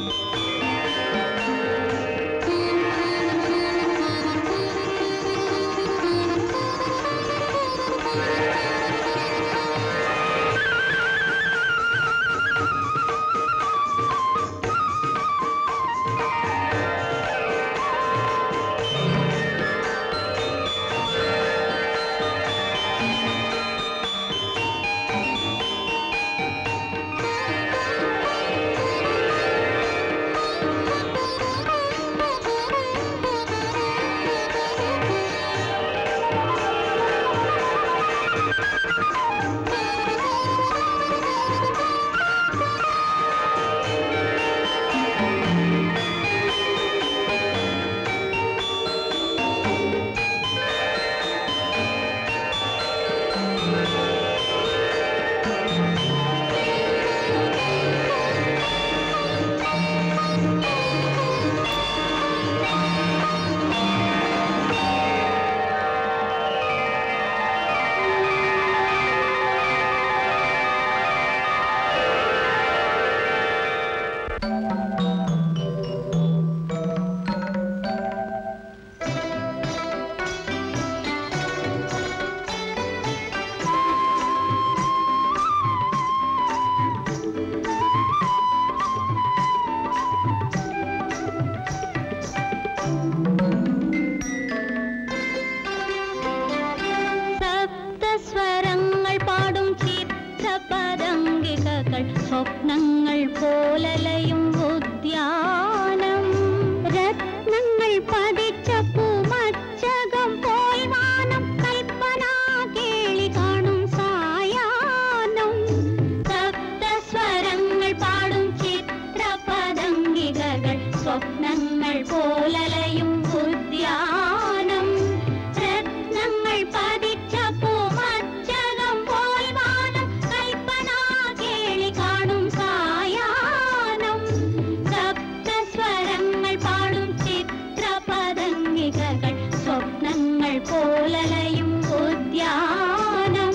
സപ്തസ്വരങ്ങൾ പാടും ചിത്രപതംഗികകൾ സ്വപ്നങ്ങൾ പോലലയും ഉദ്യാനം രത്നങ്ങൾ പതിച്ച പൂമച്ചകം പോയി വാനം കൽപ്പന കേളി കാണും സായാഹ്നം സപ്തസ്വരങ്ങൾ പാടും ചിത്രപതംഗികകൾ സ്വപ്നങ്ങൾ പോലലയും ഉദ്യാനം രത്നങ്ങൾ പതിച്ച പൂമച്ചകം പോൽ വാനം കൽപ്പന കേളി കാണും സായാഹ്നം സപ്തസ്വരങ്ങൾ പാടും ചിത്രപതംഗികകൾ സ്വപ്നങ്ങൾ പോലലയും ഉദ്യാനം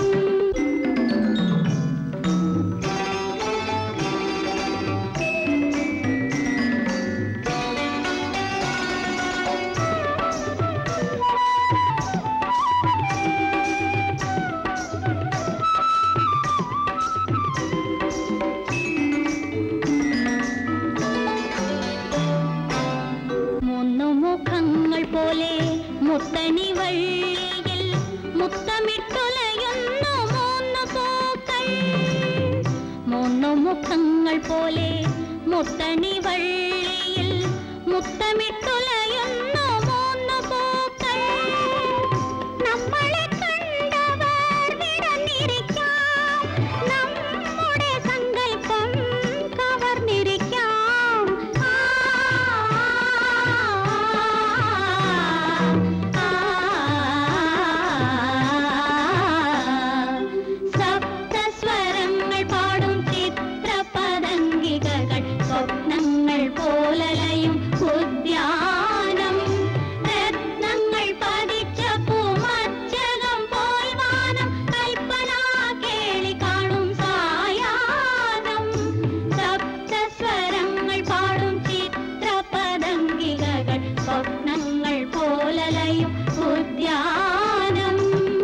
മൂന്നു മുഖങ്ങൾ പോലെ മുത്തണി വള്ളിയിൽ മുത്തമിട്ടുലയുന്നു മൂന്ന് പൂക്കൾ മൂന്നു മുഖങ്ങൾ പോലെ മുത്തണി വള്ളിയിൽ മുത്തമിട്ടുലയുന്നു മൂന്ന് പൂക്കൾ നമ്മളെ കണ്ടവർ വിടന്നിരിക്കാം നമ്മുടെ സങ്കല്പം കവർന്നിരിക്കാം ആ, ആ, സപ്തസ്വരങ്ങൾ പാടും ചിത്രപതംഗികകൾ സ്വപ്നങ്ങൾ പോലലയും ഉദ്യാനം രത്നങ്ങൾ പതിച്ച പൂമച്ചകം പോൽ വാനം കൽപ്പന കേളി കാണും സായാഹ്നം സപ്തസ്വരങ്ങൾ പാടും ചിത്രപതംഗികകൾ സ്വപ്നങ്ങൾ പോലലയും ഉദ്യാനം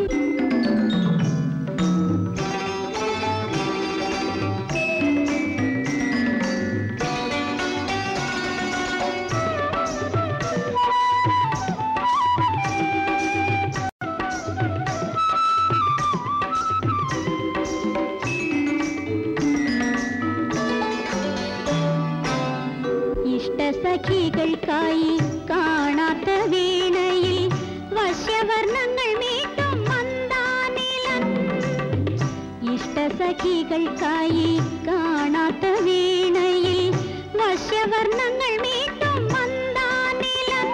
ഇഷ്ടസഖികൾക്കായി കാണാത്ത വീണയിൽ വശ്യവർണ്ണങ്ങൾ മീട്ടും മന്ദാനിലൻ ഇഷ്ടസഖികൾക്കായി കാണാത്ത വീണയിൽ വശ്യവർണ്ണങ്ങൾ മീട്ടും മന്ദാനിലൻ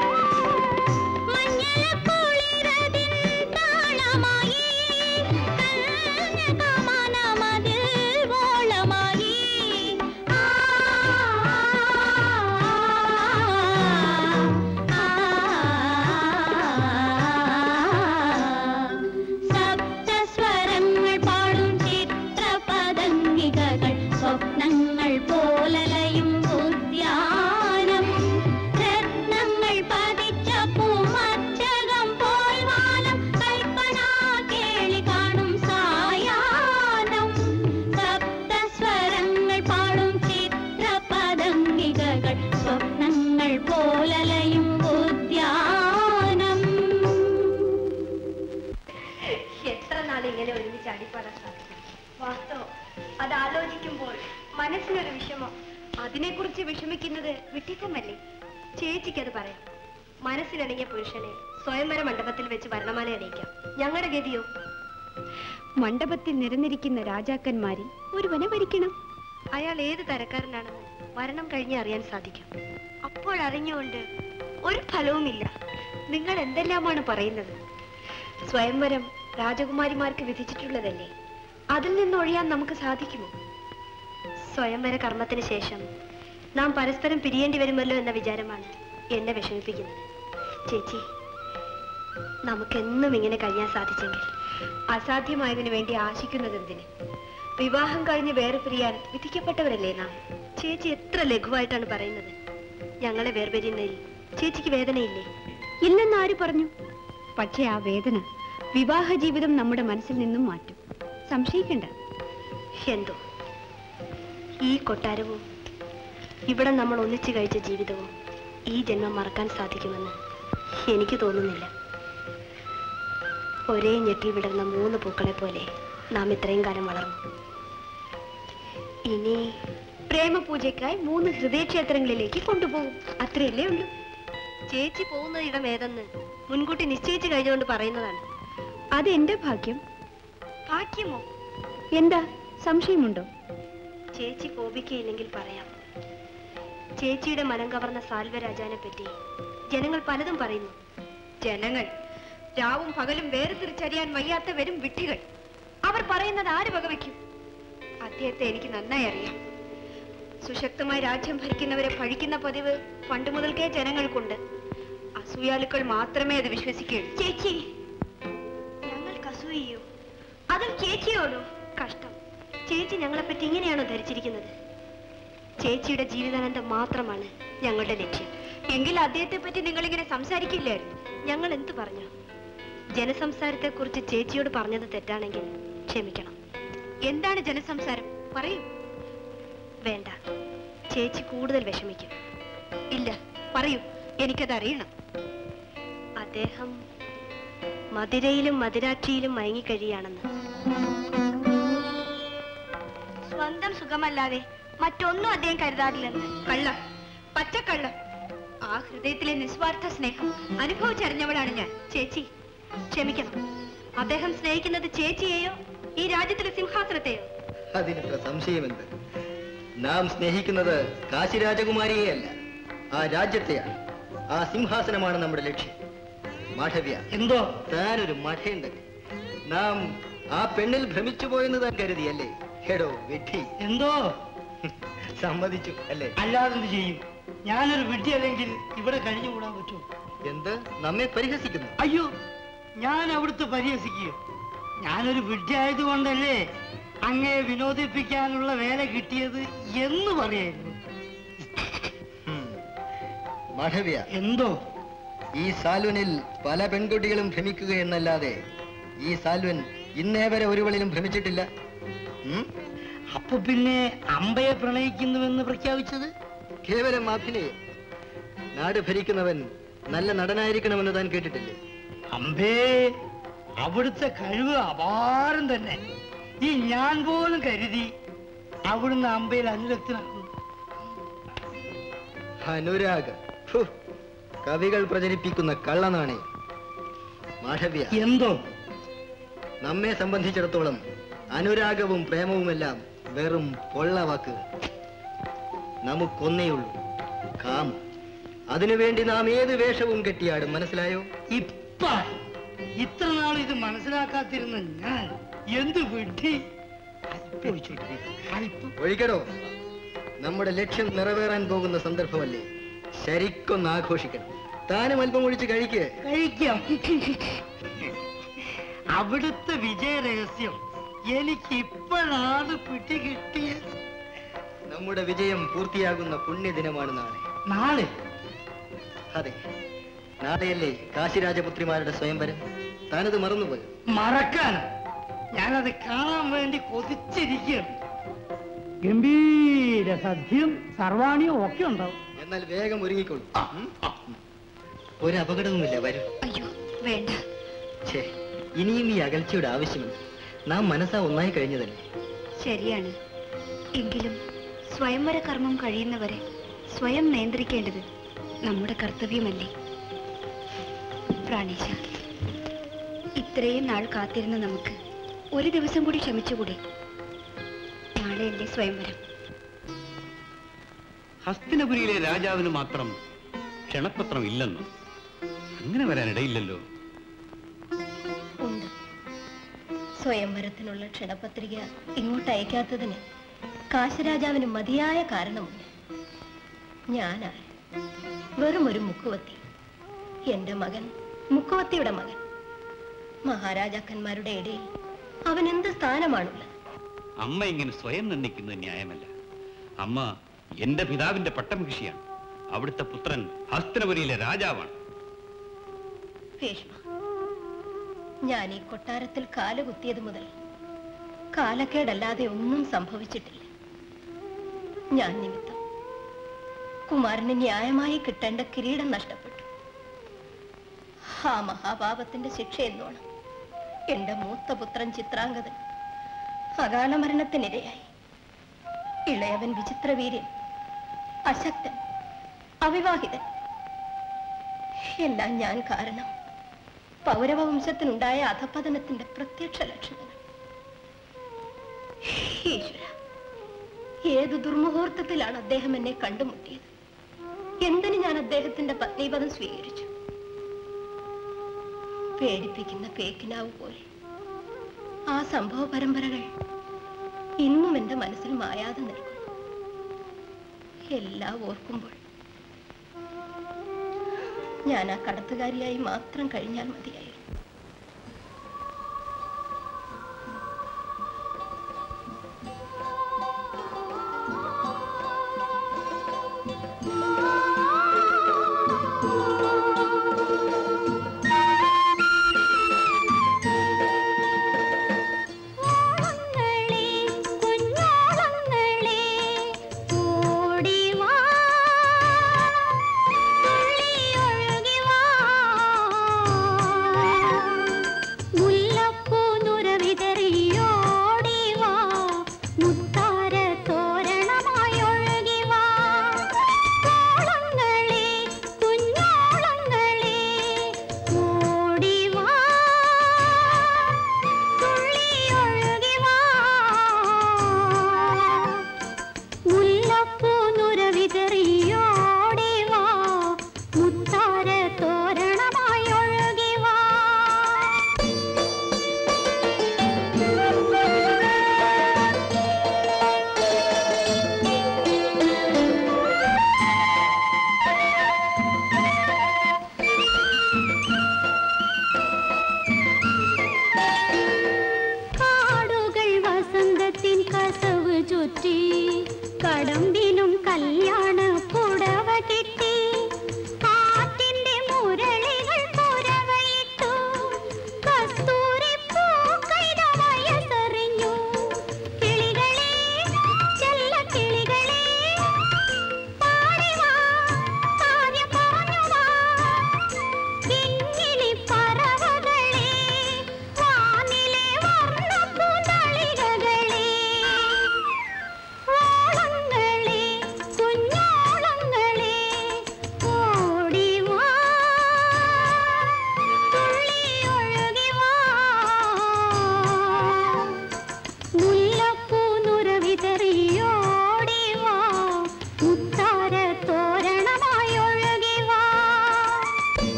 മഞ്ഞളക്കുളിരതിൻ താളമായി കന്യകമനമതിൽ വോളമായി ആ, ആ, സപ്തസ്വരങ്ങൾ പാടും ചിത്രപതംഗികകൾ സ്വപ്നങ്ങൾ പോലലയും ഉദ്യാനം അധികമല്ലേ ചേച്ചിക്കത് പറയാം മനസ്സിലിണങ്ങിയ പുരുഷനെ സ്വയംവര മണ്ഡപത്തിൽ വെച്ച് വരണമാല അണിയിക്കാം ഞങ്ങളുടെ ഗതിയോ മണ്ഡപത്തിൽ നിരന്നിരിക്കുന്ന രാജാക്കന്മാരിൽ ഒരുവനെ ഭരിക്കണം അയാൾ ഏത് തരക്കാരനാണെന്ന് മരണം കഴിഞ്ഞേ അറിയാൻ സാധിക്കും അപ്പോഴറിഞ്ഞുകൊണ്ട് ഒരു ഫലവുമില്ല നിങ്ങൾ എന്തെല്ലാമാണ് പറയുന്നത് സ്വയംവരം രാജകുമാരിമാർക്ക് വിധിച്ചിട്ടുള്ളതല്ലേ അതിൽ നിന്ന് ഒഴിയാൻ നമുക്ക് സാധിക്കുമോ സ്വയംവര കർമ്മത്തിന് ശേഷം നാം പരസ്പരം പിരിയേണ്ടി വരുമല്ലോ എന്ന വിചാരമാണ് എന്നെ വിഷമിപ്പിക്കുന്നത് ചേച്ചി നമുക്കെന്നും ഇങ്ങനെ കഴിയാൻ സാധിച്ചെങ്കിൽ അസാധ്യമായതിനു വേണ്ടി ആശിക്കുന്നത് എന്തിന് വിവാഹം കഴിഞ്ഞ് വേറെ പിരിയാൻ വിധിക്കപ്പെട്ടവരല്ലേ നാം ചേച്ചി എത്ര ലഘുവായിട്ടാണ് പറയുന്നത് ഞങ്ങളെ വേർപിരിയുന്നതിൽ ചേച്ചിക്ക് വേദനയില്ലേ ഇല്ലെന്ന് ആര് പറഞ്ഞു പക്ഷേ ആ വേദന വിവാഹ ജീവിതം നമ്മുടെ മനസ്സിൽ നിന്നും മാറ്റും സംശയിക്കണ്ട എന്തോ ഈ കൊട്ടാരവും ഇവിടെ നമ്മൾ ഒന്നിച്ചു കഴിച്ച ജീവിതവും ഈ ജന്മം മറക്കാൻ സാധിക്കുമെന്ന് എനിക്ക് തോന്നുന്നില്ല ഒരേ ഞെട്ടിൽ വിടർന്ന മൂന്ന് പൂക്കളെ പോലെ നാം ഇത്രയും കാലം വളർന്നു ഇനി പ്രേമപൂജയ്ക്കായി മൂന്ന് ഹൃദയക്ഷേത്രങ്ങളിലേക്ക് കൊണ്ടുപോകും അത്രയല്ലേ ഉള്ളൂ ചേച്ചി പോകുന്ന ഇടം ഏതെന്ന് മുൻകൂട്ടി നിശ്ചയിച്ചു കഴിഞ്ഞുകൊണ്ട് പറയുന്നതാണ് അത് എന്റെ ഭാഗ്യം ഭാഗ്യമോ എന്താ സംശയമുണ്ടോ ചേച്ചി കോപിക്കയില്ലെങ്കിൽ പറയാം ചേച്ചിയുടെ മനം കവർന്ന സാൽവരാജാനെ പറ്റി ജനങ്ങൾ പലതും പറയുന്നു ജനങ്ങൾ രാവും പകലും വേർതിരിച്ചറിയാൻ വയ്യാത്ത വരും വിഡ്ഢികൾ അവർ പറയുന്നത് ആര് വകവയ്ക്കും അദ്ദേഹത്തെ എനിക്ക് നന്നായി അറിയാം സുശക്തമായി രാജ്യം ഭരിക്കുന്നവരെ പഴിക്കുന്ന പതിവ് പണ്ട് മുതൽക്കേ ജനങ്ങൾക്കുണ്ട് അസൂയാലുക്കൾ മാത്രമേ അത് വിശ്വസിക്കുകയുള്ളൂ ചേച്ചി ഞങ്ങൾക്ക് അസൂയയോ അതും ചേച്ചിയോടോ കഷ്ടം ചേച്ചി ഞങ്ങളെപ്പറ്റി ഇങ്ങനെയാണോ ധരിച്ചിരിക്കുന്നത് ചേച്ചിയുടെ ജീവിതാനന്ദം മാത്രമാണ് ഞങ്ങളുടെ ലക്ഷ്യം എങ്കിൽ അദ്ദേഹത്തെ പറ്റി നിങ്ങൾ ഇങ്ങനെ സംസാരിക്കില്ലായിരുന്നു ഞങ്ങൾ എന്ത് പറഞ്ഞു ജനസംസാരത്തെ കുറിച്ച് ചേച്ചിയോട് പറഞ്ഞത് തെറ്റാണെങ്കിൽ ക്ഷമിക്കണം എന്താണ് ജനസംസാരം പറയൂ വേണ്ട ചേച്ചി കൂടുതൽ വിഷമിക്കും ഇല്ല പറയൂ എനിക്കത് അറിയണം അദ്ദേഹം മധുരയിലും മധുരാക്ഷിയിലും മയങ്ങിക്കഴിയാണെന്ന് സ്വന്തം സുഖമല്ലാതെ മറ്റൊന്നും അദ്ദേഹം കരുതാറില്ലെന്ന് കള്ളം പച്ചക്കള്ളം ആ ഹൃദയത്തിലെ നിസ്വാർത്ഥ സ്നേഹം അനുഭവിച്ചറിഞ്ഞവളാണ് ഞാൻ ചേച്ചി ക്ഷമിക്കണം അദ്ദേഹം സ്നേഹിക്കുന്നത് ചേച്ചിയെയോ ഈ രാജ്യത്തിലെ സിംഹാസനത്തെയോ അതിനിത്ര സംശയമെന്ത് നാം സ്നേഹിക്കുന്നത് കാശി രാജകുമാരിയെയല്ല ആ രാജ്യത്തെയാണ് ആ സിംഹാസനമാണ് നമ്മുടെ ലക്ഷ്യം മാധവ്യ എന്തോ താനൊരു മഠയുണ്ട് നാം ആ പെണ്ണിൽ ഭ്രമിച്ചു പോയെന്ന് താൻ കരുതിയല്ലേ ഹെടോ വിഡ്ഢി എന്തോ സമ്മതിച്ചു അല്ലേ അല്ലാതെന്ത് ചെയ്യും ഞാനൊരു വിഡ്ഢിയല്ലെങ്കിൽ ഇവിടെ കഴിഞ്ഞുകൂടാൻ പറ്റുമോ എന്ത് നമ്മെ പരിഹസിക്കുന്നു അയ്യോ ഞാൻ അവിടുത്തെ പരിഹസിക്കുക ഞാനൊരു വിഡ്ഢി ആയതുകൊണ്ടല്ലേ അങ്ങേ വിനോദിപ്പിക്കാനുള്ള വേല കിട്ടിയത് എന്ന് പറയായിരുന്നു ഹും. മാധവ്യ എന്തോ ഈ സാൽവനിൽ പല പെൺകുട്ടികളും ഭ്രമിക്കുക എന്നല്ലാതെ ഈ സാൽവൻ ഇന്നേ വരെ ഒരുവളിലും ഭ്രമിച്ചിട്ടില്ല ഉം? അപ്പൊ പിന്നെ അമ്പയെ പ്രണയിക്കുന്നുവെന്ന് പ്രഖ്യാപിച്ചത് കേവലം അഭിനയം നാട് ഭരിക്കുന്നവൻ നല്ല നടനായിരിക്കണമെന്ന് താൻ കേട്ടിട്ടില്ലേ അമ്പേ അവിടുത്തെ കഴിവ് അപാരം തന്നെ ഈ ഞാൻ പോലും കരുതി അവിടുന്ന് അമ്പയിൽ അനുരക്തനാകുന്നു അനുരാഗം ഫു, കവികൾ പ്രചരിപ്പിക്കുന്ന കള്ളനാണേ മാധവ്യ എന്തോ നമ്മെ സംബന്ധിച്ചിടത്തോളം അനുരാഗവും പ്രേമവുമെല്ലാം വെറും പൊള്ളവാക്കുകൾ നമുക്കൊന്നേയുള്ളൂ കാമം അതിനുവേണ്ടി നാം ഏത് വേഷവും കെട്ടിയാടും മനസ്സിലായോ ഇപ്പ ഇത്ര നാൾ ഇത് മനസ്സിലാക്കാതിരുന്ന ഞാൻ എന്ത് വിഡ്ഢി അല്പം ഒഴിച്ചോട്ടെ. അല്പം ഒഴിക്കടോ നമ്മുടെ ലക്ഷ്യം നിറവേറാൻ പോകുന്ന സന്ദർഭമല്ലേ ശരിക്കൊന്ന് ആഘോഷിക്കണം താനും അല്പം ഒഴിച്ച് കഴിക്കേ കഴിക്കാം അവിടുത്തെ വിജയ രഹസ്യം എനിക്ക് ഇപ്പോഴാണ് പിടി കിട്ടിയത് നമ്മുടെ വിജയം പൂർത്തിയാകുന്ന പുണ്യദിനമാണ് നാളെ നാളെ അതെ നാളെയല്ലേ കാശിരാജപുത്രിമാരുടെ സ്വയംവരം താനത് മറന്നുപോയോ മറക്കാൻ ഞാനത് കാണാൻ വേണ്ടി കൊതിച്ചിരിക്കുകയാണ് ഗംഭീര സദ്യയും സർവാണിയും ഒക്കെ ഉണ്ടാവും എന്നാൽ വേഗം ഒരുങ്ങിക്കൊള്ളു ഉം? ഒരു അപകടവുമില്ല വരും അയ്യോ വേണ്ട ഛേ ഇനിയും ഈ അകൽച്ചയുടെ ആവശ്യമില്ല നാം മനസ്സാ ഒന്നായി കഴിഞ്ഞതല്ലേ ശരിയാണ് എങ്കിലും സ്വയംവര കർമ്മം കഴിയുന്നവരെ സ്വയം നിയന്ത്രിക്കേണ്ടത് നമ്മുടെ കർത്തവ്യമല്ലേ പ്രാണേശ ഇത്രയും നാൾ കാത്തിരുന്ന നമുക്ക് ഒരു ദിവസം കൂടി ക്ഷമിച്ചുകൂടെ നാളെയല്ലേ സ്വയംവരം ഹസ്തിനപുരിയിലെ രാജാവിന് മാത്രം ക്ഷണപത്രം ഇല്ലെന്ന് അങ്ങനെ വരാനിടയില്ലല്ലോ ഉണ്ട് സ്വയംവരത്തിനുള്ള ക്ഷണപത്രിക ഇങ്ങോട്ട് അയക്കാത്തതിന് കാശരാജാവിന് മതിയായ കാരണമുണ്ട് ഞാനാണ് വെറും ഒരു മുക്കുവത്തി എന്റെ മകൻ മുക്കുവത്തിയുടെ മകൻ മഹാരാജാക്കന്മാരുടെ ഇടയിൽ അവൻ എന്ത് സ്ഥാനമാണുള്ളത് അമ്മ ഇങ്ങനെ സ്വയം നിന്ദിക്കുന്നത് ന്യായമല്ല അമ്മ എന്റെ പിതാവിന്റെ പട്ടമഹിഷിയാണ് അവിടുത്തെ പുത്രൻ ഹസ്തിനപുരിയിലെ രാജാവാണ് ഭീഷ്മ ഞാൻ ഈ കൊട്ടാരത്തിൽ കാലുകുത്തിയത് മുതൽ കാലക്കേടല്ലാതെ ഒന്നും സംഭവിച്ചിട്ടില്ല ഞാൻ നിമിത്തം കുമാരന് ന്യായമായി കിട്ടേണ്ട കിരീടം നഷ്ടപ്പെട്ടു ആ മഹാപാപത്തിന്റെ ശിക്ഷ എന്നോണം എന്റെ മൂത്ത പുത്രൻ ചിത്രാംഗതൻ അകാല മരണത്തിനിരയായി ഇളയവൻ വിചിത്രവീര്യൻ അശക്തൻ അവിവാഹിതൻ എല്ലാം ഞാൻ കാരണം പൗരവംശത്തിനുണ്ടായ അധപതനത്തിന്റെ പ്രത്യക്ഷ ലക്ഷണങ്ങൾ ഈശ്വര ഏതു ദുർമുഹൂർത്തത്തിലാണ് അദ്ദേഹം എന്നെ കണ്ടുമുട്ടിയത് എന്തിന് ഞാൻ അദ്ദേഹത്തിന്റെ പത്നീപദം സ്വീകരിച്ചു പേടിപ്പിക്കുന്ന പേക്കിനാവ് പോലെ ആ സംഭവ പരമ്പരകൾ ഇന്നും എന്റെ മനസ്സിൽ മായാതെ നിൽക്കുന്നു എല്ലാം ഓർക്കുമ്പോൾ ഞാൻ ആ കടത്തുകാരിയായി മാത്രം കഴിഞ്ഞാൽ മതിയായി ഓളങ്ങളെ കുഞ്ഞോളങ്ങളെ ഓടിവാ തുള്ളി ഒഴുകിവാ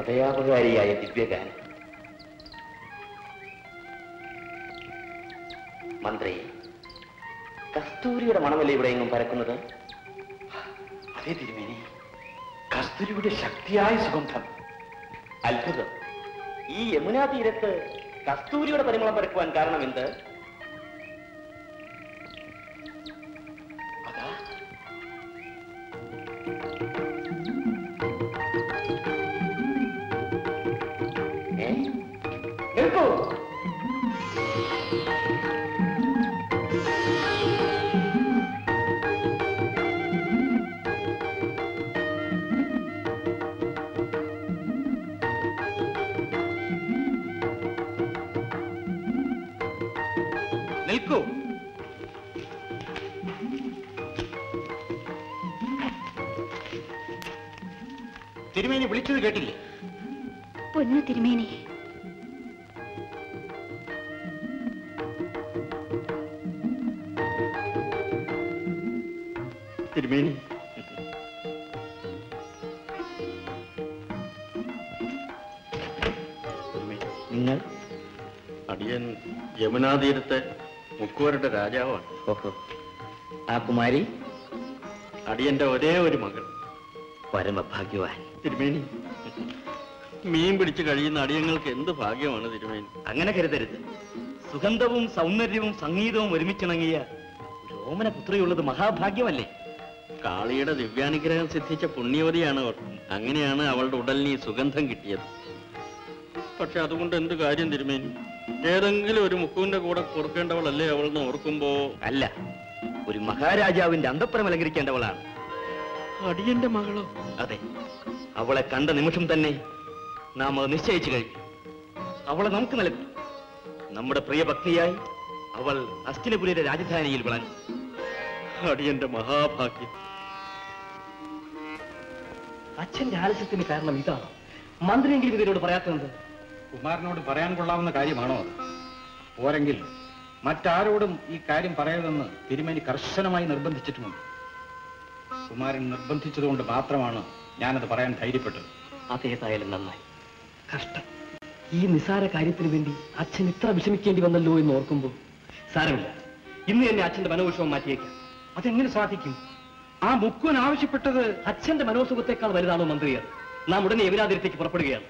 ഹൃദയാപകാരിയായ ദിവ്യഗാനം മന്ത്രി കസ്തൂരിയുടെ മണമല്ലേ ഇവിടെ എങ്ങും പരക്കുന്നത് അതേ തിരുമേനി കസ്തൂരിയുടെ ശക്തിയായ സുഗന്ധം അത്ഭുതം ഈ യമുനാ തീരത്ത് കസ്തൂരിയുടെ പരിമളം പരക്കുവാൻ കാരണം എന്ത് അതാ ഏ? നിൽക്കൂ നിൽക്കൂ തിരുമേനി വിളിച്ചത് കേട്ടില്ലേ പൊന്നു തിരുമേനി തിരുമേനി നിങ്ങൾ അടിയൻ യമുനാതീരത്തെ മുക്കുവരുടെ രാജാവാണ് ഓഹോ ആ കുമാരി അടിയന്റെ ഒരേ ഒരു മകൾ പരമഭാഗ്യവാൻ തിരുമേനി മീൻ പിടിച്ച് കഴിയുന്ന അടിയങ്ങൾക്ക് എന്ത് ഭാഗ്യമാണ് തിരുമേനി അങ്ങനെ കരുതരുത് സുഗന്ധവും സൗന്ദര്യവും സംഗീതവും ഒരുമിച്ചിണങ്ങിയ രോമന പുത്രിയുള്ളത് മഹാഭാഗ്യമല്ലേ കാളിയുടെ ദിവ്യാനുഗ്രഹം സിദ്ധിച്ച പുണ്യവതിയാണ് അവൾ അങ്ങനെയാണ് അവളുടെ ഉടലിന് ഈ സുഗന്ധം കിട്ടിയത് പക്ഷെ അതുകൊണ്ട് എന്ത് കാര്യം തിരുമേനി ഏതെങ്കിലും ഒരു മുക്കുവിന്റെ കൂടെ കൊടുക്കേണ്ടവളല്ലേ അവൾ എന്ന് ഓർക്കുമ്പോ അല്ല ഒരു മഹാരാജാവിന്റെ അന്തപ്പുരം അലങ്കരിക്കേണ്ടവളാണ് അടിയന്റെ മകളോ അതെ അവളെ കണ്ട നിമിഷം തന്നെ നാം അത് നിശ്ചയിച്ചു കഴിഞ്ഞു അവളെ നമുക്ക് നൽകും നമ്മുടെ പ്രിയ ഭക്തിയായി അവൾ അസ്തിനപുരിയുടെ രാജധാനിയിൽ വിളഞ്ഞു അടിയന്റെ മഹാഭാഗ്യം അച്ഛന്റെ ആലസ്യത്തിന് കാരണം ഇതാണ് മന്ത്രിയെങ്കിലും ഇതിനോട് പറയാത്തത് കുമാരനോട് പറയാൻ കൊള്ളാവുന്ന കാര്യമാണോ അത് പോരെങ്കിൽ മറ്റാരോടും ഈ കാര്യം പറയരുതെന്ന് തിരുമേനി കർശനമായി നിർബന്ധിച്ചിട്ടുമുണ്ട് കുമാരൻ നിർബന്ധിച്ചതുകൊണ്ട് മാത്രമാണ് ഞാനത് പറയാൻ ധൈര്യപ്പെട്ടത് അതേതായാലും നന്നായി കഷ്ടം ഈ നിസാര കാര്യത്തിന് വേണ്ടി അച്ഛൻ ഇത്ര വിഷമിക്കേണ്ടി വന്നല്ലോ എന്ന് ഓർക്കുമ്പോൾ സാരമില്ല ഇന്ന് തന്നെ അച്ഛന്റെ മനോവിഷമം മാറ്റിയേക്കാം അതെങ്ങനെ സാധിക്കും ആ മുക്കുവൻ ആവശ്യപ്പെട്ടത് അച്ഛന്റെ മനോസുഖത്തെക്കാൾ വലുതാണോ മന്ത്രിയർ നാം ഉടനെ യമുനാതിരത്തേക്ക് പുറപ്പെടുകയാണ്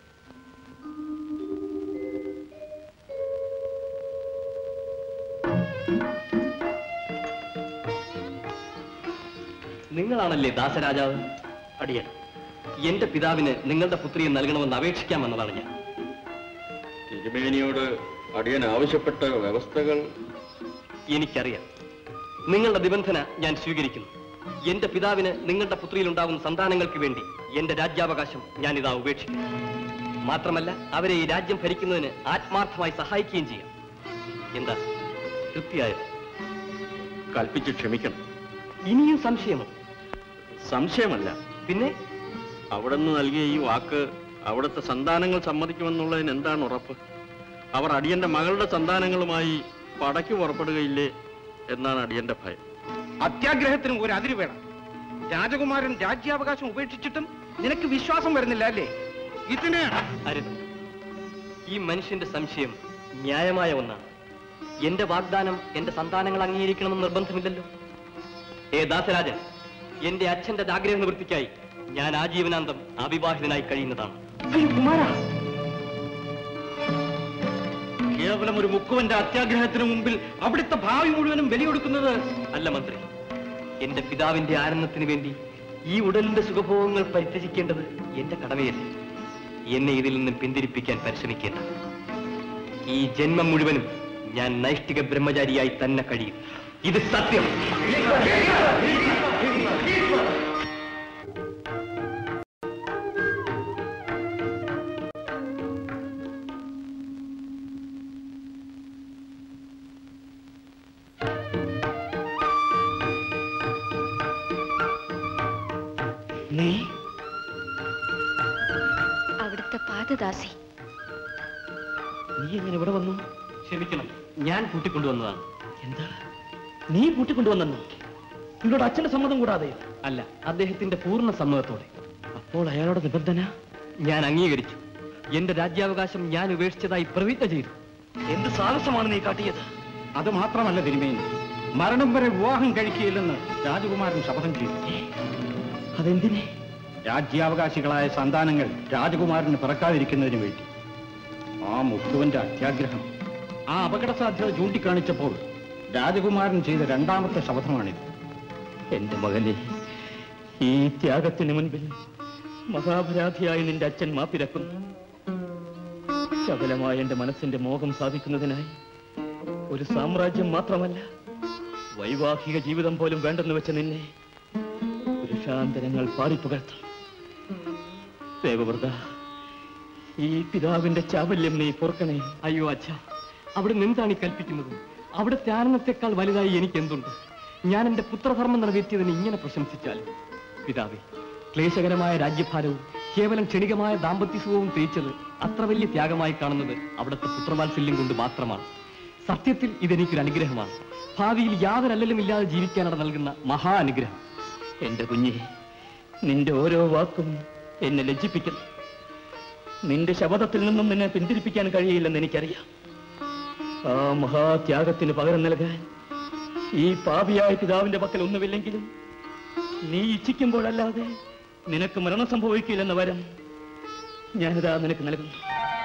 നിങ്ങളാണല്ലേ ദാസരാജാവ് അടിയൻ എന്റെ പിതാവിന് നിങ്ങളുടെ പുത്രിയെ നൽകണമെന്ന് അപേക്ഷിക്കാൻ വന്നതാണ് ഞാൻ തിരുമേനിയോട് അടിയൻ ആവശ്യപ്പെട്ട വ്യവസ്ഥകൾ എനിക്കറിയാം നിങ്ങളുടെ നിബന്ധന ഞാൻ സ്വീകരിക്കുന്നു എന്റെ പിതാവിന് നിങ്ങളുടെ പുത്രിയിൽ ഉണ്ടാകുന്ന സന്താനങ്ങൾക്ക് വേണ്ടി എന്റെ രാജ്യാവകാശം ഞാൻ ഇതാ ഉപേക്ഷിക്കുന്നു മാത്രമല്ല അവരെ ഈ രാജ്യം ഭരിക്കുന്നതിന് ആത്മാർത്ഥമായി സഹായിക്കുകയും ചെയ്യാം എന്താ തൃപ്തിയായോ കൽപ്പിച്ച് ക്ഷമിക്കണം ഇനിയും സംശയമോ സംശയമല്ല പിന്നെ അവിടെ നിന്ന് നൽകിയ ഈ വാക്ക് അവിടുത്തെ സന്താനങ്ങൾ സമ്മതിക്കുമെന്നുള്ളതിന് എന്താണ് ഉറപ്പ് അവർ അടിയന്റെ മകളുടെ സന്താനങ്ങളുമായി പടയ്ക്ക് പുറപ്പെടുകയില്ലേ എന്നാണ് അടിയന്റെ ഭയം അത്യാഗ്രഹത്തിനും ഒരു അതിര് വേണം രാജകുമാരൻ രാജ്യാവകാശം ഉപേക്ഷിച്ചിട്ടും നിനക്ക് വിശ്വാസം വരുന്നില്ല അല്ലേ ഇതിന് അരുത് ഈ മനുഷ്യന്റെ സംശയം ന്യായമായ ഒന്നാണ് എന്റെ വാഗ്ദാനം എന്റെ സന്താനങ്ങൾ അംഗീകരിക്കണമെന്ന് നിർബന്ധമില്ലല്ലോ ഏ ദാസരാജൻ എന്റെ അച്ഛന്റെ ആഗ്രഹ നിവൃത്തിക്കായി ഞാൻ ആജീവനാന്തം അവിവാഹിതനായി കഴിയുന്നതാണ് കേവലം ഒരു മുക്കുവന്റെ അത്യാഗ്രഹത്തിന് മുമ്പിൽ അവിടുത്തെ ഭാവി മുഴുവനും ബലികൊടുക്കുന്നത് അല്ല മന്ത്രി എന്റെ പിതാവിന്റെ ആനന്ദത്തിന് വേണ്ടി ഈ ഉടലിന്റെ സുഖഭോഗങ്ങൾ പരിത്യജിക്കേണ്ടത് എന്റെ കടമയല്ലേ എന്നെ ഇതിൽ നിന്നും പിന്തിരിപ്പിക്കാൻ പരിശ്രമിക്കേണ്ട ഈ ജന്മം മുഴുവനും ഞാൻ നൈഷ്ഠിക ബ്രഹ്മചാരിയായി തന്നെ കഴിയും ഇത് സത്യം നീ അവിടുത്തെ പാദദാസി നീ എങ്ങനെ ഇവിടെ വന്നു ക്ഷമിക്കണം ഞാൻ കൂട്ടിക്കൊണ്ടുവന്നതാണ് എന്താ നീ കൂട്ടിക്കൊണ്ടുവന്നു നിന്നോട് അച്ഛന്റെ സമ്മതം കൂടാതെ അല്ല അദ്ദേഹത്തിന്റെ പൂർണ്ണ സമ്മതത്തോടെ അപ്പോൾ അയാളുടെ നിബന്ധന ഞാൻ അംഗീകരിച്ചു എന്റെ രാജ്യാവകാശം ഞാൻ ഉപേക്ഷിച്ചതായി പ്രതിജ്ഞ ചെയ്തു എന്ത് സാഹസമാണ് നീ കാട്ടിയത് അത് മാത്രമല്ല തിരുമേനി മരണം വരെ വിവാഹം കഴിക്കുകയില്ലെന്ന് രാജകുമാരൻ ശപഥം ചെയ്തു അതെന്തിനെ രാജ്യാവകാശികളായ സന്താനങ്ങൾ രാജകുമാരന് പിറക്കാതിരിക്കുന്നതിന് വേണ്ടി ആ മുക്കുവന്റെ അത്യാഗ്രഹം ആ അപകട സാധ്യത ചൂണ്ടിക്കാണിച്ചപ്പോൾ രാജകുമാരൻ ചെയ്ത രണ്ടാമത്തെ ശപഥമാണിത് എന്റെ മകനെ ഈ ത്യാഗത്തിന് മുൻപിൽ മഹാപരാധിയായി നിന്റെ അച്ഛൻ മാപ്പിരക്കുന്നു ശബലമായ എന്റെ മനസ്സിന്റെ മോഹം സാധിക്കുന്നതിനായി ഒരു സാമ്രാജ്യം മാത്രമല്ല വൈവാഹിക ജീവിതം പോലും വേണ്ടെന്ന് വെച്ച നിന്നെ പുരുഷാന്തരങ്ങൾ പാടിപ്പുകർത്തും ദേവവ്രത ഈ പിതാവിന്റെ ചാബല്യം നീ പൊറുക്കണേ അയ്യോ അച്ഛ അവിടെ നിന്താണ് ഈ കൽപ്പിക്കുന്നത് അവിടെ ത്യാനത്തെക്കാൾ വലുതായി എനിക്ക് എന്തുണ്ട് ഞാൻ എന്റെ പുത്രധർമ്മം നിറവേറ്റിയതിന് ഇങ്ങനെ പ്രശംസിച്ചാൽ പിതാവേ ക്ലേശകരമായ രാജ്യഭാരവും കേവലം ക്ഷണികമായ ദാമ്പത്യസുഖവും തേച്ചത് അത്ര വലിയ ത്യാഗമായി കാണുന്നത് അവിടുത്തെ പുത്രവാത്സല്യം കൊണ്ട് മാത്രമാണ് സത്യത്തിൽ ഇതെനിക്കൊരു അനുഗ്രഹമാണ് ഭാവിയിൽ യാതൊരു അല്ലലുമില്ലാതെ ജീവിക്കാനട നൽകുന്ന മഹാ അനുഗ്രഹം എന്റെ കുഞ്ഞെ നിന്റെ ഓരോ വാക്കും എന്നെ ലജ്ജിപ്പിക്കുന്നു നിന്റെ ശബദത്തിൽ നിന്നും നിന്നെ പിന്തിരിപ്പിക്കാൻ കഴിയില്ലെന്ന് എനിക്കറിയാം ആ മഹാത്യാഗത്തിന് പകരം നൽകാൻ ഈ പാപിയായ പിതാവിന്റെ പക്കൽ ഒന്നുമില്ലെങ്കിലും നീ ഇച്ഛിക്കുമ്പോഴല്ലാതെ നിനക്ക് മരണം സംഭവിക്കില്ലെന്ന വരം ഞാനിതാ നിനക്ക് നൽകുന്നു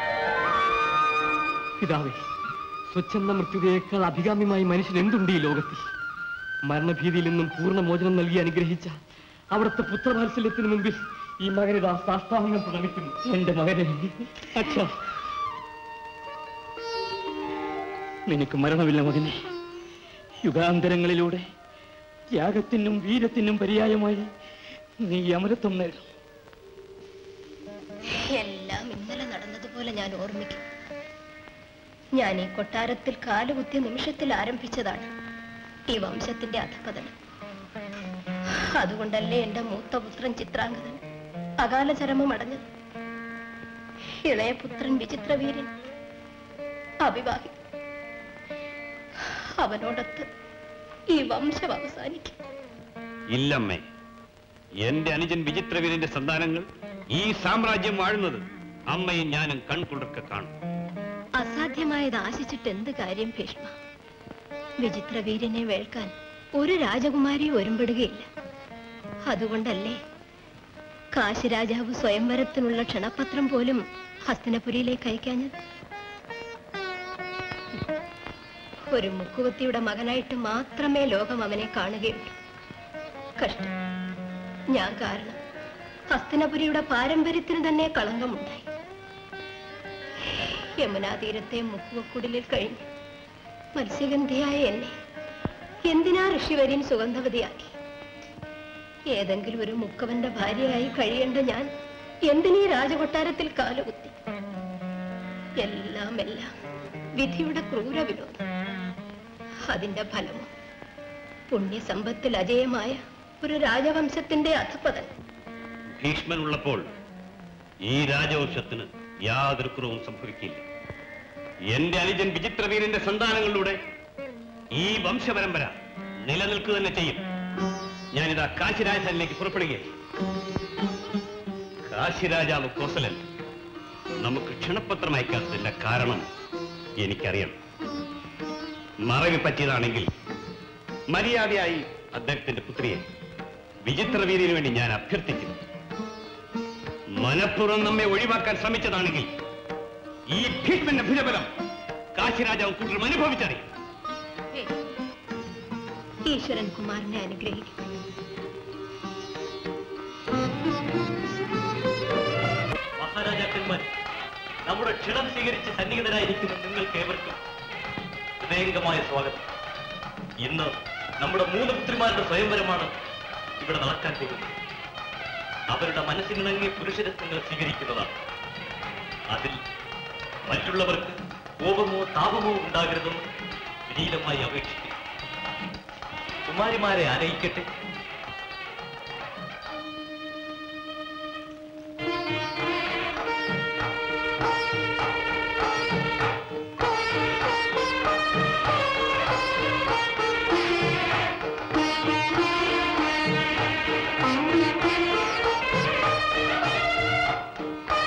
പിതാവേ സ്വച്ഛന്ത മൃത്യുതയേക്കാൾ അഭികാമ്യമായി മനുഷ്യൻ എന്തുണ്ട് ഈ ലോകത്തിൽ മരണഭീതിയിൽ നിന്നും പൂർണ്ണ മോചനം നൽകി അനുഗ്രഹിച്ച അവിടുത്തെ പുത്രവാത്സല്യത്തിന് മുമ്പിൽ ഈ മകനിതാ സാഷ്ടാംഗം പ്രണമിക്കുന്നു എന്റെ മകനെ അച്ഛാ നിനക്ക് മരണമില്ല മകനെ യുഗാന്തരങ്ങളിലൂടെ ത്യാഗത്തിനും വീരത്തിനും പര്യായമായി നീ അമരത്വം നേടും എല്ലാം ഇന്നലെ നടന്നതുപോലെ ഞാൻ ഓർമ്മിക്കും ഞാൻ ഈ കൊട്ടാരത്തിൽ കാലുകുത്തിയ നിമിഷത്തിൽ ആരംഭിച്ചതാണ് ഈ വംശത്തിന്റെ അധപതനം അതുകൊണ്ടല്ലേ എന്റെ മൂത്ത പുത്രൻ ചിത്രാംഗതൻ അകാല ചരമം അടഞ്ഞത് ഇളയ പുത്രൻ വിചിത്രവീരൻ അവിവാഹി അവനോടൊത്ത് ഈ വംശം അവസാനിക്കും ഇല്ലമ്മേ എന്റെ അനുജൻ വിചിത്രവീരന്റെ സന്താനങ്ങൾ ഈ സാമ്രാജ്യം വാഴുന്നത് അമ്മയും ഞാനും കൺകുളിർക്കെ കാണും അസാധ്യമായത് ആശിച്ചിട്ട് എന്ത് കാര്യം ഭീഷ്മ വിചിത്രവീരനെ വേൾക്കാൻ ഒരു രാജകുമാരി ഒരുമ്പെടുകയില്ല അതുകൊണ്ടല്ലേ കാശി രാജാവ് സ്വയംവരത്തിനുള്ള ക്ഷണപത്രം പോലും ഹസ്തനപുരിയിലേക്ക് അയക്കാഞ്ഞത് ഒരു മുക്കുവത്തിയുടെ മകനായിട്ട് മാത്രമേ ലോകം അവനെ കാണുകയുള്ളൂ കഷ്ടം ഞാൻ കാരണം ഹസ്തനപുരിയുടെ പാരമ്പര്യത്തിന് തന്നെ കളങ്കമുണ്ടായി യമുനാ തീരത്തെ മുക്കുവക്കുടലിൽ കഴിഞ്ഞ് മത്സ്യഗന്ധിയായ എന്നെ എന്തിനാ ഋഷിവര്യൻ സുഗന്ധവതിയാക്കി ഏതെങ്കിലും ഒരു മുക്കവന്റെ ഭാര്യയായി കഴിയേണ്ട ഞാൻ എന്തിനീ രാജകൊട്ടാരത്തിൽ കാലുകുത്തി എല്ലാം എല്ലാം വിധിയുടെ ക്രൂര വിനോദം അതിന്റെ ഫലമോ പുണ്യസമ്പത്തിൽ അജയമായ ഒരു രാജവംശത്തിന്റെ അധപതനം ഭീഷ്മനുള്ളപ്പോൾ ഈ രാജവംശത്തിന് യാതൊരു കുറവും സംഭവിക്കില്ല എന്റെ അനുജൻ വിചിത്രവീരന്റെ സന്താനങ്ങളിലൂടെ ഈ വംശപരമ്പര നിലനിൽക്കുക തന്നെ ചെയ്യും ഞാനിതാ കാശിരാജധാനിലേക്ക് പുറപ്പെടുകയായി കാശിരാജാവ് കോസലൻ നമുക്ക് ക്ഷണപത്രം അയക്കാത്തതിന്റെ കാരണം എനിക്കറിയണം മറവി പറ്റിയതാണെങ്കിൽ മര്യാദയായി അദ്ദേഹത്തിന്റെ പുത്രിയെ വിചിത്രവീര്യന് വേണ്ടി ഞാൻ അഭ്യർത്ഥിക്കുന്നു മനഃപൂർവ്വം നമ്മെ ഒഴിവാക്കാൻ ശ്രമിച്ചതാണെങ്കിൽ ഈ ഭീഷ്മന്റെ ഭുജബലം കാശിരാജാവ് കൂടുതലും അനുഭവിച്ചറിയും ഈശ്വരൻ കുമാരനെ അനുഗ്രഹിക്കും മഹാരാജാക്കന്മാർ നമ്മുടെ ക്ഷണം സ്വീകരിച്ച് സന്നിഹിതരായിരിക്കുന്ന നിങ്ങൾക്ക് ഏവർക്കും ഹൃദയംഗമായ സ്വാഗതം ഇന്ന് നമ്മുടെ മൂന്ന് പുത്രിമാരുടെ സ്വയംവരമാണ് ഇവിടെ നടക്കാൻ പോകുന്നത് അവരുടെ മനസ്സിനിണങ്ങിയ പുരുഷരത്നങ്ങൾ സ്വീകരിക്കുന്നതാണ് അതിൽ മറ്റുള്ളവർക്ക് കോപമോ താപമോ ഉണ്ടാകരുതെന്ന് വിനീതമായി അപേക്ഷിക്കുന്നു കുമാരിമാരെ ആനയിക്കട്ടെ ആ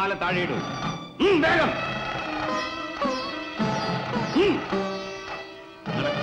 മാല താഴെയിടൂ ഉം, വേഗം ഉം. നടക്ക്.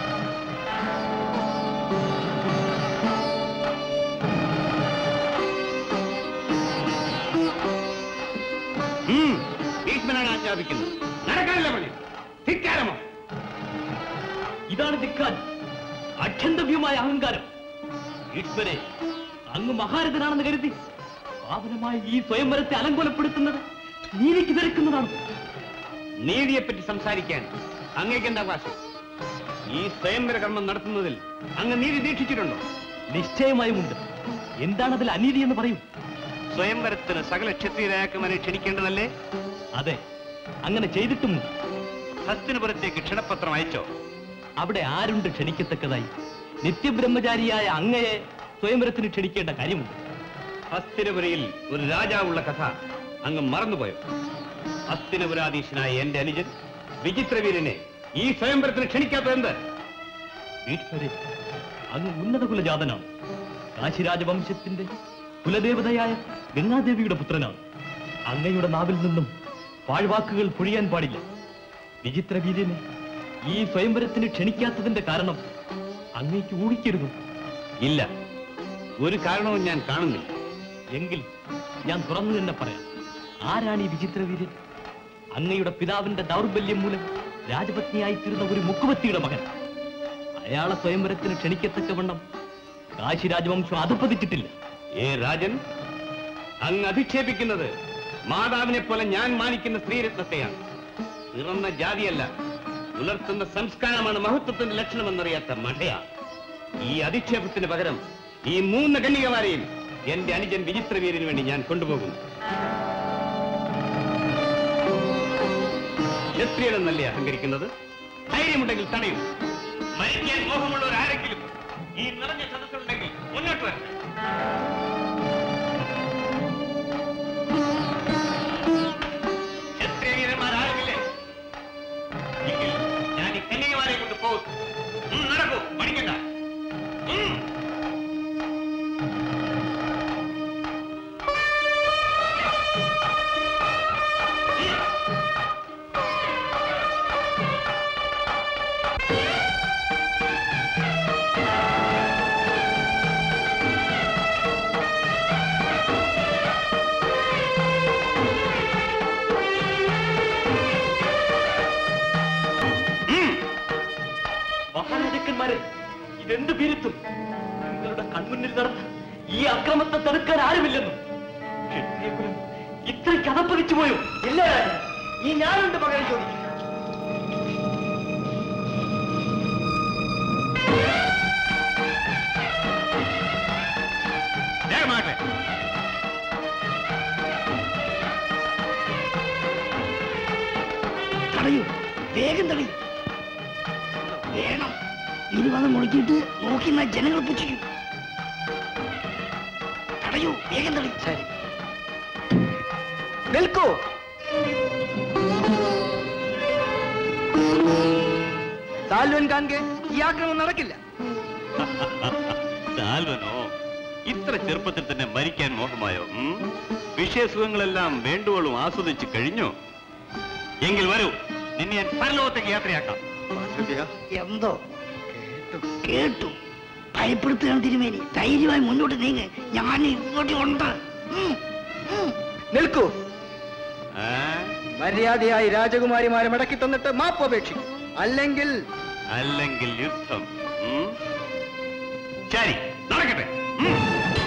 ഉം, ഭീഷ്മനാണ് ആജ്ഞാപിക്കുന്നത് നടക്കാനല്ല പറഞ്ഞു ധിക്കാരമോ ഇതാണ് ധിക്കാൻ അക്ഷന്തവ്യമായ അഹങ്കാരം ഈശ്വരെ അങ്ങ് മഹാരഥനാണെന്ന് കരുതി പാവനമായ ഈ സ്വയംവരത്തെ അലങ്കോലപ്പെടുത്തുന്നത് നീതിക്ക് നിരക്കുന്നതാണ് നീതിയെപ്പറ്റി സംസാരിക്കാൻ അങ്ങേക്ക് എന്താ അവകാശം ഈ സ്വയംവര കർമ്മം നടത്തുന്നതിൽ അങ്ങ് നീതി ദീക്ഷിച്ചിട്ടുണ്ടോ നിശ്ചയമായുമുണ്ട് എന്താണ് അതിൽ അനീതി എന്ന് പറയൂ സ്വയംവരത്തിന് സകല ക്ഷത്രിയ രാജാക്കന്മാരെ ക്ഷണിക്കേണ്ടതല്ലേ അതെ അങ്ങനെ ചെയ്തിട്ടുമുണ്ട് ഹസ്തിനപുരത്തേക്ക് ക്ഷണപത്രം അയച്ചോ അവിടെ ആരുണ്ട് ക്ഷണിക്കത്തക്കതായി നിത്യബ്രഹ്മചാരിയായ അങ്ങയെ സ്വയംവരത്തിന് ക്ഷണിക്കേണ്ട കാര്യമുണ്ട് ഹസ്തിനപുരയിൽ ഒരു രാജാവുള്ള കഥ അങ്ങ് മറന്നുപോയോ ഹസ്തിനപുരാധീശനായ എന്റെ അനുജൻ വിചിത്രവീരനെ ഈ സ്വയംവരത്തിന് ക്ഷണിക്കാത്തത് ഈശ്വരെ അങ്ങ് ഉന്നത കുലജാതനാണ് കാശിരാജവംശത്തിന്റെ കുലദേവതയായ ഗംഗാദേവിയുടെ പുത്രനാണ് അങ്ങയുടെ നാവിൽ നിന്നും പാഴ്വാക്കുകൾ പൊഴിയാൻ പാടില്ല വിചിത്രവീര്യനെ ഈ സ്വയംവരത്തിന് ക്ഷണിക്കാത്തതിന്റെ കാരണം അങ്ങേക്ക് ഊഹിക്കരുത് ഇല്ല ഒരു കാരണവും ഞാൻ കാണുന്നില്ല എങ്കിൽ ഞാൻ തുറന്നു തന്നെ പറയാം ആരാണ് ഈ വിചിത്രവീര്യൻ അങ്ങയുടെ പിതാവിന്റെ ദൗർബല്യം മൂലം രാജപത്നിയായിത്തീരുന്ന ഒരു മുക്കുവത്തിയുടെ മകൻ അയാളെ സ്വയംവരത്തിന് ക്ഷണിക്കത്തക്കവണ്ണം കാശി രാജവംശം അധപ്പതിച്ചിട്ടില്ല ഏ രാജൻ അങ്ങ് അധിക്ഷേപിക്കുന്നത് മാതാവിനെ പോലെ ഞാൻ മാനിക്കുന്ന സ്ത്രീരത്നത്തെയാണ് പിറന്ന ജാതിയല്ല പുലർത്തുന്ന സംസ്കാരമാണ് മഹത്വത്തിന്റെ ലക്ഷണമെന്നറിയാത്ത മഠയ ഈ അധിക്ഷേപത്തിന് പകരം ഈ മൂന്ന് കന്യകമാരെയും എന്റെ അനുജൻ വിചിത്രവീരന് വേണ്ടി ഞാൻ കൊണ്ടുപോകുന്നു ക്ഷത്രിയനെന്നല്ലേ അഹങ്കരിക്കുന്നത് ധൈര്യമുണ്ടെങ്കിൽ തടയും മരിക്കാൻ മോഹമുള്ളവർ ആരെങ്കിലും ഈ നിറഞ്ഞ സദസ്സുണ്ടെങ്കിൽ മുന്നോട്ട് വരണം ക്ഷത്രിയവീരന്മാരാരുമില്ലേ എങ്കിൽ ഞാൻ ഈ കന്യകമാരെ കൊണ്ട് പോകും ഉം, നടക്കൂ പഠിക്കണ്ട ഉം. മഹാരാജാക്കന്മാരെ ഇതെന്ത് ഭീരുത്വം നിങ്ങളുടെ കൺമുന്നിൽ നടന്ന ഈ അക്രമത്തെ തടുക്കാൻ ആരുമില്ലെന്നും ക്ഷത്രിയകുലം ഇത്രയ്ക്ക് അതപ്പതിച്ചു പോയോ ഇല്ല ഈ ഞാനുണ്ട് പകരം ചോദിക്കും വേഗമാകട്ടെ തടയൂ വേഗം തടയൂ വേണം ഇനി വന്ന് മുടക്കിയിട്ട് നോക്കി നിന്നാ ജനങ്ങൾ പുച്ഛിക്കും തടയൂ വേഗം തടയൂ ശരി നിൽക്കൂ സാൽവൻ കാൺകെ ഈ ആക്രമണം നടക്കില്ല സാൽവനോ ഇത്ര ചെറുപ്പത്തിൽ തന്നെ മരിക്കാൻ മോഹമായോ ഉം? വിഷയസുഖങ്ങളെല്ലാം വേണ്ടുവോളും ആസ്വദിച്ച് കഴിഞ്ഞോ എങ്കിൽ വരൂ നിന്നെ ഞാൻ പരലോകത്തേക്ക് യാത്രയാക്കാം എന്തോ കേട്ടു ഭയപ്പെടുത്തുകയാണ് തിരുമേനി ധൈര്യമായി മുന്നോട്ട് നീങ്ങ് ഞാൻ ഇങ്ങോട്ട് ഉണ്ട് ഉം, ഉം. നിൽക്കൂ ആ? മര്യാദയായി രാജകുമാരിമാരെ മടക്കി തന്നിട്ട് മാപ്പ് അപേക്ഷിക്കും അല്ലെങ്കിൽ അല്ലെങ്കിൽ യുദ്ധം ഉം? ശരി നടക്കട്ടെ ഉം.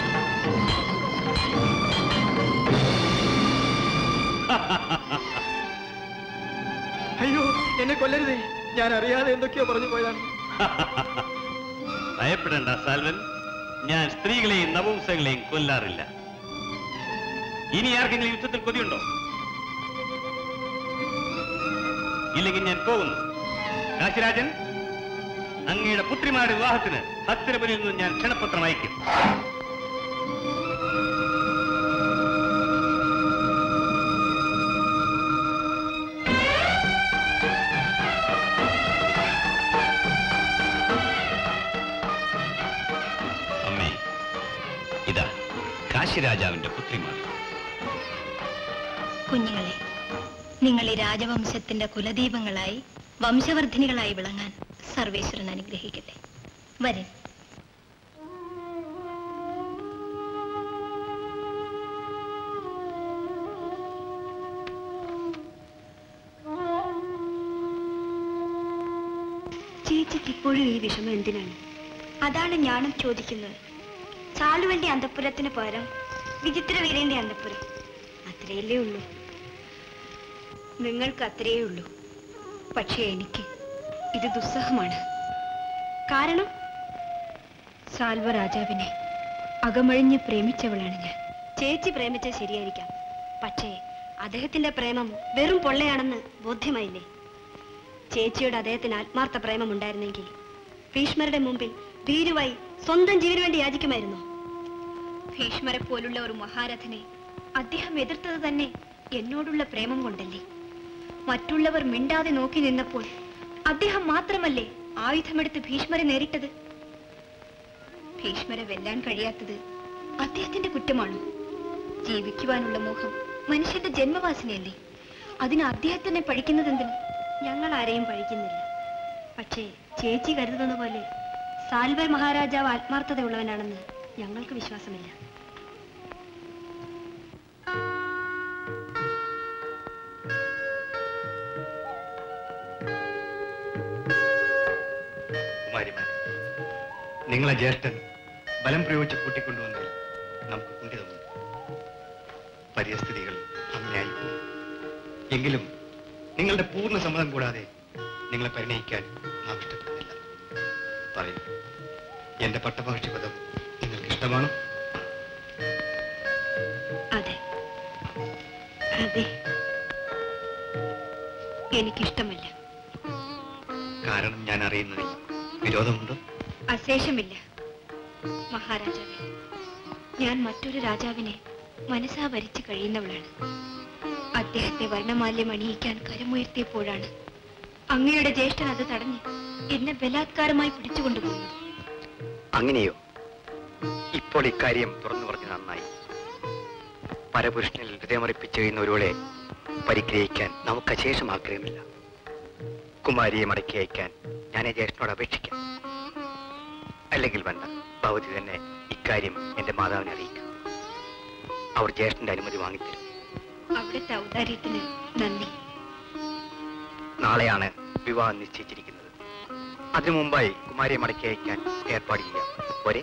അയ്യോ എന്നെ കൊല്ലരുതേ ഞാൻ അറിയാതെ എന്തൊക്കെയോ പറഞ്ഞു പോയതാണ് ഭയപ്പെടേണ്ട സാൽവൻ ഞാൻ സ്ത്രീകളെയും നപുംസകളെയും കൊല്ലാറില്ല ഇനി ആർക്കെങ്കിലും യുദ്ധത്തിൽ കൊതിയുണ്ടോ ഇല്ലെങ്കിൽ ഞാൻ പോകുന്നു കാശിരാജൻ അങ്ങയുടെ പുത്രിമാരുടെ വിവാഹത്തിന് ഹസ്തിനപുരിയിൽ നിന്ന് ഞാൻ ക്ഷണപത്രം അയക്കും അമ്മേ ഇതാ കാശിരാജാവിന്റെ പുത്രിമാർ കുഞ്ഞുങ്ങളെ നിങ്ങൾ ഈ രാജവംശത്തിന്റെ കുലദീപങ്ങളായി വംശവർദ്ധിനികളായി വിളങ്ങാൻ സർവേശ്വരൻ അനുഗ്രഹിക്കട്ടെ വരൻ ചേച്ചിക്ക് ഇപ്പോഴും ഈ വിഷമം എന്തിനാണ് അതാണ് ഞാനും ചോദിക്കുന്നത് ചാലുവന്റെ അന്തപ്പുരത്തിന് പകരം വിചിത്ര വീരന്റെ അന്തപ്പുരം അത്രയല്ലേ ഉള്ളൂ നിങ്ങൾക്ക് അത്രയേ ഉള്ളൂ പക്ഷേ എനിക്ക് ഇത് ദുസ്സഹമാണ് കാരണം സാൽവ രാജാവിനെ അകമഴിഞ്ഞ് പ്രേമിച്ചവളാണ് ഞാൻ ചേച്ചി പ്രേമിച്ച ശരിയായിരിക്കാം പക്ഷേ അദ്ദേഹത്തിന്റെ പ്രേമം വെറും പൊള്ളയാണെന്ന് ബോധ്യമായില്ലേ ചേച്ചിയോട് അദ്ദേഹത്തിന് ആത്മാർത്ഥ പ്രേമമുണ്ടായിരുന്നെങ്കിൽ ഭീഷ്മരുടെ മുമ്പിൽ ഭീരുവായി സ്വന്തം ജീവന് വേണ്ടി യാചിക്കുമായിരുന്നോ ഭീഷ്മരെ പോലുള്ള ഒരു മഹാരഥനെ അദ്ദേഹം എതിർത്തത് തന്നെ എന്നോടുള്ള പ്രേമം കൊണ്ടല്ലേ മറ്റുള്ളവർ മിണ്ടാതെ നോക്കി നിന്നപ്പോൾ അദ്ദേഹം മാത്രമല്ലേ ആയുധമെടുത്ത് ഭീഷ്മരെ നേരിട്ടത് ഭീഷ്മരെ വെല്ലാൻ കഴിയാത്തത് അദ്ദേഹത്തിന്റെ കുറ്റമാണോ ജീവിക്കുവാനുള്ള മോഹം മനുഷ്യന്റെ ജന്മവാസനയല്ലേ അതിന് അദ്ദേഹത്തിനെ പഴിക്കുന്നതെന്തിന് ഞങ്ങൾ ആരെയും പഴിക്കുന്നില്ല പക്ഷേ ചേച്ചി കരുതുന്ന പോലെ സാൽവർ മഹാരാജാവ് ആത്മാർത്ഥതയുള്ളവനാണെന്ന് ഞങ്ങൾക്ക് വിശ്വാസമില്ല കുമാരിമാരെ നിങ്ങളെ ജ്യേഷ്ഠൻ ബലം പ്രയോഗിച്ച് കൂട്ടിക്കൊണ്ടുവന്നതിൽ നമുക്ക് കുണ്ഠിതമുണ്ട് പരിസ്ഥിതികൾ അങ്ങനെയായി പോയി. എങ്കിലും നിങ്ങളുടെ പൂർണ്ണ സമ്മതം കൂടാതെ നിങ്ങളെ പരിണയിക്കാൻ നാം ഇഷ്ടപ്പെടുന്നില്ല പറയൂ എന്റെ പട്ടമഹർഷി പദം നിങ്ങൾക്ക് ഇഷ്ടമാണോ അതെ അതെ എനിക്കിഷ്ടമല്ല കാരണം ഞാൻ അറിയുന്നതിൽ വിരോധമുണ്ടോ അശേഷമില്ല മഹാരാജാവേ ഞാൻ മറ്റൊരു രാജാവിനെ മനസ്സാ വരിച്ചു കഴിയുന്നവളാണ് അദ്ദേഹത്തെ വർണ്ണമാല്യം അണിയിക്കാൻ കരമുയർത്തിയപ്പോഴാണ് അങ്ങയുടെ ജ്യേഷ്ഠൻ അത് തടഞ്ഞ് എന്നെ ബലാത്കാരമായി പിടിച്ചുകൊണ്ടുപോയത് അങ്ങനെയോ ഇപ്പോൾ ഇക്കാര്യം തുറന്നു പറഞ്ഞു നന്നായി പരപുരുഷനിൽ ഹൃദയമറിപ്പിച്ച് കഴിയുന്ന ഒരുവളെ പരിഗ്രഹിക്കാൻ നമുക്ക് അശേഷം ആഗ്രഹമില്ല കുമാരിയെ മടക്കി അയക്കാൻ ഞാൻ ഈ ജ്യേഷ്ഠനോട് അപേക്ഷിക്കാം അല്ലെങ്കിൽ വേണ്ട ഭഗവതി തന്നെ ഇക്കാര്യം എന്റെ മാതാവിനെ അറിയിക്കും അവർ ജ്യേഷ്ഠന്റെ അനുമതി വാങ്ങിത്തരും അവിടുത്തെ ഔദാര്യത്തിന് നന്ദി നാളെയാണ് വിവാഹം നിശ്ചയിച്ചിരിക്കുന്നത് അതിനു മുമ്പായി കുമാരിയെ മടക്കി അയക്കാൻ ഏർപ്പാട് ചെയ്യാം പോരെ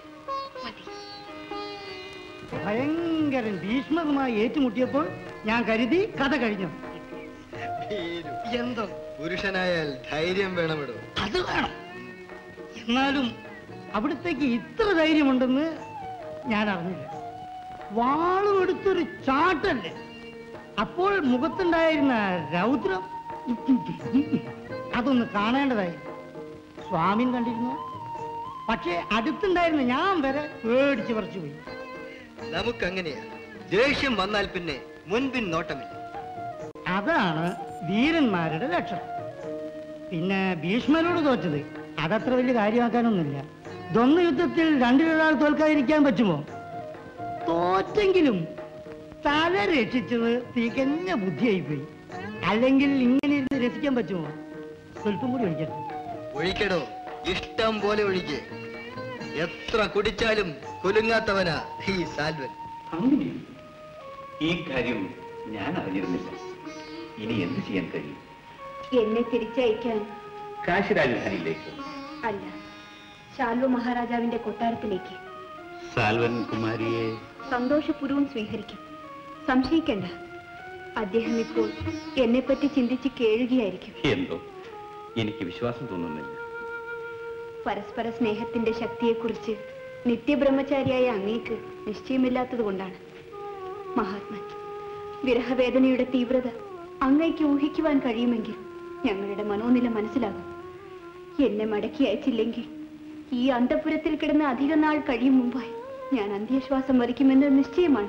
ഭയങ്കരൻ ഭീഷ്മകമായി ഏറ്റുമുട്ടിയപ്പോൾ ഞാൻ കരുതി കഥ കഴിഞ്ഞു എന്തോ പുരുഷനായാൽ ധൈര്യം വേണമിടോ അത് വേണം എന്നാലും അവിടത്തേക്ക് ഇത്ര ധൈര്യമുണ്ടെന്ന് ഞാൻ അറിഞ്ഞില്ല വാളും എടുത്തൊരു ചാട്ടല്ലേ അപ്പോൾ മുഖത്തുണ്ടായിരുന്ന രൗദ്രം അതൊന്ന് കാണേണ്ടതായി സ്വാമിൻ കണ്ടിരുന്നു പക്ഷേ അടുത്തുണ്ടായിരുന്ന ഞാൻ വരെ പേടിച്ച് പറിച്ചു പോയി നമുക്കങ്ങനെയാ ദേഷ്യം വന്നാൽ പിന്നെ മുൻപിൻ നോട്ടമില്ല അതാണ് വീരന്മാരുടെ ലക്ഷണം പിന്നെ ഭീഷ്മരോട് തോറ്റത് അതത്ര വലിയ കാര്യമാക്കാനൊന്നുമില്ല ദ്വന്ദ് യുദ്ധത്തിൽ രണ്ടിലൊരാൾ തോൽക്കാതിരിക്കാൻ പറ്റുമോ തോറ്റെങ്കിലും തല രക്ഷിച്ചത് തികഞ്ഞ ബുദ്ധിയായിപ്പോയി അല്ലെങ്കിൽ ഇങ്ങനെ ഇരുന്ന് രസിക്കാൻ പറ്റുമോ സ്വല്പം കൂടി ഒഴിക്കട്ടെ ഒഴിക്കടോ ഇഷ്ടം പോലെ ഒഴിക്ക് എത്ര കുടിച്ചാലും കുലുങ്ങാത്തവനാ ഈ സാൽവൻ അങ്ങനെയോ ഈ കാര്യം ഞാൻ അറിഞ്ഞിരുന്നില്ല ഇനി എന്ത് ചെയ്യാൻ കഴിയും എന്നെ തിരിച്ചയക്കാൻ കാശി രാജധാനിയിലേക്ക് അല്ല ശാൽവ മഹാരാജാവിന്റെ കൊട്ടാരത്തിലേക്ക് സാൽവൻ കുമാരിയെ സന്തോഷപൂർവ്വം സ്വീകരിക്കും സംശയിക്കണ്ട അദ്ദേഹം ഇപ്പോൾ എന്നെപ്പറ്റി ചിന്തിച്ച് കേഴുകയായിരിക്കും എന്തോ എനിക്ക് വിശ്വാസം തോന്നുന്നില്ല പരസ്പര സ്നേഹത്തിന്റെ ശക്തിയെക്കുറിച്ച് നിത്യബ്രഹ്മചാരിയായ അങ്ങേക്ക് നിശ്ചയമില്ലാത്തത് കൊണ്ടാണ് മഹാത്മൻ വിരഹവേദനയുടെ തീവ്രത അങ്ങയ്ക്ക് ഊഹിക്കുവാൻ കഴിയുമെങ്കിൽ ഞങ്ങളുടെ മനോനില മനസ്സിലാകും എന്നെ മടക്കി അയച്ചില്ലെങ്കിൽ ഈ അന്തപുരത്തിൽ കിടന്ന് അധിക നാൾ കഴിയും മുമ്പായി ഞാൻ അന്ത്യശ്വാസം വരിക്കുമെന്ന് നിശ്ചയമാണ്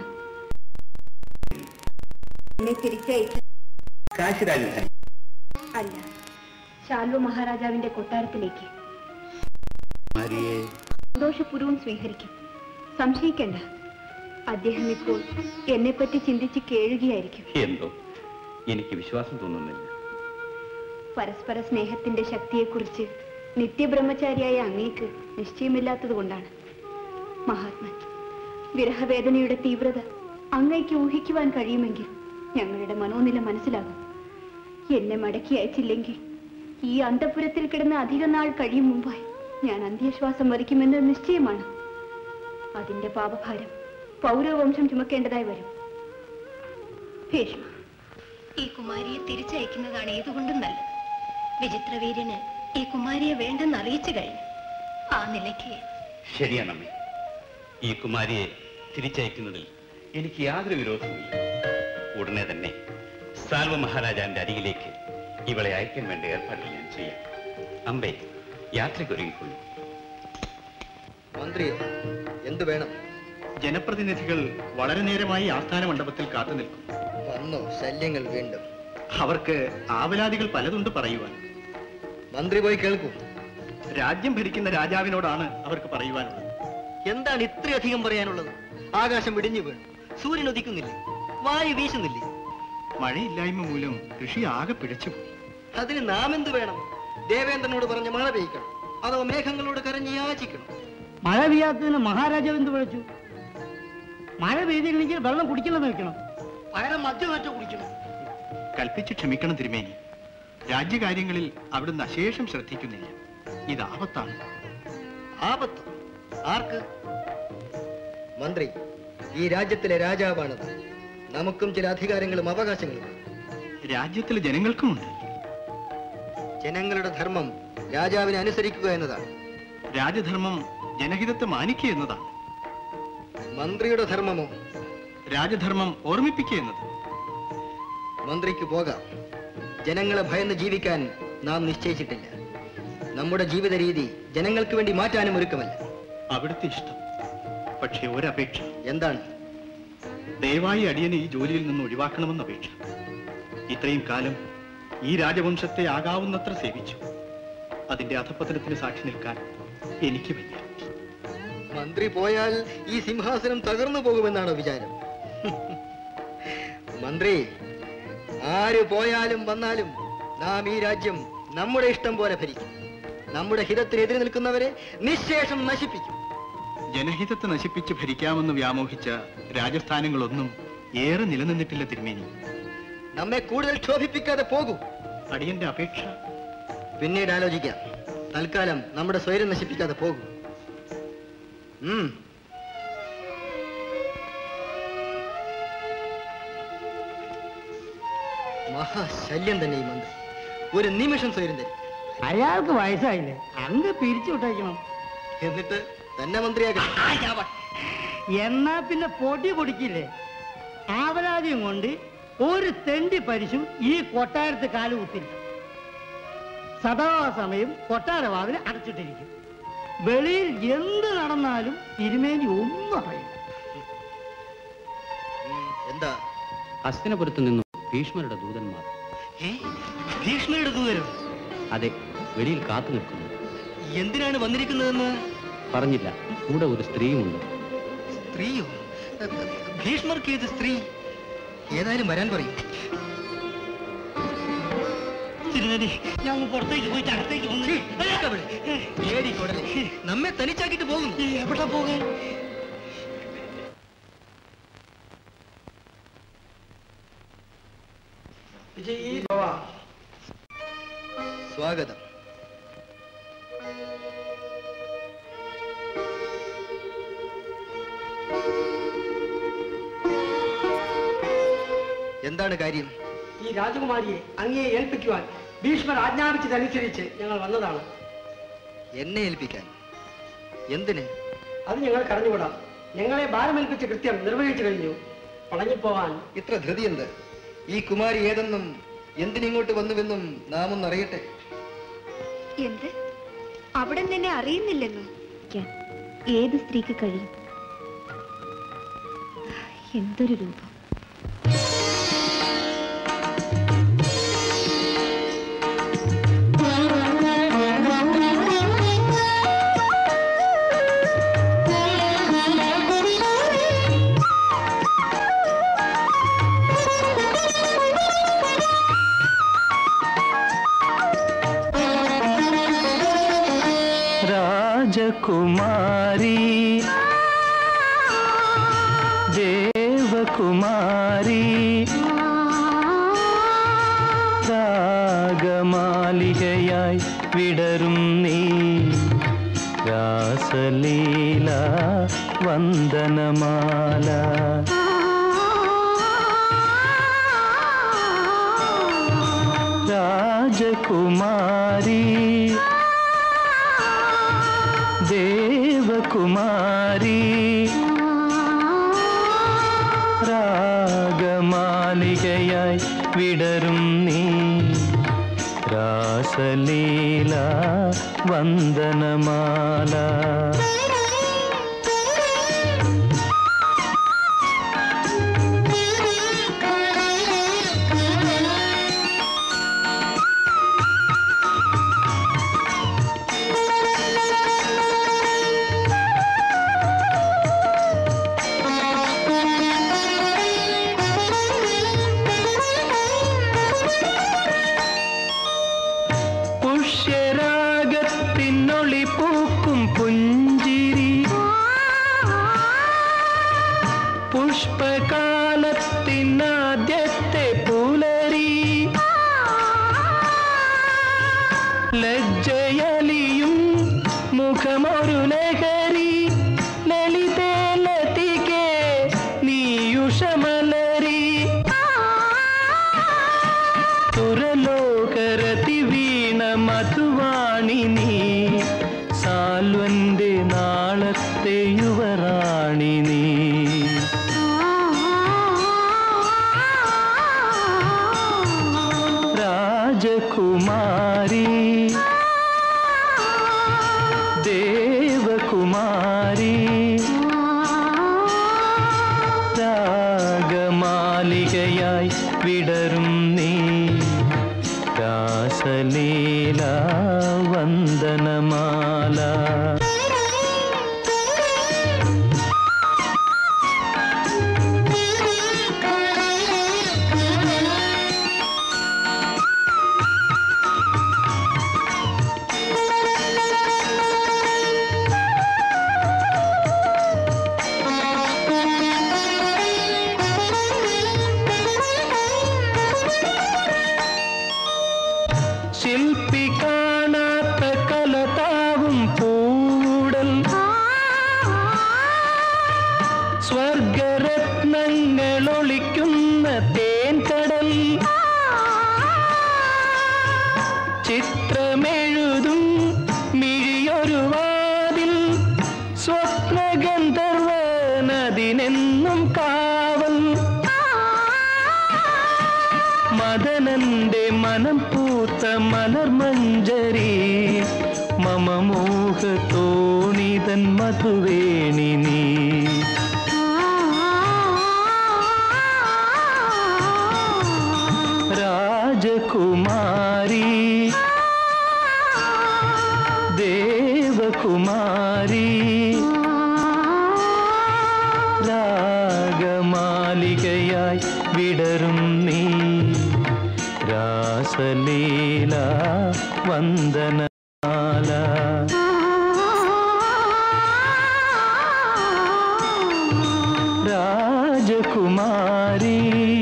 എന്നെ തിരിച്ചയച്ച കാശി രാജധാനി അല്ല ശാൽവ മഹാരാജാവിന്റെ കൊട്ടാരത്തിലേക്ക് കുമാരിയെ സന്തോഷപൂർവ്വം സ്വീകരിക്കും സംശയിക്കണ്ട അദ്ദേഹം ഇപ്പോൾ എന്നെപ്പറ്റി ചിന്തിച്ച് കേഴുകയായിരിക്കും എന്തോ എനിക്ക് വിശ്വാസം തോന്നുന്നില്ല പരസ്പര സ്നേഹത്തിന്റെ ശക്തിയെക്കുറിച്ച് നിത്യബ്രഹ്മചാരിയായ അങ്ങേക്ക് നിശ്ചയമില്ലാത്തത് കൊണ്ടാണ് മഹാത്മൻ വിരഹവേദനയുടെ തീവ്രത അങ്ങയ്ക്ക് ഊഹിക്കുവാൻ കഴിയുമെങ്കിൽ ഞങ്ങളുടെ മനോനില മനസ്സിലാകും എന്നെ മടക്കി അയച്ചില്ലെങ്കിൽ ഈ അന്തപുരത്തിൽ കിടന്ന് അധിക നാൾ കഴിയും മുമ്പായി ഞാൻ അന്ത്യശ്വാസം വരിക്കുമെന്ന് നിശ്ചയമാണ് അതിന്റെ പാപഭാരം പൗരവംശം ചുമക്കേണ്ടതായി വരും ഭീഷ്മ ഈ കുമാരിയെ തിരിച്ചയക്കുന്നതാണ് ഏതുകൊണ്ടും നല്ലത് വിചിത്രവീര്യന് ഈ കുമാരിയെ വേണ്ടെന്ന് അറിയിച്ചു കഴിഞ്ഞു ആ നിലയ്ക്ക് ശരിയാണ് അമ്മേ ഈ കുമാരിയെ തിരിച്ചയക്കുന്നതിൽ എനിക്ക് യാതൊരു വിരോധവുമില്ല ഉടനെ തന്നെ സാൽവ മഹാരാജാവിന്റെ അരികിലേക്ക് ഇവളെ അയക്കാൻ വേണ്ട ഏർപ്പാടുകൾ ഞാൻ ചെയ്യാം അമ്പേ യാത്രയ്ക്കൊരുങ്ങിക്കൊള്ളു മന്ത്രിയെ എന്തു വേണം ജനപ്രതിനിധികൾ വളരെ നേരമായി ആസ്ഥാന മണ്ഡപത്തിൽ കാത്തു നിൽക്കും വന്നോ ശല്യങ്ങൾ വീണ്ടും അവർക്ക് ആവലാദികൾ പലതുണ്ട് പറയുവാൻ മന്ത്രി പോയി കേൾക്കൂ രാജ്യം ഭരിക്കുന്ന രാജാവിനോടാണ് അവർക്ക് പറയുവാനുള്ളത് എന്താണ് ഇത്രയധികം പറയാനുള്ളത് ആകാശം ഇടിഞ്ഞു വീണു സൂര്യൻ ഉദിക്കുന്നില്ലേ വായു വീശുന്നില്ലേ മഴയില്ലായ്മ മൂലം കൃഷി ആകെ പിഴച്ചുപോയി അതിന് നാം എന്ത് വേണം ദേവേന്ദ്രനോട് പറഞ്ഞ് മഴ പെയ്യിക്കണം അതോ മേഘങ്ങളോട് കരഞ്ഞ് യാചിക്കണം മഴ പെയ്യാത്തതിന് മഹാരാജാവ് എന്ത് വിളിച്ചു മഴ പെയ്തില്ലെങ്കിൽ വെള്ളം കുടിക്കണമെന്ന് വെക്കണം പകരം മദ്യം മറ്റോ കുടിക്കണം കൽപ്പിച്ച് ക്ഷമിക്കണം തിരുമേനി രാജ്യകാര്യങ്ങളിൽ അവിടുന്ന് അശേഷം ശ്രദ്ധിക്കുന്നില്ല ഇത് ആപത്താണ് ആപത്ത് ആർക്ക് മന്ത്രി ഈ രാജ്യത്തിലെ രാജാവാണത് നമുക്കും ചില അധികാരങ്ങളും അവകാശങ്ങളും രാജ്യത്തിലെ ജനങ്ങൾക്കുമുണ്ട് ജനങ്ങളുടെ ധർമ്മം രാജാവിനെ അനുസരിക്കുക എന്നതാണ് രാജധർമ്മം ജനഹിതത്തെ മാനിക്കുക എന്നതാണ് മന്ത്രിയുടെ ധർമ്മമോ രാജധർമ്മം ഓർമ്മിപ്പിക്കുക എന്നത് മന്ത്രിക്ക് പോകാം ജനങ്ങളെ ഭയന്ന് ജീവിക്കാൻ നാം നിശ്ചയിച്ചിട്ടില്ല നമ്മുടെ ജീവിത രീതി ജനങ്ങൾക്ക് വേണ്ടി മാറ്റാനും ഒരുക്കമല്ല അവിടുത്തെ ഇഷ്ടം പക്ഷേ ഒരപേക്ഷ എന്താണ് ദയവായി അടിയനെ ഈ ജോലിയിൽ നിന്ന് ഒഴിവാക്കണമെന്ന അപേക്ഷ ഇത്രയും കാലം ഈ രാജവംശത്തെ ആകാവുന്നത്ര സേവിച്ചു അതിന്റെ അധപതനത്തിന് സാക്ഷി നിൽക്കാൻ എനിക്ക് വയ്യ മന്ത്രി പോയാൽ ഈ സിംഹാസനം തകർന്നു പോകുമെന്നാണോ വിചാരം മന്ത്രി ആര് പോയാലും വന്നാലും നാം ഈ രാജ്യം നമ്മുടെ ഇഷ്ടം പോലെ ഭരിക്കും നമ്മുടെ ഹിതത്തിനെതിരെ നിൽക്കുന്നവരെ നിശേഷം നശിപ്പിക്കും ജനഹിതത്തെ നശിപ്പിച്ച് ഭരിക്കാമെന്ന് വ്യാമോഹിച്ച രാജസ്ഥാനങ്ങളൊന്നും ഏറെ നിലനിന്നിട്ടില്ല തിരുമേനി നമ്മെ കൂടുതൽ ക്ഷോഭിപ്പിക്കാതെ പോകൂ അടിയന്റെ അപേക്ഷ പിന്നീട് ആലോചിക്കാം തൽക്കാലം നമ്മുടെ സ്വൈരം നശിപ്പിക്കാതെ പോകൂ ഉം മഹാശല്യം തന്നെ ഈ മന്ത്രി ഒരു നിമിഷം സ്വൈരം തരും അയാൾക്ക് വയസ്സായില്ലേ അങ്ങ് പിരിച്ചു വിട്ടേക്കണം എന്നിട്ട് തന്നെ മന്ത്രിയാക്കണം എന്നാ പിന്നെ പൊടി പൊടിക്കില്ലേ ആവലാതിയും കൊണ്ട് ഒരു തെണ്ടി പരിശും ഈ കൊട്ടാരത്ത് കാലുകുത്തില്ല സദാസമയം കൊട്ടാരവാതിൽ അടച്ചിട്ടിരിക്കും വെളിയിൽ എന്ത് നടന്നാലും തിരുമേനി ഒന്നും അറിയില്ല എന്താ ഹസ്തിനപുരത്ത് നിന്നും ഭീഷ്മരുടെ ദൂതന്മാർ ഭീഷ്മയുടെ ദൂരം അതെ വെളിയിൽ കാത്തു നിൽക്കുന്നു എന്തിനാണ് വന്നിരിക്കുന്നതെന്ന് പറഞ്ഞില്ല കൂടെ ഒരു സ്ത്രീയുമുണ്ട് സ്ത്രീയോ ഭീഷ്മർക്ക് ഏത് സ്ത്രീ ഏതായാലും വരാൻ പറയും തിരുമേനി ഞാൻ ഒന്ന് പുറത്തേക്ക് പോയിട്ട് അകത്തേക്ക് വന്നു പേടിക്കൊടലെ നമ്മെ തനിച്ചാക്കിട്ട് പോകുന്നു എവിടെ പോകാൻ സ്വാഗതം എന്താണ് കാര്യം ഈ രാജകുമാരിയെ അങ്ങേ ഏൽപ്പിക്കുവാൻ ഭീഷ്മർ ആജ്ഞാപിച്ചതനുസരിച്ച് ഞങ്ങൾ വന്നതാണ് എന്നെ ഏൽപ്പിക്കാൻ എന്തിന് അത് ഞങ്ങൾ കടഞ്ഞുകൂടാം ഞങ്ങളെ ഭാരമേൽപ്പിച്ച കൃത്യം നിർവഹിച്ചു കഴിഞ്ഞു പളങ്ങിപ്പോവാൻ ഇത്ര ധൃതി എന്ത് ഈ കുമാരി ഏതെന്നും എന്തിനിങ്ങോട്ട് വന്നുവെന്നും നാം ഒന്ന് അറിയട്ടെ എന്ത് അവിടെ നിന്നെ അറിയുന്നില്ലെന്നോ ഏത് സ്ത്രീക്ക് കഴിയും എന്തൊരു രൂപം Thank you. ദേവകുമാരി ദേവകുമാരി രാഗമാലികയായി വിടരും നീ രാസലീല വന്ദനമാല രാജകുമാരി ദേവകുമാരി രാഗമാലികയായി വിടരും നീ രാസലീല വന്ദനമാല പുഷ്യരാഗത്തിനൊളി പൂക്കും പുഞ്ചിരി പുഷ്പകാലത്തിനാദ്യത്തെ പുലരി ലജ്ജയലിയും മുഖമൊരു ലഹരി ലളിതേ ലതികേ നീയുഷമലരി തുരലോകരതി വീണ മധുവാണി നീ സാൽവന്റെ നാളത്തെ യുവറാണി നീ രാജകുമാരി ദേവകുമാരി രാഗമാലികയായി വിടരും നീ രാസലീല വന്ദനമാല ശില്പി കാണാത്ത കലതാവും പൂടൽ സ്വർഗരത്നങ്ങൾ ഒളിക്കുന്ന തേൻകടൽ ചിത്രമെഴുതും മിഴിയൊരു വാതിൽ സ്വപ്നഗന്ധർവനതിനെന്നും കാവൽ മദനന്റെ മനം പൂത്ത മലർമഞ്ചരി മമ മോഹ തോണിതൻ മധുവേണി നീ രാജകുമാരി ദേവകുമാരി രാഗമാലികയായി വിടരും നീ രാസലീല വന്ദനമാല രാജകുമാരി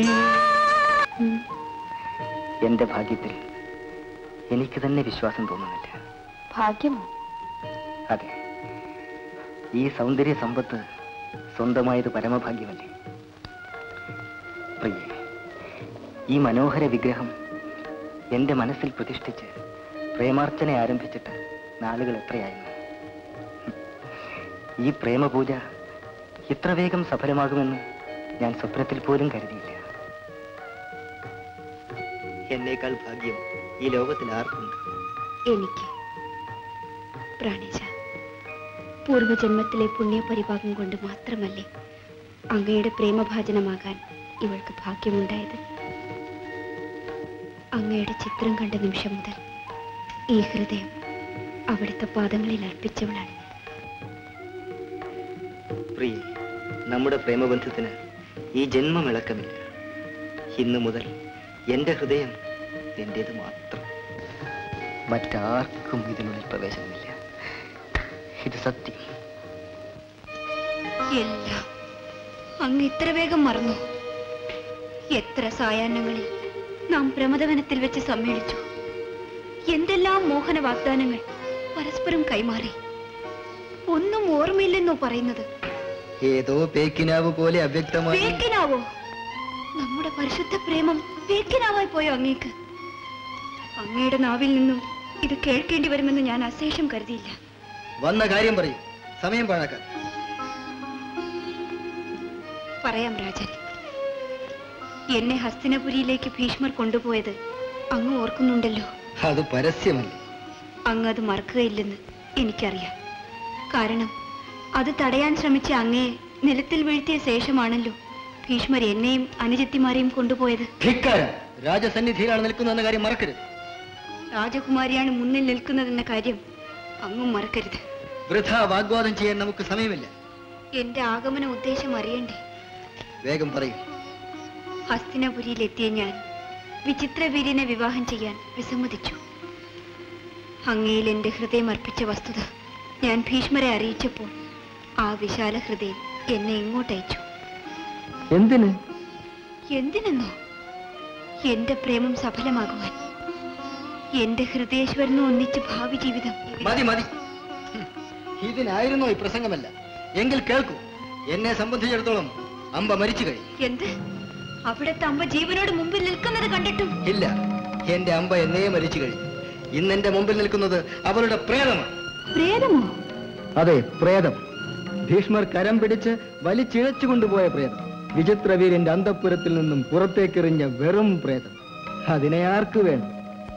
എന്റെ ഭാഗ്യത്തിൽ എനിക്ക് തന്നെ വിശ്വാസം തോന്നുന്നില്ല ഭാഗ്യമോ അതെ ഈ സൗന്ദര്യ സമ്പത്ത് സ്വന്തമായത് പരമഭാഗ്യമല്ലേ പ്രിയേ ഈ മനോഹര വിഗ്രഹം എന്റെ മനസ്സിൽ പ്രതിഷ്ഠിച്ച് പ്രേമാർച്ചന ആരംഭിച്ചിട്ട് നാളുകൾ എത്രയായിരുന്നു ഈ പ്രേമപൂജ ഇത്ര വേഗം സഫലമാകുമെന്ന് ഞാൻ സ്വപ്നത്തിൽ പോലും കരുതിയില്ല എന്നേക്കാൾ ഭാഗ്യം ഈ ലോകത്തിൽ ആർക്കുണ്ട് എനിക്ക് പ്രാണേശ പൂർവജന്മത്തിലെ പുണ്യപരിഭാഗം കൊണ്ട് മാത്രമല്ലേ അങ്ങയുടെ പ്രേമഭാജനമാകാൻ ഇവൾക്ക് ഭാഗ്യമുണ്ടായത് അങ്ങയുടെ ചിത്രം കണ്ട നിമിഷം മുതൽ ഈ ഹൃദയം അവിടുത്തെ പാദങ്ങളിൽ അർപ്പിച്ചവളാണ് ഞാൻ. പ്രിയ നമ്മുടെ പ്രേമബന്ധത്തിന് ഈ ജന്മം ഇളക്കമില്ല ഇന്നു മുതൽ എന്റെ ഹൃദയം എന്റേത് മാത്രം മറ്റാർക്കും ഇതിനുള്ളിൽ പ്രവേശനമില്ല ഇത് സത്യം എല്ലാം അങ്ങ് ഇത്ര വേഗം മറന്നു എത്ര സായാഹ്നങ്ങളിൽ നാം പ്രമദവനത്തിൽ വെച്ച് സമ്മേളിച്ചു എന്തെല്ലാം മോഹന വാഗ്ദാനങ്ങൾ പരസ്പരം കൈമാറി ഒന്നും ഓർമ്മയില്ലെന്നോ പറയുന്നത് ഏതോ പേക്കിനാവ് പോലെ അവ്യക്തമായി വേക്കിനാവോ നമ്മുടെ പരിശുദ്ധ പ്രേമം വേക്കിനാവായി പോയോ അങ്ങേക്ക് അങ്ങയുടെ നാവിൽ നിന്നും ഇത് കേൾക്കേണ്ടി വരുമെന്ന് ഞാൻ അശേഷം കരുതിയില്ല വന്ന കാര്യം പറയൂ സമയം പാഴാക്കാൻ പറയാം രാജൻ എന്നെ ഹസ്തിനപുരിയിലേക്ക് ഭീഷ്മർ കൊണ്ടുപോയത് അങ്ങ് ഓർക്കുന്നുണ്ടല്ലോ അത് പരസ്യമല്ല അങ്ങ് അത് മറക്കുകയില്ലെന്ന് എനിക്കറിയാം കാരണം അത് തടയാൻ ശ്രമിച്ച അങ്ങയെ നിലത്തിൽ വീഴ്ത്തിയ ശേഷമാണല്ലോ ഭീഷ്മർ എന്നെയും അനുജത്തിമാരെയും കൊണ്ടുപോയത് ധിക്കാരം രാജസന്നിധിയിലാണ് നിൽക്കുന്നതെന്ന കാര്യം മറക്കരുത് രാജകുമാരിയാണ് മുന്നിൽ നിൽക്കുന്നതെന്ന കാര്യം അങ്ങും മറക്കരുത് വൃഥ വാഗ്വാദം ചെയ്യാൻ നമുക്ക് സമയമില്ല എന്റെ ആഗമന ഉദ്ദേശം അറിയണ്ടേ വേഗം പറയൂ ഹസ്തിനപുരിയിലെത്തിയ ഞാൻ വിചിത്രവീര്യനെ വിവാഹം ചെയ്യാൻ വിസമ്മതിച്ചു അങ്ങയിൽ എന്റെ ഹൃദയം അർപ്പിച്ച വസ്തുത ഞാൻ ഭീഷ്മരെ അറിയിച്ചപ്പോൾ ആ വിശാല ഹൃദയം എന്നെ ഇങ്ങോട്ടയച്ചു എന്തിന് എന്തിനെന്നോ എന്റെ പ്രേമം സഫലമാകുവാൻ എന്റെ ഹൃദയേശ്വരനും ഒന്നിച്ച് ഭാവി ജീവിതം മതി മതി ഹും. ഇതിനായിരുന്നോ ഈ പ്രസംഗമല്ല എങ്കിൽ കേൾക്കൂ എന്നെ സംബന്ധിച്ചിടത്തോളം അമ്പ മരിച്ചു കഴിഞ്ഞു എന്ത് അവിടുത്തെ അമ്മ ജീവനോട് മുമ്പിൽ നിൽക്കുന്നത് കണ്ടിട്ടും ഇല്ല എന്റെ അമ്പ എന്നേ മരിച്ചു കഴിഞ്ഞു ഇന്നെന്റെ മുമ്പിൽ നിൽക്കുന്നത് അവളുടെ പ്രേതമാണ് പ്രേതമോ അതെ പ്രേതം ഭീഷ്മർ കരം പിടിച്ച് വലിച്ചിഴച്ചു കൊണ്ടുപോയ പ്രേതം വിചിത്രവീരന്റെ അന്തപ്പുരത്തിൽ നിന്നും പുറത്തേക്കെറിഞ്ഞ വെറും പ്രേതം അതിനെ ആർക്ക് വേണം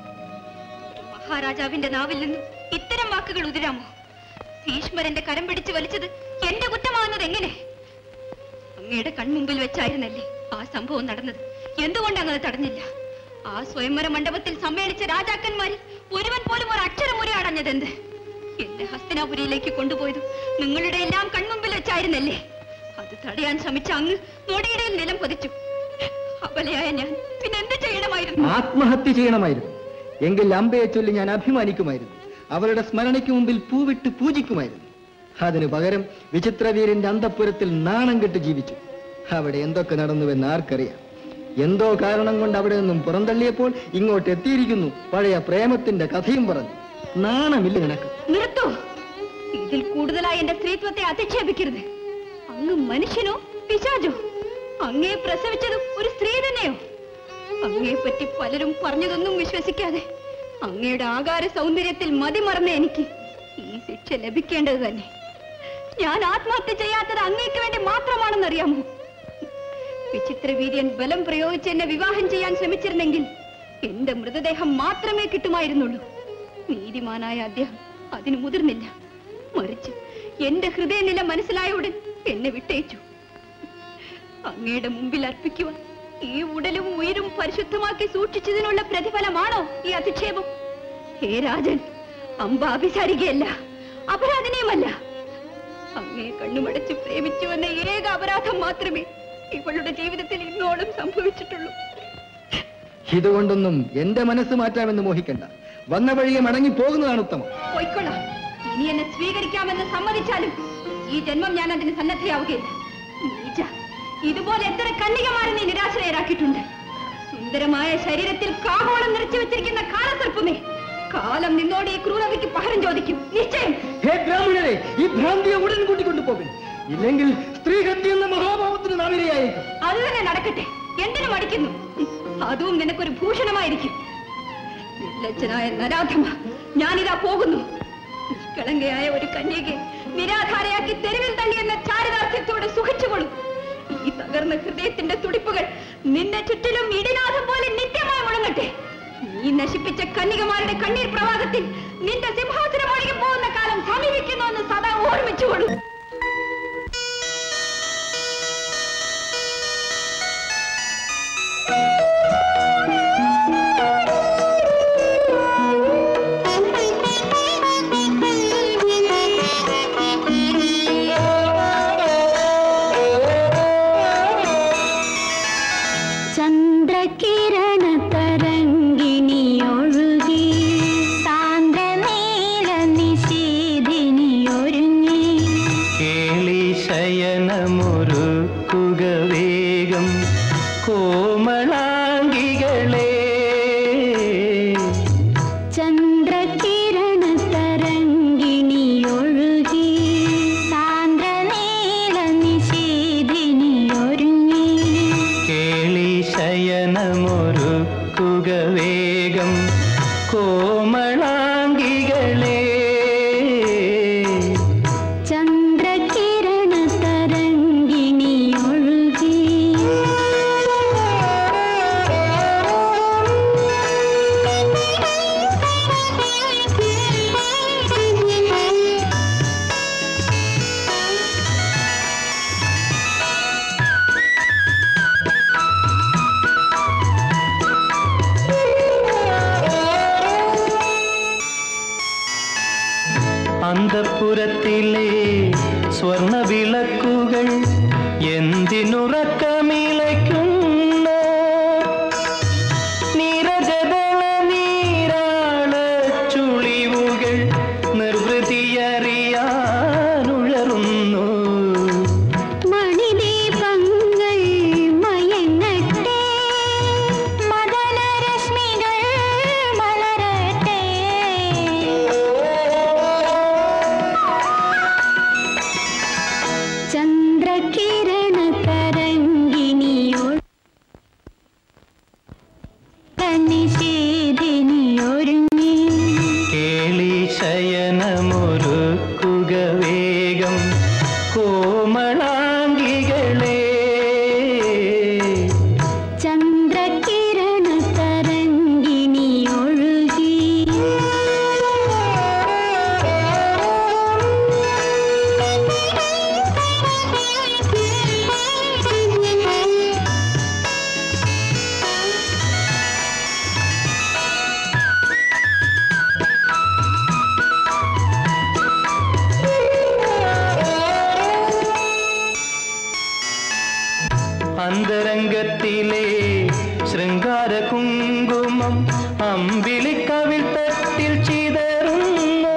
മഹാരാജാവിന്റെ നാവിൽ നിന്നും ഇത്തരം വാക്കുകൾ ഉതിരാമോ ഭീഷ്മരന്റെ കരം പിടിച്ച് വലിച്ചത് എന്റെ കുറ്റമാകുന്നത് എങ്ങനെ അങ്ങയുടെ കൺമുമ്പിൽ വെച്ചായിരുന്നല്ലേ ആ സംഭവം നടന്നത് എന്തുകൊണ്ട് അങ്ങ് അത് തടഞ്ഞില്ല ആ സ്വയംവര മണ്ഡപത്തിൽ സമ്മേളിച്ച രാജാക്കന്മാരിൽ ഒരുവൻ പോലും ഒരു അക്ഷരം മുറിയടഞ്ഞതെന്ത് എന്നെ ഹസ്തനാപുരിയിലേക്ക് കൊണ്ടുപോയത് നിങ്ങളുടെ എല്ലാം കൺമുമ്പിൽ വെച്ചായിരുന്നല്ലേ അത് തടയാൻ ശ്രമിച്ച അങ്ങ് നൊടിയിടയിൽ നിലം പതിച്ചു അബലയായ ഞാൻ പിന്നെ എന്ത് ചെയ്യണമായിരുന്നു ആത്മഹത്യ ചെയ്യണമായിരുന്നു എങ്കിൽ അമ്പയെ ചൊല്ലി ഞാൻ അഭിമാനിക്കുമായിരുന്നു അവളുടെ സ്മരണയ്ക്ക് മുമ്പിൽ പൂവിട്ട് പൂജിക്കുമായിരുന്നു അതിനു പകരം വിചിത്രവീരന്റെ അന്തപ്പുരത്തിൽ നാണം കെട്ട് ജീവിച്ചു അവിടെ എന്തൊക്കെ നടന്നുവെന്ന് ആർക്കറിയാം എന്തോ കാരണം കൊണ്ട് അവിടെ നിന്നും പുറന്തള്ളിയപ്പോൾ ഇങ്ങോട്ട് എത്തിയിരിക്കുന്നു പഴയ പ്രേമത്തിന്റെ കഥയും പറഞ്ഞു നാണമില്ല നിനക്ക് നിർത്തൂ ഇതിൽ കൂടുതലായി എന്റെ സ്ത്രീത്വത്തെ അധിക്ഷേപിക്കരുത് അങ്ങ് മനുഷ്യനോ പിശാചോ അങ്ങേ പ്രസവിച്ചത് ഒരു സ്ത്രീ തന്നെയോ അങ്ങയെ പറ്റി പലരും പറഞ്ഞതൊന്നും വിശ്വസിക്കാതെ അങ്ങയുടെ ആകാര സൗന്ദര്യത്തിൽ മതിമറന്ന എനിക്ക് ഈ ശിക്ഷ ലഭിക്കേണ്ടത് തന്നെ ഞാൻ ആത്മഹത്യ ചെയ്യാത്തത് അങ്ങേക്ക് വേണ്ടി മാത്രമാണെന്നറിയാമോ വിചിത്ര വീര്യൻ ബലം പ്രയോഗിച്ച് എന്നെ വിവാഹം ചെയ്യാൻ ശ്രമിച്ചിരുന്നെങ്കിൽ എന്റെ മൃതദേഹം മാത്രമേ കിട്ടുമായിരുന്നുള്ളൂ നീതിമാനായ അദ്ദേഹം അതിന് മുതിർന്നില്ല മറിച്ച് എന്റെ ഹൃദയനില മനസ്സിലായ ഉടൻ എന്നെ വിട്ടയച്ചു അങ്ങയുടെ മുമ്പിൽ അർപ്പിക്കുവാൻ ഈ ഉടലും ഉയരും പരിശുദ്ധമാക്കി സൂക്ഷിച്ചതിനുള്ള പ്രതിഫലമാണോ ഈ അധിക്ഷേപം ഹേ രാജൻ അമ്പ അഭിസാരികയല്ല അപരാധിനിയുമല്ല അങ്ങേ കണ്ണുമടച്ച് പ്രേമിച്ചുവെന്ന ഏക അപരാധം മാത്രമേ ഇവളുടെ ജീവിതത്തിൽ ഇന്നോളം സംഭവിച്ചിട്ടുള്ളൂ ഇതുകൊണ്ടൊന്നും എന്റെ മനസ്സ് മാറ്റാമെന്ന് മോഹിക്കണ്ട വന്ന വഴിയെ മടങ്ങി പോകുന്നതാണ് ഉത്തമം പൊയ്ക്കൊള്ളാം ഇനി എന്നെ സ്വീകരിക്കാമെന്ന് സമ്മതിച്ചാലും ഈ ജന്മം ഞാൻ അതിന് സന്നദ്ധയാവുകയില്ല നീച ഇതുപോലെ എത്ര കന്യകമാരെ നീ നിരാശരാക്കിയിട്ടുണ്ട് സുന്ദരമായ ശരീരത്തിൽ കാഹോളം നിറച്ചു വെച്ചിരിക്കുന്ന കാലസർപ്പമേ കാലം നിന്നോട് ഈ ക്രൂരതയ്ക്ക് പകരം ചോദിക്കും നിശ്ചയം ഹേ ബ്രാഹ്മണരെ ഈ ഭ്രാന്തിയെ ഉടൻ കൂട്ടിക്കൊണ്ടുപോകും ഇല്ലെങ്കിൽ സ്ത്രീഹത്യ എന്ന മഹാഭാവത്തിന് നാമിരയായിരിക്കും അത് തന്നെ നടക്കട്ടെ എന്തിനു മടിക്കുന്നു അതും നിനക്കൊരു ഭൂഷണമായിരിക്കും നിർലജ്ജനായ നരാധമ ഞാനിതാ പോകുന്നു നിഷ്കളങ്കയായ ഒരു കന്യകയെ നിരാധാരയാക്കി തെരുവിൽ തള്ളിയെന്ന ചാരിതാർത്ഥ്യത്തോടെ സുഖിച്ചുകൊള്ളും ഈ തകർന്ന ഹൃദയത്തിന്റെ തുടിപ്പുകൾ നിന്റെ ചുറ്റിലും ഇടിനാഥം പോലെ നിത്യമായി മുഴങ്ങട്ടെ നീ നശിപ്പിച്ച കന്യകമാരുടെ കണ്ണീർ പ്രവാഹത്തിൽ നിന്റെ സിംഹാസനം ഒഴുകി പോകുന്ന കാലം സമീപിക്കുന്നുവെന്ന് സദാ ഓർമ്മിച്ചുകൊള്ളൂ ചന്ദ്രകിരണ തരംഗിണിയൊഴുകി സാന്ദ്രനീല നിശീധിനിയൊരു സ്വർണ വിളക്കുകൾ എന്തിനുറക്കമിളയ്ക്കുന്ന നിരജതള നീരാള ചുളിവുകൾ നിർവൃതിയറിയാനുഴറുന്നു മണിദീപങ്ങൾ മയങ്ങട്ടെ മദനരശ്മികൾ മലരട്ടെ ചന്ദ്രകിരണ തരംഗിണിയോട് നിഷേധിനിയൊരുങ്ങി കേളി ശയനമൊരുക്കുക വേഗം കോമളാംഗികളെ ചന്ദ്രകിരണ തരംഗിണി ഒഴുകി അന്തരംഗത്തിലെ ശൃംഗാര കുങ്കുമം അമ്പിളിക്കവിൽ തട്ടിൽ ചിതറുന്നു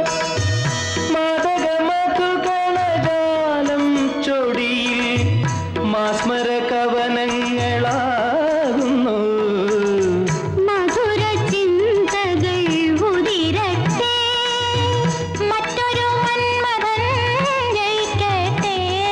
മാതക മധുകളജാലം ചൊടിയിൽ മാസ്മര കവനങ്ങളാകുന്നു മധുര ചിന്തകൾ ഉതിരട്ടെ മറ്റൊരു മന്മഥൻ ജയിക്കട്ടെ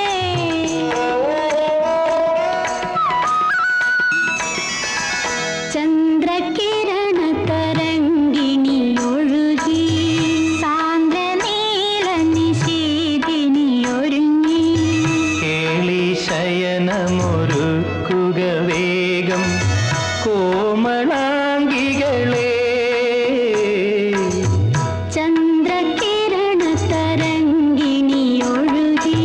ചന്ദ്രകിരണ തരംഗിണി ഒഴുകി സാന്ദ്ര നീല നിശീതിനി ഒരുങ്ങി കേളി ശയനമൊരുക്കുക വേഗം കോമളാംഗികളെ ചന്ദ്രകിരണ തരംഗിണി ഒഴുകി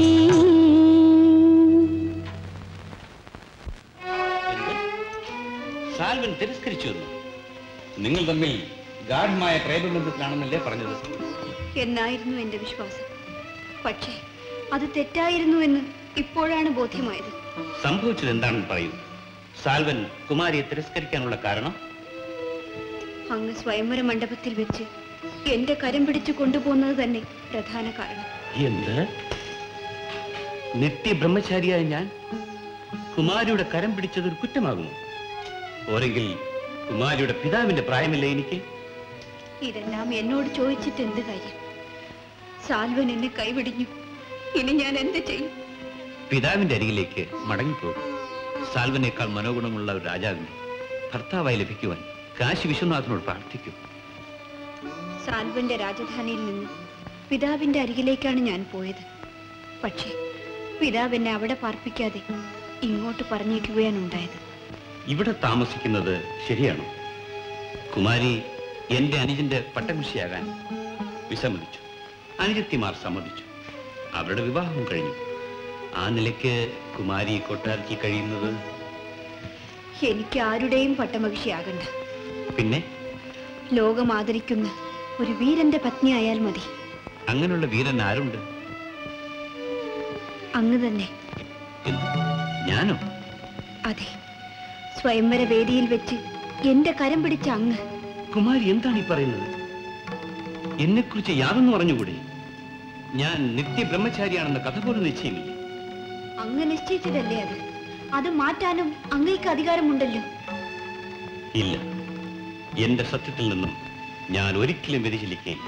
സാൽവൻ തിരസ്കരിച്ചു എന്ന് നിങ്ങൾ തമ്മിൽ ഗാഠമായ പ്രേമബന്ധത്തിലാണെന്നല്ലേ പറഞ്ഞത് എന്നായിരുന്നു എന്റെ വിശ്വാസം പക്ഷേ അത് തെറ്റായിരുന്നു എന്ന് ഇപ്പോഴാണ് ബോധ്യമായത് സംഭവിച്ചത് എന്താണെന്ന് പറയൂ സാൽവൻ കുമാരിയെ തിരസ്കരിക്കാനുള്ള കാരണം അങ്ങ് സ്വയംവര മണ്ഡപത്തിൽ വെച്ച് എന്റെ കരം പിടിച്ചു കൊണ്ടുപോകുന്നത് തന്നെ പ്രധാന കാരണം എന്ത് നിത്യബ്രഹ്മചാരിയായ ഞാൻ കുമാരിയുടെ കരം പിടിച്ചത് ഒരു കുറ്റമാകുമോ ഓരെങ്കിൽ കുമാരിയുടെ പിതാവിന്റെ പ്രായമല്ലേ എനിക്ക് ഇതെല്ലാം എന്നോട് ചോദിച്ചിട്ട് എന്ത് കാര്യം സാൽവൻ എന്നെ കൈവിടിഞ്ഞു ഇനി ഞാൻ എന്ത് ചെയ്യും പിതാവിന്റെ അരികിലേക്ക് മടങ്ങിപ്പോകും സാൽവനേക്കാൾ മനോഗുണമുള്ള ഒരു രാജാവിനെ ഭർത്താവായി ലഭിക്കുവാൻ കാശി വിശ്വനാഥനോട് പ്രാർത്ഥിക്കും സാൽവന്റെ രാജധാനിയിൽ നിന്ന് പിതാവിന്റെ അരികിലേക്കാണ് ഞാൻ പോയത് പക്ഷേ പിതാവ് എന്നെ അവിടെ പാർപ്പിക്കാതെ ഇങ്ങോട്ട് പറഞ്ഞേക്കുകയാണ് ഉണ്ടായത് ഇവിടെ താമസിക്കുന്നത് ശരിയാണോ കുമാരി എന്റെ അനുജന്റെ പട്ടകുശിയാകാൻ വിസമ്മതിച്ചു അനുജത്തിമാർ സമ്മതിച്ചു അവരുടെ വിവാഹവും കഴിഞ്ഞു ആ നിലയ്ക്ക് കുമാരി കൊട്ടാരത്തിൽ കഴിയുന്നത് എനിക്ക് ആരുടെയും പട്ടമഹിഷിയാകണ്ട പിന്നെ ലോകം ആദരിക്കുന്ന ഒരു വീരന്റെ പത്നിയായാൽ മതി അങ്ങനെയുള്ള വീരൻ ആരുണ്ട് അങ്ങ് തന്നെ എന്ത്? ഞാനോ അതെ സ്വയംവര വേദിയിൽ വെച്ച് എന്റെ കരം പിടിച്ച അങ്ങ് കുമാരി എന്താണ് ഈ പറയുന്നത് എന്നെക്കുറിച്ച് യാതൊന്നും അറിഞ്ഞുകൂടെ ഞാൻ നിത്യബ്രഹ്മചാരിയാണെന്ന കഥ പോലും നിശ്ചയമില്ല അങ്ങ് നിശ്ചയിച്ചതല്ലേ അത് അത് മാറ്റാനും അങ്ങേക്ക് അധികാരമുണ്ടല്ലോ ഇല്ല എന്റെ സത്യത്തിൽ നിന്നും ഞാൻ ഒരിക്കലും വ്യതിചലിക്കുകയില്ല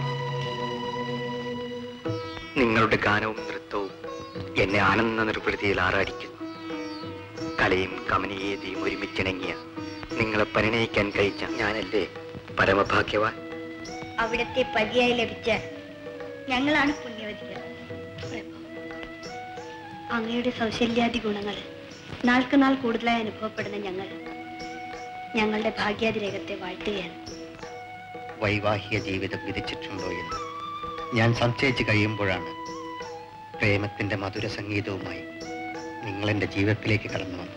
നിങ്ങളുടെ ഗാനവും നൃത്തവും എന്നെ ആനന്ദ നിർവൃതിയിൽ ആറാടിക്കുന്നു കലയും കമനീയതയും ഒരുമിച്ചിണങ്ങിയ നിങ്ങളെ പരിണയിക്കാൻ കഴിച്ച ഞാനല്ലേ പരമഭാഗ്യവാൻ അവിടത്തെ പതിയായി ലഭിച്ച ഞങ്ങളാണ് പുണ്യവതികൾ അങ്ങയുടെ സൗശല്യാദി ഗുണങ്ങൾ നാൾക്ക് നാൾ കൂടുതലായി അനുഭവപ്പെടുന്ന ഞങ്ങൾ ഞങ്ങളുടെ ഭാഗ്യാതിരേഖത്തെ വാഴ്ത്തുകയാണ് വൈവാഹിക ജീവിതം വിധിച്ചിട്ടുണ്ടോ എന്ന് ഞാൻ സംശയിച്ച് കഴിയുമ്പോഴാണ് പ്രേമത്തിന്റെ മധുര സംഗീതവുമായി നിങ്ങൾ എൻ്റെ ജീവിതത്തിലേക്ക് കടന്നു വന്നത്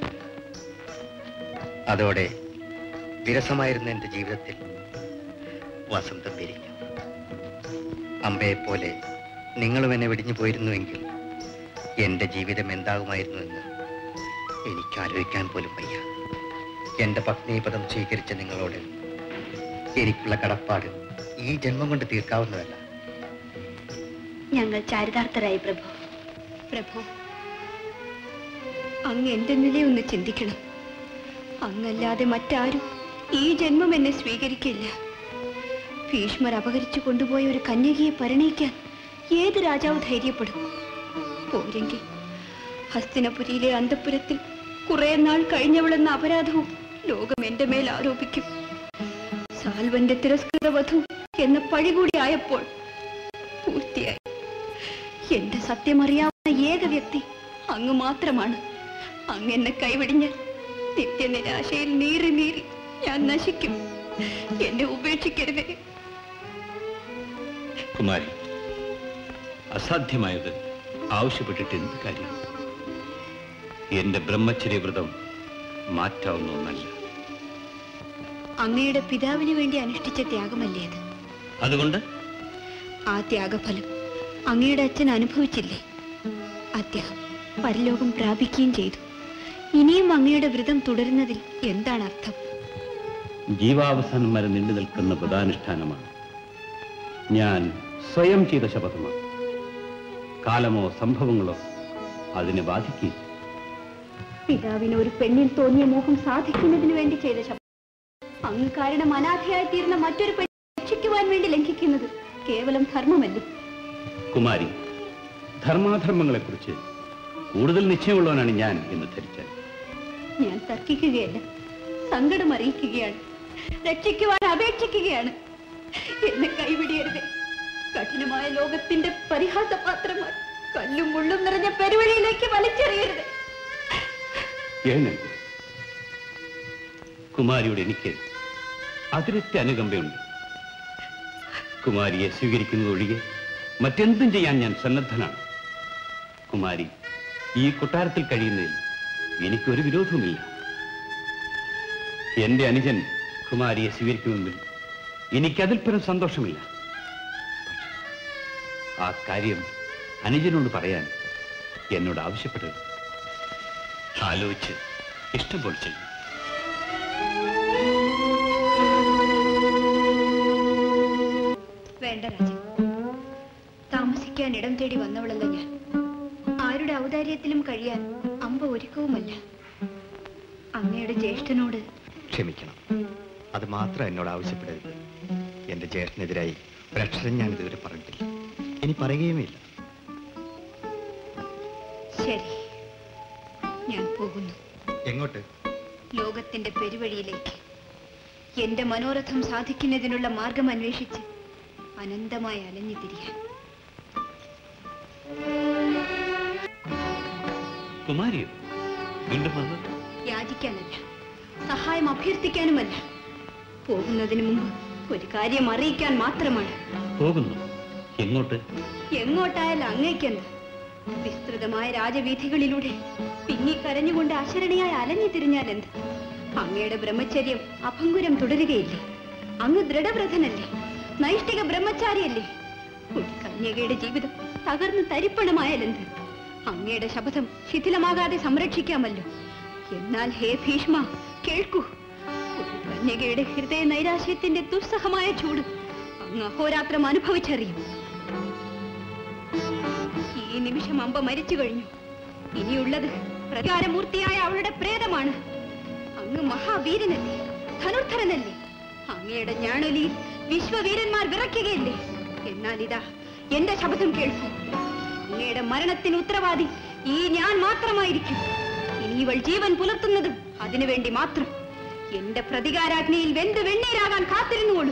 അതോടെ വിരസമായിരുന്ന എൻ്റെ ജീവിതത്തിൽ വസന്തം പിരിഞ്ഞു അമ്പയെപ്പോലെ നിങ്ങളും എന്നെ വെടിഞ്ഞു പോയിരുന്നുവെങ്കിൽ എന്റെ ജീവിതം എന്താകുമായിരുന്നു എന്ന് എനിക്ക് ആലോചിക്കാൻ പോലും വയ്യ എന്റെ പത്നീപദം സ്വീകരിച്ച നിങ്ങളോട് എനിക്കുള്ള കടപ്പാട് ഈ ജന്മം കൊണ്ട് തീർക്കാവുന്നതല്ല ഞങ്ങൾ ചാരിതാർത്ഥരായി പ്രഭു പ്രഭു അങ്ങ് എന്റെ നിലയൊന്ന് ചിന്തിക്കണം അങ്ങല്ലാതെ മറ്റാരും ഈ ജന്മം എന്നെ സ്വീകരിക്കില്ല ഭീഷ്മർ അപഹരിച്ചു കൊണ്ടുപോയ ഒരു കന്യകയെ പരിണയിക്കാൻ ഏത് രാജാവ് ധൈര്യപ്പെടും പോരെങ്കിൽ ഹസ്തിനപുരിയിലെ അന്തപുരത്തിൽ കുറെ നാൾ കഴിഞ്ഞവളെന്ന അപരാധവും ലോകം എന്റെ മേൽ ആരോപിക്കും സാൽവന്റെ തിരസ്കൃത വധു എന്ന പഴി കൂടി ആയപ്പോൾ പൂർത്തിയായി എന്റെ സത്യമറിയാവുന്ന ഏക വ്യക്തി അങ്ങ് മാത്രമാണ് അങ്ങ് എന്നെ കൈവിടിഞ്ഞ് നിത്യനിരാശയിൽ നീറി നീറി ഞാൻ നശിക്കും എന്നെ ഉപേക്ഷിക്കരുതേ കുമാരി അസാധ്യമായത് ആവശ്യപ്പെട്ടിട്ട് എന്ത് കാര്യം എന്റെ ബ്രഹ്മചര്യ വ്രതം മാറ്റാവുന്ന ഒന്നല്ല അങ്ങയുടെ പിതാവിന് വേണ്ടി അനുഷ്ഠിച്ച ത്യാഗമല്ലേ അത് അതുകൊണ്ട് ആ ത്യാഗഫലം അങ്ങയുടെ അച്ഛൻ അനുഭവിച്ചില്ലേ അദ്ദേഹം പരലോകം പ്രാപിക്കുകയും ചെയ്തു ഇനിയും അങ്ങയുടെ വ്രതം തുടരുന്നതിൽ എന്താണ് അർത്ഥം ജീവാവസാനം വരെ നീണ്ടു നിൽക്കുന്ന വ്രതാനുഷ്ഠാനമാണ് ഞാൻ സ്വയം ചെയ്ത ശപഥമാണ് കാലമോ സംഭവങ്ങളോ അതിനെ ബാധിക്കില്ല പിതാവിന് ഒരു പെണ്ണിൽ തോന്നിയ മോഹം സാധിക്കുന്നതിന് വേണ്ടി ചെയ്ത ശപഥം അങ്ങ് കാരണം അനാഥയായി തീർന്ന മറ്റൊരു പെണ്ണ് രക്ഷിക്കുവാൻ വേണ്ടി ലംഘിക്കുന്നത് കേവലം ധർമ്മമല്ലേ കുമാരി ധർമാധർമ്മങ്ങളെക്കുറിച്ച് കൂടുതൽ നിശ്ചയമുള്ളവനാണ് ഞാൻ എന്ന് ധരിച്ചാൽ ഞാൻ തർക്കിക്കുകയല്ല സങ്കടം അറിയിക്കുകയാണ് രക്ഷിക്കുവാൻ അപേക്ഷിക്കുകയാണ് എന്നെ കൈവിടിയരുത് കഠിനമായ ലോകത്തിന്റെ പരിഹാസപാത്രമായി കല്ലും മുള്ളും നിറഞ്ഞ പെരുവഴിയിലേക്ക് വലിച്ചെറിയരുത് ഏനൻ കുമാരിയോട് എനിക്ക് അതിരറ്റ അനുകമ്പയുണ്ട് കുമാരിയെ സ്വീകരിക്കുന്നതൊഴികെ മറ്റെന്തും ചെയ്യാൻ ഞാൻ സന്നദ്ധനാണ് കുമാരി ഈ കൊട്ടാരത്തിൽ കഴിയുന്നതിൽ എനിക്കൊരു വിരോധവുമില്ല എന്റെ അനുജൻ കുമാരിയെ സ്വീകരിക്കുമെങ്കിൽ എനിക്കതിൽ പരം സന്തോഷമില്ല ആ കാര്യം അനുജനോട് പറയാൻ എന്നോട് ആവശ്യപ്പെട്ടത് ആലോചിച്ച് ഇഷ്ടം പോലെ ചെയ്യും വേണ്ട രാജൻ താമസിക്കാൻ ഇടം തേടി വന്നവളല്ല ഞാൻ ആരുടെ ഔദാര്യത്തിലും കഴിയാൻ അമ്പ ഒരുക്കവുമല്ല അങ്ങയുടെ ജ്യേഷ്ഠനോട് ക്ഷമിക്കണം അത് മാത്രം എന്നോട് ആവശ്യപ്പെടരുത് എന്റെ ജ്യേഷ്ഠനെതിരായി ഒരക്ഷരം ഞാൻ ഇതുവരെ പറഞ്ഞിട്ടില്ല ഇനി പറയുകയുമില്ല ശരി ഞാൻ പോകുന്നു എങ്ങോട്ട് ലോകത്തിന്റെ പെരുവഴിയിലേക്ക് എന്റെ മനോരഥം സാധിക്കുന്നതിനുള്ള മാർഗം അന്വേഷിച്ച് അനന്തമായി അലഞ്ഞു തിരിയാൻ കുമാരിയോ വീണ്ടും വന്നു യാചിക്കാനല്ല സഹായം അഭ്യർത്ഥിക്കാനുമല്ല പോകുന്നതിന് മുമ്പ് ഒരു കാര്യം അറിയിക്കാൻ മാത്രമാണ് പോകുന്നു എങ്ങോട്ട് എങ്ങോട്ടായാലും അങ്ങേക്കെന്ത് വിസ്തൃതമായ രാജവീഥികളിലൂടെ പിന്നിക്കരഞ്ഞുകൊണ്ട് അശരണയായി അലഞ്ഞു തിരിഞ്ഞാലെന്ത് അങ്ങയുടെ ബ്രഹ്മചര്യം അഭംഗുരം തുടരുകയില്ലേ അങ്ങ് ദൃഢവ്രതനല്ലേ നൈഷ്ഠിക ബ്രഹ്മചാരിയല്ലേ ഒരു കന്യകയുടെ ജീവിതം തകർന്ന് തരിപ്പണമായാലെന്ത് അങ്ങയുടെ ശപഥം ശിഥിലമാകാതെ സംരക്ഷിക്കാമല്ലോ എന്നാൽ ഹേ ഭീഷ്മ കേൾക്കൂ ഒരു കന്യകയുടെ ഹൃദയ നൈരാശ്യത്തിന്റെ ദുസ്സഹമായ ചൂട് അങ്ങ് അഹോരാത്രം അനുഭവിച്ചറിയും ഈ നിമിഷം അമ്പ മരിച്ചു കഴിഞ്ഞു ഇനിയുള്ളത് പ്രകാരമൂർത്തിയായ അവളുടെ പ്രേതമാണ് അങ്ങ് മഹാവീരനല്ലേ ധനുർധരനല്ലേ അങ്ങയുടെ ഞാണൊലിയിൽ വിശ്വവീരന്മാർ വിറയ്ക്കുകയില്ലേ എന്നാൽ ഇതാ എന്റെ ശബ്ദം കേൾക്കൂ അങ്ങയുടെ മരണത്തിന് ഉത്തരവാദി ഈ ഞാൻ മാത്രമായിരിക്കും ഇനി ഇവൾ ജീവൻ പുലർത്തുന്നതും അതിനു വേണ്ടി മാത്രം എന്റെ പ്രതികാരാഗ്നിയിൽ വെന്ത് വെണ്ണീരാകാൻ കാത്തിരുന്നുകൊള്ളൂ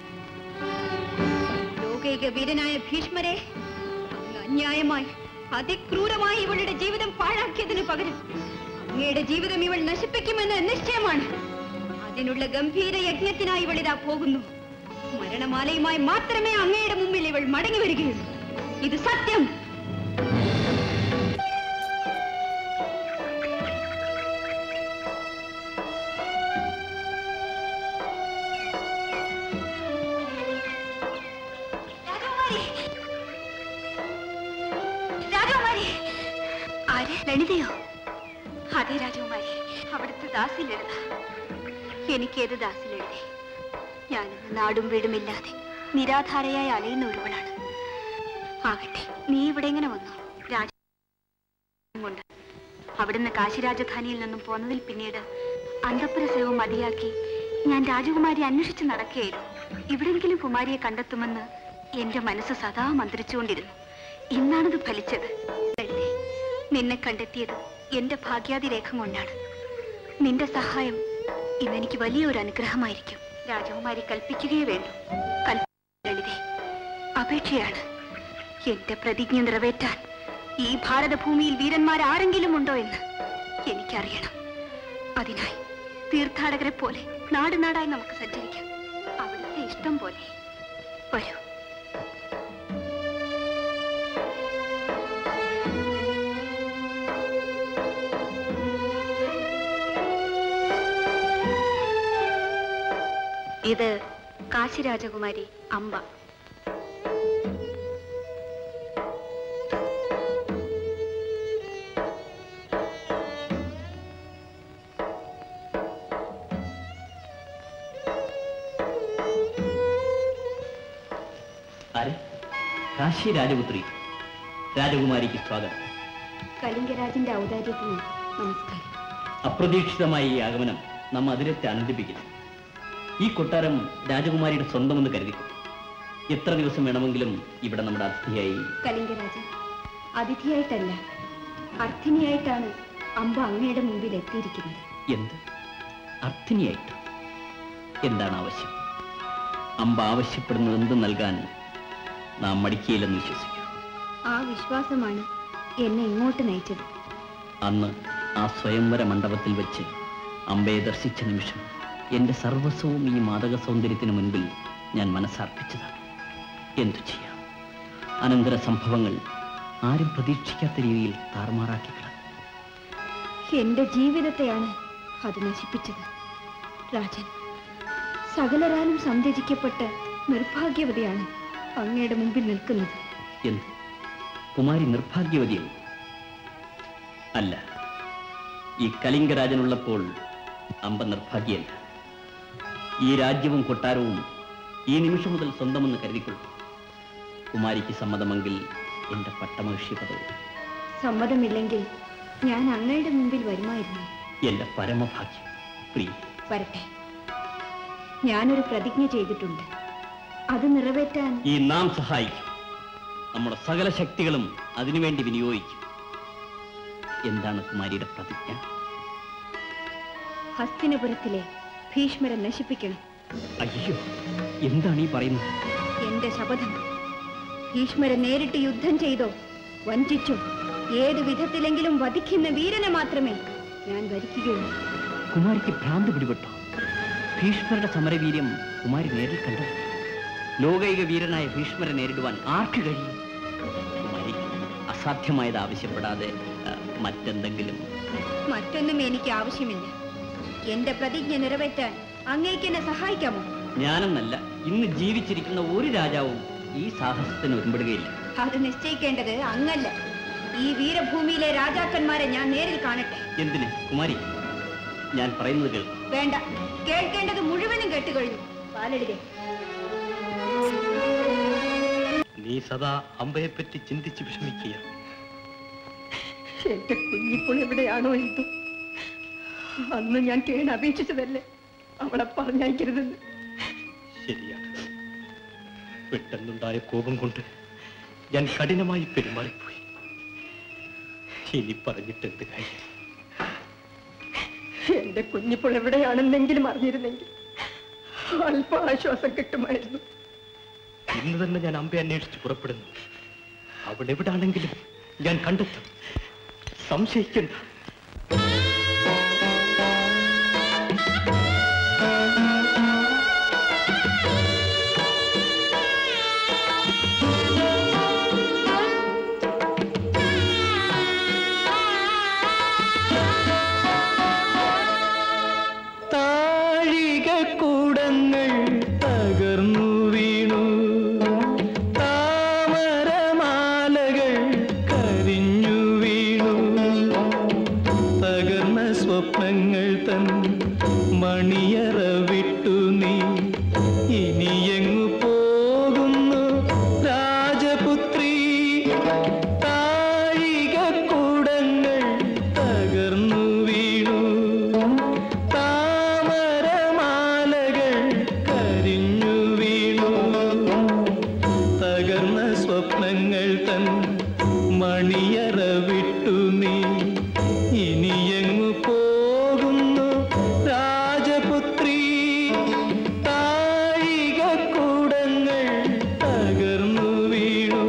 ലോകൈക വീരനായ ഭീഷ്മരെ അങ്ങ് അന്യായമായി അതിക്രൂരമായി ഇവളുടെ ജീവിതം പാഴാക്കിയതിനു പകരം അങ്ങയുടെ ജീവിതം ഇവൾ നശിപ്പിക്കുമെന്ന് നിശ്ചയമാണ് അതിനുള്ള ഗംഭീര യജ്ഞത്തിനായി ഇവൾ ഇതാ പോകുന്നു മരണമാലയുമായി മാത്രമേ അങ്ങയുടെ മുമ്പിൽ ഇവൾ മടങ്ങി വരികയുള്ളൂ ഇത് സത്യം രാജകുമാരി രാജകുമാരി ആര് ലളിതയോ അതെ രാജകുമാരി അവിടുത്തെ ദാസി ലളിത എനിക്കേത് ദാസി ലളിതേ ഞാനിന്ന് നാടും വീടുമില്ലാതെ നിരാധാരയായി അലയുന്ന ഒരുവളാണ് ആകട്ടെ നീ ഇവിടെ എങ്ങനെ വന്നു രാജ കൊണ്ട് അവിടുന്ന് കാശി രാജധാനിയിൽ നിന്നും പോന്നതിൽ പിന്നീട് അന്തപ്പുര സേവ മതിയാക്കി ഞാൻ രാജകുമാരി അന്വേഷിച്ച് നടക്കുകയായിരുന്നു എവിടെയെങ്കിലും കുമാരിയെ കണ്ടെത്തുമെന്ന് എന്റെ മനസ്സ് സദാ മന്ത്രിച്ചുകൊണ്ടിരുന്നു ഇന്നാണത് ഫലിച്ചത് ലളിതേ, നിന്നെ കണ്ടെത്തിയത് എന്റെ ഭാഗ്യാതിരേഖം കൊണ്ടാണ് നിന്റെ സഹായം ഇന്നെനിക്ക് വലിയൊരു അനുഗ്രഹമായിരിക്കും രാജകുമാരി കൽപ്പിക്കുകയേ വേണ്ടു കൽപ്പ ലളിതേ അപേക്ഷയാണ് എന്റെ പ്രതിജ്ഞ നിറവേറ്റാൻ ഈ ഭാരതഭൂമിയിൽ വീരന്മാർ ആരെങ്കിലും ഉണ്ടോ എന്ന് എനിക്കറിയണം അതിനായി തീർത്ഥാടകരെ പോലെ നാട് നാടായി നമുക്ക് സഞ്ചരിക്കാം അവിടുത്തെ ഇഷ്ടം പോലെ വരൂ ഇത് കാശി രാജകുമാരി അമ്പ ആരെ കാശി രാജപുത്രി രാജകുമാരിക്ക് സ്വാഗതം കലിംഗരാജന്റെ ഔദാര്യത്തിന് നമസ്കാരം അപ്രതീക്ഷിതമായ ഈ ആഗമനം നമ്മ അതിരത്തെ ആനന്ദിപ്പിക്കുന്നു ഈ കൊട്ടാരം രാജകുമാരിയുടെ സ്വന്തമെന്ന് കരുതിക്കും എത്ര ദിവസം വേണമെങ്കിലും ഇവിടെ നമ്മുടെ അതിഥിയായി കലിംഗരാജൻ അതിഥിയായിട്ടല്ല അർത്ഥിനിയായിട്ടാണ് അമ്പ അങ്ങയുടെ മുമ്പിൽ എത്തിയിരിക്കുന്നത് എന്ത് അർത്ഥിനിയായിട്ട് എന്താണ് ആവശ്യം അമ്പ ആവശ്യപ്പെടുന്നത് എന്ത് നൽകാൻ നാം മടിക്കുകയില്ലെന്ന് വിശ്വസിക്കൂ ആ വിശ്വാസമാണ് എന്നെ ഇങ്ങോട്ട് നയിച്ചത് അന്ന് ആ സ്വയംവര മണ്ഡപത്തിൽ വെച്ച് അമ്പയെ ദർശിച്ച നിമിഷം എന്റെ സർവസ്വവും ഈ മാതക സൗന്ദര്യത്തിന് മുൻപിൽ ഞാൻ മനസ്സർപ്പിച്ചതാണ് എന്തു ചെയ്യാം അനന്തര സംഭവങ്ങൾ ആരും പ്രതീക്ഷിക്കാത്ത രീതിയിൽ താറുമാറാക്കി കിടന്നു എന്റെ ജീവിതത്തെയാണ് അത് നശിപ്പിച്ചത് രാജൻ സകലരാലും സംരചിക്കപ്പെട്ട് നിർഭാഗ്യവതിയാണ് അങ്ങയുടെ മുമ്പിൽ നിൽക്കുന്നത് എന്ത് കുമാരി നിർഭാഗ്യവതിയാണ് അല്ല ഈ കലിംഗരാജനുള്ളപ്പോൾ അമ്പ നിർഭാഗ്യല്ല ഈ രാജ്യവും കൊട്ടാരവും ഈ നിമിഷം മുതൽ സ്വന്തമെന്ന് കരുതിക്കൊള്ളു കുമാരിക്ക് സമ്മതമെങ്കിൽ എന്റെ പട്ടമഹിഷി പദവും സമ്മതമില്ലെങ്കിൽ ഞാൻ അങ്ങയുടെ മുമ്പിൽ വരുമായിരുന്നു എന്റെ പരമഭാഗ്യം പ്രിയ വരട്ടെ ഞാനൊരു പ്രതിജ്ഞ ചെയ്തിട്ടുണ്ട് അത് നിറവേറ്റാൻ ഈ നാം സഹായിക്കും നമ്മുടെ സകല ശക്തികളും അതിനുവേണ്ടി വിനിയോഗിക്കും എന്താണ് കുമാരിയുടെ പ്രതിജ്ഞ ഹസ്തിനപുരത്തിലെ ഭീഷ്മരെ നശിപ്പിക്കണം അയ്യോ എന്താണ് ഈ പറയുന്നത് എന്റെ ശപഥം ഭീഷ്മരെ നേരിട്ട് യുദ്ധം ചെയ്തോ വഞ്ചിച്ചോ ഏതു വിധത്തിലെങ്കിലും വധിക്കുന്ന വീരനെ മാത്രമേ ഞാൻ ഭരിക്കുകയുള്ളൂ കുമാരിക്ക് ഭ്രാന്ത് പിടിപെട്ടോ ഭീഷ്മരുടെ സമരവീര്യം കുമാരി നേരിൽ കണ്ടു ലോകൈക വീരനായ ഭീഷ്മരെ നേരിടുവാൻ ആർക്ക് കഴിയും കുമാരി അസാധ്യമായത് ആവശ്യപ്പെടാതെ ആ, മറ്റെന്തെങ്കിലും മറ്റൊന്നും എനിക്ക് ആവശ്യമില്ല എന്റെ പ്രതിജ്ഞ നിറവേറ്റാൻ അങ്ങേക്ക് എന്നെ സഹായിക്കാമോ ഞാനെന്നല്ല ഇന്ന് ജീവിച്ചിരിക്കുന്ന ഒരു രാജാവും ഈ സാഹസത്തിന് ഒരുമ്പെടുകയില്ല അത് നിശ്ചയിക്കേണ്ടത് അങ്ങല്ല ഈ വീരഭൂമിയിലെ രാജാക്കന്മാരെ ഞാൻ നേരിൽ കാണട്ടെ എന്തിന് കുമാരി ഞാൻ പറയുന്നത് കേൾക്കും വേണ്ട കേൾക്കേണ്ടത് മുഴുവനും കേട്ടുകഴിഞ്ഞു പാലടിതെ നീ സദാ അമ്പയെപ്പറ്റി ചിന്തിച്ച് വിഷമിക്കുകയാണ് എന്റെ കുഞ്ഞിപ്പോൾ എവിടെയാണോ എന്തോ അന്ന് ഞാൻ കേണ് അപേക്ഷിച്ചതല്ലേ അവളെ പറഞ്ഞയക്കരുതെന്ന് ശരിയാണ് പെട്ടെന്നുണ്ടായ കോപം കൊണ്ട് ഞാൻ കഠിനമായി പെരുമാറിപ്പോയി ഇനി പറഞ്ഞിട്ട് എന്ത് കാര്യം എന്റെ കുഞ്ഞിപ്പോൾ എവിടെയാണെന്നെങ്കിലും അറിഞ്ഞിരുന്നെങ്കിൽ അല്പ ആശ്വാസം കിട്ടുമായിരുന്നു ഇന്ന് തന്നെ ഞാൻ അമ്പയെ അന്വേഷിച്ച് പുറപ്പെടുന്നു അവൾ എവിടാണെങ്കിലും ഞാൻ കണ്ടെത്തും സംശയിക്കണ്ട താഴികക്കൂടങ്ങൾ തകർന്നു വീണു താമരമാലകൾ കരിഞ്ഞു വീണു സ്വപ്നങ്ങൾ തൻ മണിയറ വിട്ടു നീ ഇനിയെങ്ങു പോകുന്നു രാജപുത്രി താഴികക്കൂടങ്ങൾ തകർന്നു വീണു താമരമാലകൾ കരിഞ്ഞു വീണു തകർന്ന സ്വപ്നങ്ങൾ തൻ മണിയറ വിട്ടു നീ ഇനിയെങ്ങു പോകുന്നു രാജപുത്രി താഴികക്കൂടങ്ങൾ തകർന്നു വീണു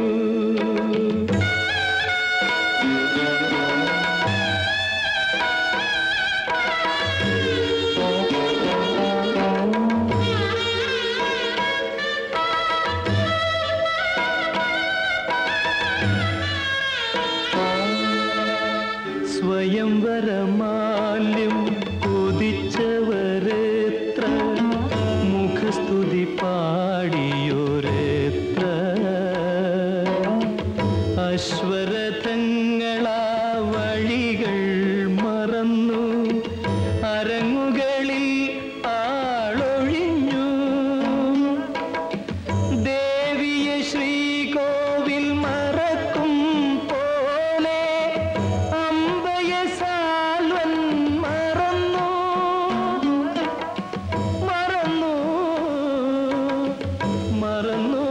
സ്വയംവരമാല്യം കൊതിച്ചവരെത്ര മുഖസ്തുതി പാടിയോരെത്ര അശ്വരഥങ്ങളാ വഴികൾ മറന്നു അരങ്ങുകളിൽ ആളൊഴിഞ്ഞു ദേവിയെ ശ്രീകോവിൽ മറക്കും പോലെ അമ്പയെ സാൽവൻ മറന്നു മറന്നു മറന്നു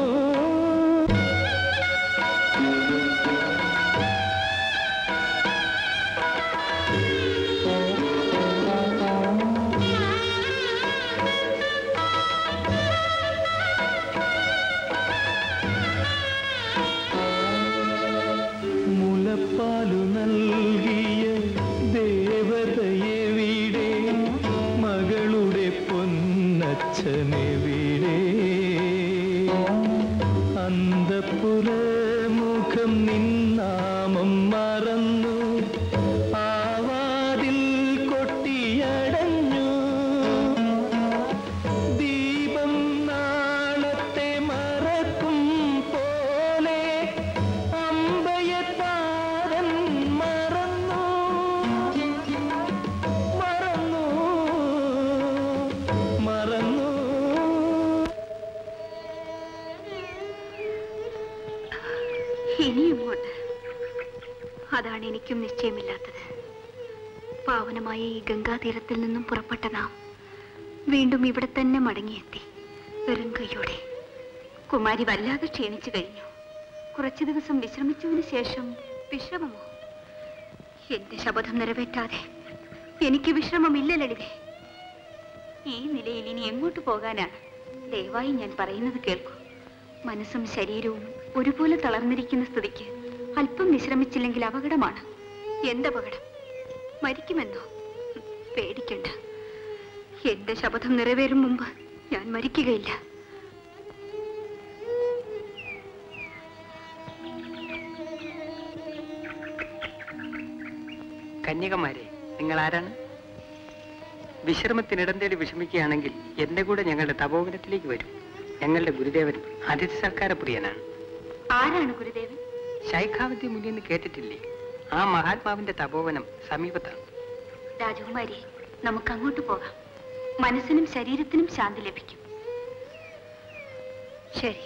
മുലപ്പാലു നൽകിയ ദേവതയെവിടെ മകളുടെ പൊന്നച്ഛനെവിടെ അന്തപുര മുഖം നിന്നാമം മറന്നു ആവാതിൽ കൊട്ടിയടഞ്ഞു ദീപം നാളത്തെ മറക്കും പോലെ അമ്പയത്താരൻ മറന്നു മറന്നു മറന്നു ഇനിയുമോട്ട് അതാണ് എനിക്കും നിശ്ചയമില്ലാത്തത് പാവനമായ ഈ ഗംഗാതീരത്തിൽ നിന്നും പുറപ്പെട്ട നാം വീണ്ടും ഇവിടെ തന്നെ മടങ്ങിയെത്തി വെറും കൈയോടെ കുമാരി വല്ലാതെ ക്ഷീണിച്ചു കഴിഞ്ഞു കുറച്ചു ദിവസം വിശ്രമിച്ചതിന് ശേഷം വിശ്രമമോ എന്റെ ശപഥം നിറവേറ്റാതെ എനിക്ക് വിശ്രമമില്ല ലളിതേ ഈ നിലയിൽ ഇനി എങ്ങോട്ട് പോകാനാണ് ദയവായി ഞാൻ പറയുന്നത് കേൾക്കൂ മനസ്സും ശരീരവും ഒരുപോലെ തളർന്നിരിക്കുന്ന സ്ഥിതിക്ക് അല്പം വിശ്രമിച്ചില്ലെങ്കിൽ അപകടമാണ് എന്തപകടം മരിക്കുമെന്നോ ഹും, പേടിക്കണ്ട എന്റെ ശപഥം നിറവേറും മുമ്പ് ഞാൻ മരിക്കുകയില്ല കന്യകമാരെ നിങ്ങൾ ആരാണ് വിശ്രമത്തിനിടം തേടി വിഷമിക്കുകയാണെങ്കിൽ എന്റെ കൂടെ ഞങ്ങളുടെ തപോവനത്തിലേക്ക് വരും ഞങ്ങളുടെ ഗുരുദേവൻ അതിഥി സൽക്കാര പ്രിയനാണ് ആരാണ് ഗുരുദേവൻ ശൈഖാവതി മുനി എന്ന് കേട്ടിട്ടില്ലേ ആ മഹാത്മാവിന്റെ തപോവനം സമീപത്താണ് രാജകുമാരി നമുക്ക് അങ്ങോട്ട് പോകാം മനസ്സിനും ശരീരത്തിനും ശാന്തി ലഭിക്കും ശരി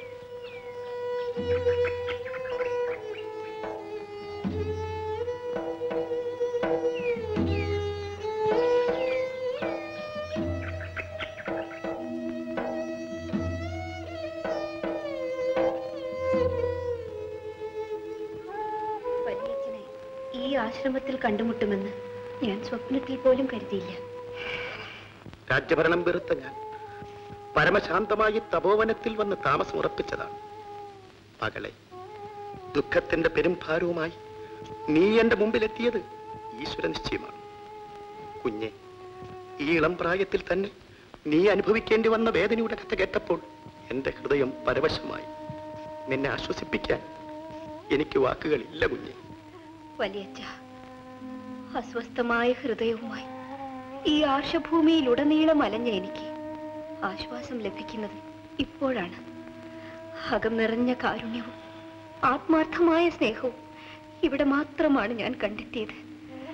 വലിയച്ഛനെ ഈ ആശ്രമത്തിൽ കണ്ടുമുട്ടുമെന്ന് ഞാൻ സ്വപ്നത്തിൽ പോലും കരുതിയില്ല രാജ്യഭരണം വെറുത്ത ഞാൻ പരമശാന്തമായി തപോവനത്തിൽ വന്ന് താമസം ഉറപ്പിച്ചതാണ് മകളെ ദുഃഖത്തിന്റെ പെരുംഭാരവുമായി നീ എന്റെ മുമ്പിലെത്തിയത് ഈശ്വര നിശ്ചയമാണ് കുഞ്ഞെ ഈ ഇളം പ്രായത്തിൽ തന്നെ നീ അനുഭവിക്കേണ്ടി വന്ന വേദനയുടെ കഥ കേട്ടപ്പോൾ എന്റെ ഹൃദയം പരവശമായി നിന്നെ ആശ്വസിപ്പിക്കാൻ എനിക്ക് വാക്കുകളില്ല കുഞ്ഞെ വലിയച്ഛ അസ്വസ്ഥമായ ഹൃദയവുമായി ഈ ആർഷഭൂമിയിലുടനീളം അലഞ്ഞ എനിക്ക് ആശ്വാസം ലഭിക്കുന്നത് ഇപ്പോഴാണ് അകം നിറഞ്ഞ കാരുണ്യവും ആത്മാർത്ഥമായ സ്നേഹവും ഇവിടെ മാത്രമാണ് ഞാൻ കണ്ടെത്തിയത്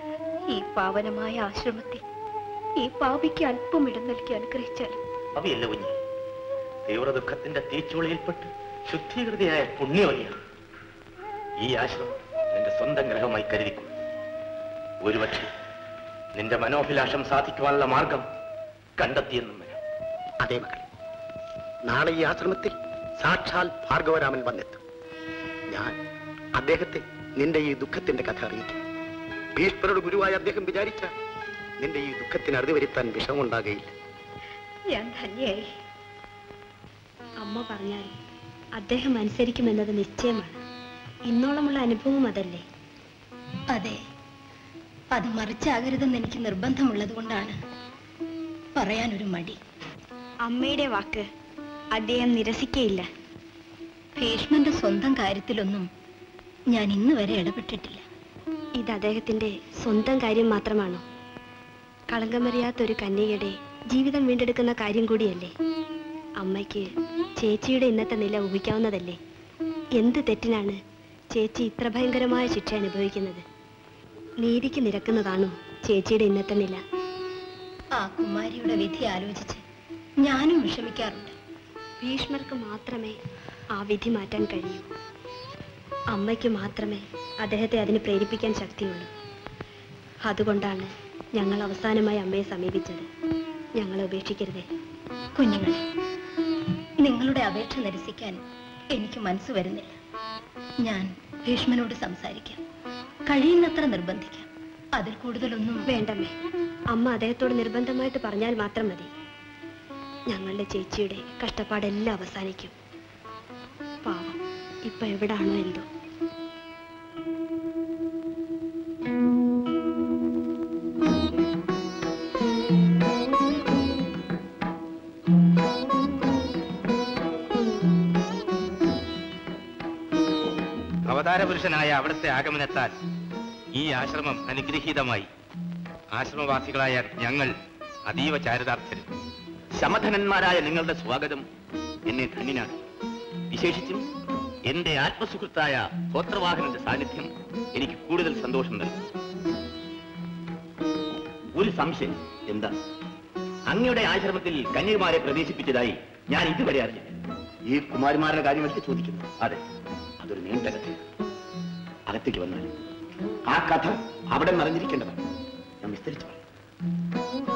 ഈ പാവനമായ ആശ്രമത്തിൽ ഈ പാപിക്ക് അല്പം ഇടം നൽകി അനുഗ്രഹിച്ചാലും അവയല്ല കുഞ്ഞ് തീവ്ര ദുഃഖത്തിന്റെ തീച്ചുളയിൽപ്പെട്ട് ശുദ്ധീകൃതിയായ പുണ്യവതിയാണ് ഈ ആശ്രമം നിന്റെ സ്വന്തം ഗ്രഹമായി കരുതിക്കൊള്ളു ഒരുപക്ഷെ നിന്റെ മനോഭിലാഷം സാധിക്കുവാനുള്ള മാർഗം കണ്ടെത്തിയെന്നും വരാം അതെ മകളെ നാളെ ഈ ആശ്രമത്തിൽ സാക്ഷാൽ ഭാർഗവരാമൻ വന്നെത്തും ഞാൻ അദ്ദേഹത്തെ നിന്റെ ഈ ദുഃഖത്തിന്റെ കഥ അറിയിക്കും ഭീഷ്മരുടെ ഗുരുവായ അദ്ദേഹം വിചാരിച്ച നിന്റെ ഈ ദുഃഖത്തിന് അറുതി വരുത്താൻ വിഷമുണ്ടാകയില്ല ഞാൻ ധന്യായി അമ്മ പറഞ്ഞാൽ അദ്ദേഹം അനുസരിക്കുമെന്നത് നിശ്ചയമാണ് ഇന്നോളമുള്ള അനുഭവം അതല്ലേ അതെ അത് മറിച്ചാകരുതെന്ന് എനിക്ക് നിർബന്ധമുള്ളത് കൊണ്ടാണ് പറയാനൊരു മടി അമ്മയുടെ വാക്ക് അദ്ദേഹം നിരസിക്കയില്ല ഭീഷ്മന്റെ സ്വന്തം കാര്യത്തിലൊന്നും ഞാൻ ഇന്ന് വരെ ഇടപെട്ടിട്ടില്ല ഇത് അദ്ദേഹത്തിന്റെ സ്വന്തം കാര്യം മാത്രമാണോ കളങ്കമറിയാത്ത ഒരു കന്യകയുടെ ജീവിതം വീണ്ടെടുക്കുന്ന കാര്യം കൂടിയല്ലേ അമ്മയ്ക്ക് ചേച്ചിയുടെ ഇന്നത്തെ നില ഊഹിക്കാവുന്നതല്ലേ എന്ത് തെറ്റിനാണ് ചേച്ചി ഇത്ര ഭയങ്കരമായ ശിക്ഷ അനുഭവിക്കുന്നത് നീതിക്ക് നിരക്കുന്നതാണോ ചേച്ചിയുടെ ഇന്നത്തെ നില ആ കുമാരിയുടെ വിധി ആലോചിച്ച് ഞാനും വിഷമിക്കാറുണ്ട് ഭീഷ്മർക്ക് മാത്രമേ ആ വിധി മാറ്റാൻ കഴിയൂ അമ്മയ്ക്ക് മാത്രമേ അദ്ദേഹത്തെ അതിന് പ്രേരിപ്പിക്കാൻ ശക്തിയുള്ളൂ അതുകൊണ്ടാണ് ഞങ്ങൾ അവസാനമായി അമ്മയെ സമീപിച്ചത് ഞങ്ങളെ ഉപേക്ഷിക്കരുതേ കുഞ്ഞുങ്ങളെ നിങ്ങളുടെ അപേക്ഷ നിരസിക്കാൻ എനിക്ക് മനസ്സ് വരുന്നില്ല ഞാൻ ഭീഷ്മനോട് സംസാരിക്കാം കഴിയുന്നത്ര നിർബന്ധിക്കാം അതിൽ കൂടുതലൊന്നും വേണ്ടമ്മേ അമ്മ അദ്ദേഹത്തോട് നിർബന്ധമായിട്ട് പറഞ്ഞാൽ മാത്രം മതി ഞങ്ങളുടെ ചേച്ചിയുടെ കഷ്ടപ്പാടെല്ലാം അവസാനിക്കും പാവം ഇപ്പൊ എവിടാണോ എന്തോ അവതാര പുരുഷനായ അവിടുത്തെ ആഗമനത്താൽ ഈ ആശ്രമം അനുഗ്രഹീതമായി ആശ്രമവാസികളായ ഞങ്ങൾ അതീവ ചാരിതാർത്ഥരും ശമധനന്മാരായ നിങ്ങളുടെ സ്വാഗതം എന്നെ ധന്യനാണ് വിശേഷിച്ചും എന്റെ ആത്മസുഹൃത്തായ ഗോത്രവാഹനന്റെ സാന്നിധ്യം എനിക്ക് കൂടുതൽ സന്തോഷം നൽകും ഒരു സംശയം എന്താ അങ്ങയുടെ ആശ്രമത്തിൽ കന്യകുമാരെ പ്രവേശിപ്പിച്ചതായി ഞാൻ ഇതുവരെ അറിഞ്ഞില്ല ഈ കുമാരിമാരുടെ കാര്യമൊക്കെ ചോദിക്കുന്നു അതെ അതൊരു നീണ്ട കഥയാണ് അകത്തേക്ക് വന്നാൽ ആ കഥ അവിടെ മറിഞ്ഞിരിക്കേണ്ടതാണ് ഞാൻ വിസ്തരിച്ചു പറയാം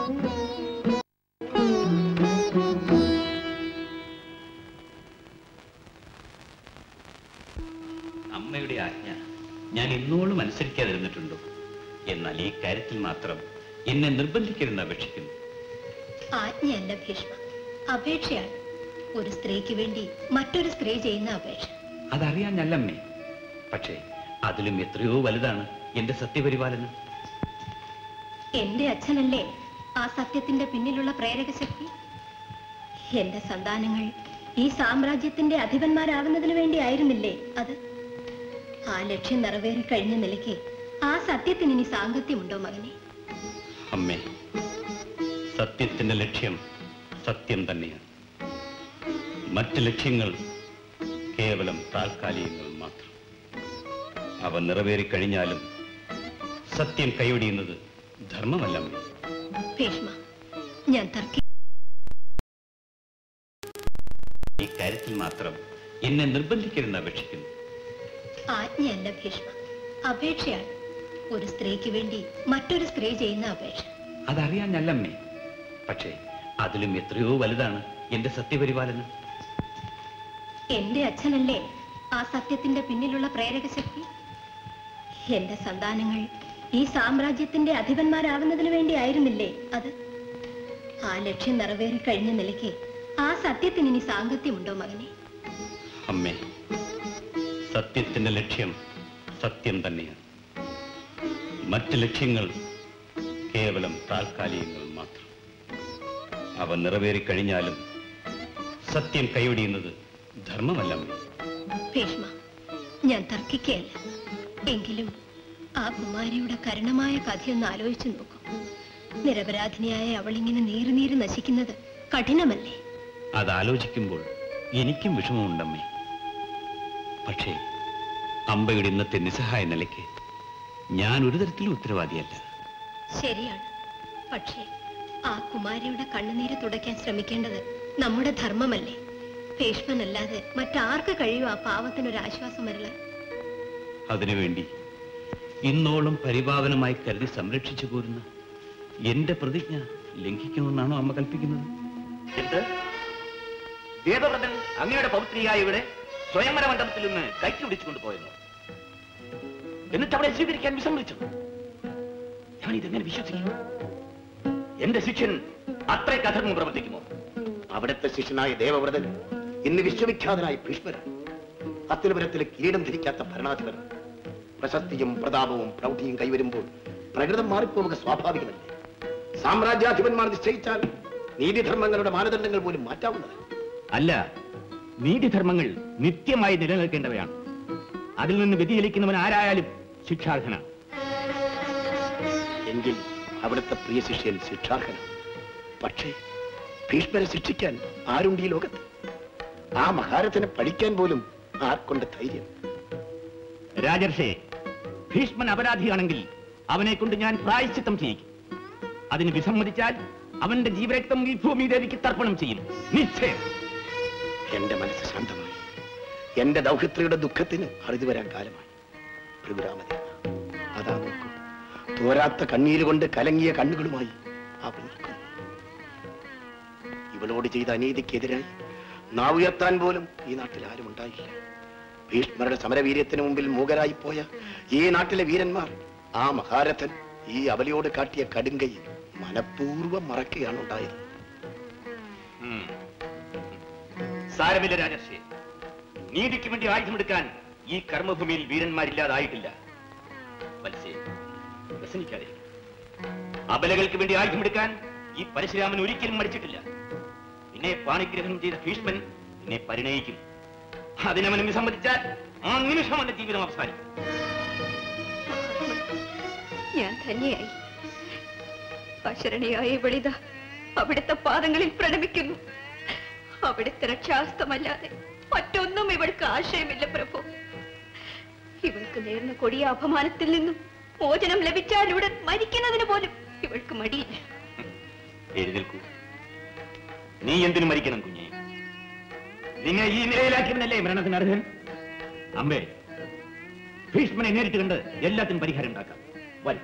അമ്മയുടെ ആജ്ഞ ഞാൻ ഇന്നോളം അനുസരിക്കാതിരുന്നിട്ടുണ്ടോ എന്നാൽ ഈ കാര്യത്തിൽ മാത്രം എന്നെ നിർബന്ധിക്കരുന്ന് അപേക്ഷിക്കുന്നു ആജ്ഞയല്ല ഭീഷ്മ അപേക്ഷയാണ് ഒരു സ്ത്രീക്ക് വേണ്ടി മറ്റൊരു സ്ത്രീ ചെയ്യുന്ന അപേക്ഷ അതറിയാഞ്ഞല്ലമ്മേ പക്ഷേ അതിലും എത്രയോ വലുതാണ് എന്റെ സത്യപരിപാലനം എന്റെ അച്ഛനല്ലേ ആ സത്യത്തിന്റെ പിന്നിലുള്ള പ്രേരക ശക്തി എന്റെ സന്താനങ്ങൾ ഈ സാമ്രാജ്യത്തിന്റെ അധിപന്മാരാകുന്നതിന് വേണ്ടി ആയിരുന്നില്ലേ അത് ആ ലക്ഷ്യം നിറവേറി കഴിഞ്ഞ നിലയ്ക്ക് ആ സത്യത്തിന് ഇനി സാങ്കത്യമുണ്ടോ മകനെ അമ്മേ സത്യത്തിന്റെ ലക്ഷ്യം സത്യം തന്നെയാണ് മറ്റ് ലക്ഷ്യങ്ങൾ കേവലം താൽക്കാലികങ്ങൾ മാത്രം അവ നിറവേറിക്കഴിഞ്ഞാലും സത്യം കൈവടിയുന്നത് ധർമ്മമല്ലമ്മേ ഭീഷ്മ ഞാൻ തർക്കി ഈ കാര്യത്തിൽ മാത്രം എന്നെ നിർബന്ധിക്കരുന്ന് അപേക്ഷിക്കുന്നു ആജ്ഞയല്ല ഭീഷ്മ അപേക്ഷയാണ് ഒരു സ്ത്രീക്ക് വേണ്ടി മറ്റൊരു സ്ത്രീ ചെയ്യുന്ന അപേക്ഷ അതറിയാഞ്ഞല്ലമ്മേ പക്ഷേ അതിലും എത്രയോ വലുതാണ് എന്റെ സത്യപരിപാലനം എന്റെ അച്ഛനല്ലേ ആ സത്യത്തിന്റെ പിന്നിലുള്ള പ്രേരക ശക്തി എന്റെ സന്താനങ്ങൾ ഈ സാമ്രാജ്യത്തിന്റെ അധിപന്മാരാകുന്നതിന് വേണ്ടി ആയിരുന്നില്ലേ അത് ആ ലക്ഷ്യം നിറവേറി കഴിഞ്ഞ നിലയ്ക്ക് ആ സത്യത്തിന് ഇനി സാങ്കത്യമുണ്ടോ മകനെ അമ്മേ സത്യത്തിന്റെ ലക്ഷ്യം സത്യം തന്നെയാണ് മറ്റ് ലക്ഷ്യങ്ങൾ കേവലം താൽക്കാലികങ്ങൾ മാത്രം അവ നിറവേറിക്കഴിഞ്ഞാലും സത്യം കൈവടിയുന്നത് ധർമ്മമല്ലമ്മേ ഭീഷ്മ ഞാൻ തർക്കിക്കുകയല്ല എങ്കിലും ആ കുമാരിയുടെ കരുണമായ കഥയൊന്ന് ആലോചിച്ചു നോക്കൂ നിരപരാധിനിയായ അവളിങ്ങനെ നീറി നീറി നശിക്കുന്നത് കഠിനമല്ലേ അത് ആലോചിക്കുമ്പോൾ എനിക്കും വിഷമമുണ്ടമ്മേ പക്ഷേ അമ്പയുടെ ഇന്നത്തെ നിസ്സഹായ നിലയ്ക്ക് ഞാൻ ഒരു തരത്തിലും ഉത്തരവാദിയല്ല ശരിയാണ് പക്ഷേ ആ കുമാരിയുടെ കണ്ണുനീര് തുടയ്ക്കാൻ ശ്രമിക്കേണ്ടത് നമ്മുടെ ധർമ്മമല്ലേ ഭീഷ്മനല്ലാതെ മറ്റാർക്ക് കഴിയും ആ പാവത്തിനൊരു ആശ്വാസം വരലാൻ അതിനുവേണ്ടി ഇന്നോളം പരിപാവനമായി കരുതി സംരക്ഷിച്ചു പോരുന്ന എന്റെ പ്രതിജ്ഞ ലംഘിക്കണമെന്നാണോ അമ്മ കൽപ്പിക്കുന്നത് എന്ത് വേദവ്രതൻ അങ്ങയുടെ പൗത്രിയായ ഇവിടെ സ്വയംവര മണ്ഡപത്തിൽ നിന്ന് കയറ്റി പിടിച്ചുകൊണ്ട് പോയെന്നു എന്നിട്ട് അവളെ സ്വീകരിക്കാൻ വിസമ്മതിച്ചു ഞാൻ ഇതെങ്ങനെ വിശ്വസിക്കും എന്റെ ശിഷ്യൻ അത്രയ്ക്ക് അധർമ്മം പ്രവർത്തിക്കുമോ അവിടുത്തെ ശിഷ്യനായ ദേവവ്രതൻ ഇന്ന് വിശ്വവിഖ്യാതനായ ഭീഷ്മരൻ അത്യുപരത്തിലെ കിരീടം ധരിക്കാത്ത ഭരണാധിപൻ പ്രശസ്തിയും പ്രതാപവും പ്രൗഢിയും കൈവരുമ്പോൾ പ്രകൃതം മാറിപ്പോവുക സ്വാഭാവികമല്ലേ സാമ്രാജ്യാധിപന്മാർ നിശ്ചയിച്ചാൽ നീതിധർമ്മങ്ങളുടെ മാനദണ്ഡങ്ങൾ പോലും മാറ്റാവുന്നത് അല്ല നീതിധർമ്മങ്ങൾ നിത്യമായി നിലനിൽക്കേണ്ടവയാണ് അതിൽ നിന്ന് വ്യതിചലിക്കുന്നവൻ ആരായാലും ശിക്ഷാർഹനാണ് എങ്കിൽ അവിടുത്തെ പ്രിയ ശിഷ്യൻ ശിക്ഷാർഹനാണ് പക്ഷേ ഭീഷ്മരെ ശിക്ഷിക്കാൻ ആരുണ്ട് ഈ ലോകത്ത് ആ മഹാരഥനെ പഠിക്കാൻ പോലും ആർക്കൊണ്ട് ധൈര്യം രാജർഷേ ഭീഷ്മൻ അപരാധിയാണെങ്കിൽ അവനെ കൊണ്ട് ഞാൻ പ്രായശ്ചിത്തം ചെയ്യിക്കും അതിന് വിസമ്മതിച്ചാൽ അവന്റെ ജീവരക്തം ഈ ഭൂമി ദേവിക്ക് തർപ്പണം ചെയ്യും നിശ്ചയം എന്റെ മനസ്സ് ശാന്തമായി എന്റെ ദൗഹിത്രിയുടെ ദുഃഖത്തിന് അറുതി വരാൻ കാലമായി ഭൃഗുരാമദേവ അതാ നോക്കൂ തോരാത്ത കണ്ണീര് കൊണ്ട് കലങ്ങിയ കണ്ണുകളുമായി അവൾ നിൽക്കുന്നു ഇവളോട് ചെയ്ത അനീതിക്കെതിരായി നാവുയർത്താൻ പോലും ഈ നാട്ടിൽ ആരും ഉണ്ടായില്ല ഭീഷ്മരുടെ സമരവീര്യത്തിന് മുമ്പിൽ മൂകരായി പോയ ഈ നാട്ടിലെ വീരന്മാർ ആ മഹാരഥൻ ഈ അവലയോട് കാട്ടിയ കടുങ്കൈ മനഃപൂർവ്വം മറക്കുകയാണ് ഉണ്ടായത് ഉം. സാരമില്ല രാജർഷേ നീതിക്ക് വേണ്ടി ആയുധമെടുക്കാൻ ഈ കർമ്മഭൂമിയിൽ വീരന്മാരില്ലാതായിട്ടില്ല വത്സേ വ്യസനിക്കാതെ അബലകൾക്ക് വേണ്ടി ആയുധമെടുക്കാൻ ഈ പരശുരാമൻ ഒരിക്കലും മടിച്ചിട്ടില്ല നിന്നെ പാണിഗ്രഹണം ചെയ്ത ഭീഷ്മൻ നിന്നെ പരിണയിക്കും അതിനവനും വിസമ്മതിച്ചാൽ ആ നിമിഷം അവന്റെ ജീവിതം അവസാനിക്കും ഞാൻ ധന്യയായി അശരണയായ ഇവളിത അവിടുത്തെ പാദങ്ങളിൽ പ്രണമിക്കുന്നു അവിടുത്തെ രക്ഷാസ്തമല്ലാതെ മറ്റൊന്നും ഇവൾക്ക് ആശയമില്ല പ്രഭു ഇവൾക്ക് നേർന്ന കൊടിയ അപമാനത്തിൽ നിന്നും മോചനം ലഭിച്ചാൽ ഇവിടെ മരിക്കുന്നതിന് പോലും ഇവൾക്ക് മടിയില്ല എഴുന്നേൽക്കൂ നീ എന്തിനു മരിക്കണം കുഞ്ഞെ നിന്നെ ഈ നിലയിലാക്കിയവനല്ലേ മരണത്തിന് അർഹൻ അമ്പേ ഭീഷ്മനെ നേരിട്ട് കണ്ട് എല്ലാത്തിനും പരിഹാരം ഉണ്ടാക്കാം വരും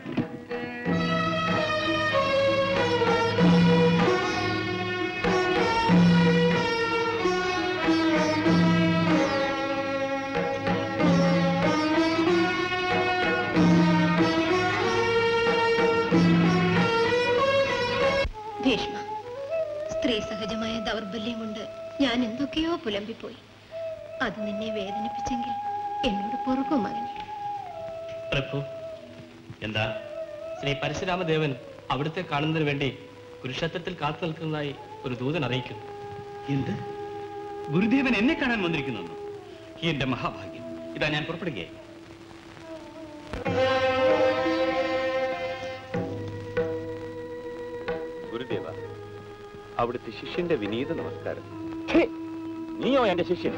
ഭീഷ്മ സ്ത്രീ സഹജമായ ദൗർബല്യം കൊണ്ട് ഞാൻ എന്തൊക്കെയോ പുലമ്പിപ്പോയി അത് നിന്നെ വേദനിപ്പിച്ചെങ്കിൽ എന്നോട് പൊറുക്കും മകനെ പ്രഭു എന്താ ശ്രീ പരശുരാമദേവൻ അവിടുത്തെ കാണുന്നതിന് വേണ്ടി കുരുക്ഷേത്രത്തിൽ കാത്തു നിൽക്കുന്നതായി ഒരു ദൂതൻ അറിയിക്കുന്നു എന്ത് ഗുരുദേവൻ എന്നെ കാണാൻ വന്നിരിക്കുന്നു എന്റെ മഹാഭാഗ്യം ഇതാ ഞാൻ പുറപ്പെടുകയായി ഗുരുദേവ അവിടുത്തെ ശിഷ്യന്റെ വിനീത നമസ്കാരം ഛേ, നീയോ എന്റെ ശിഷ്യൻ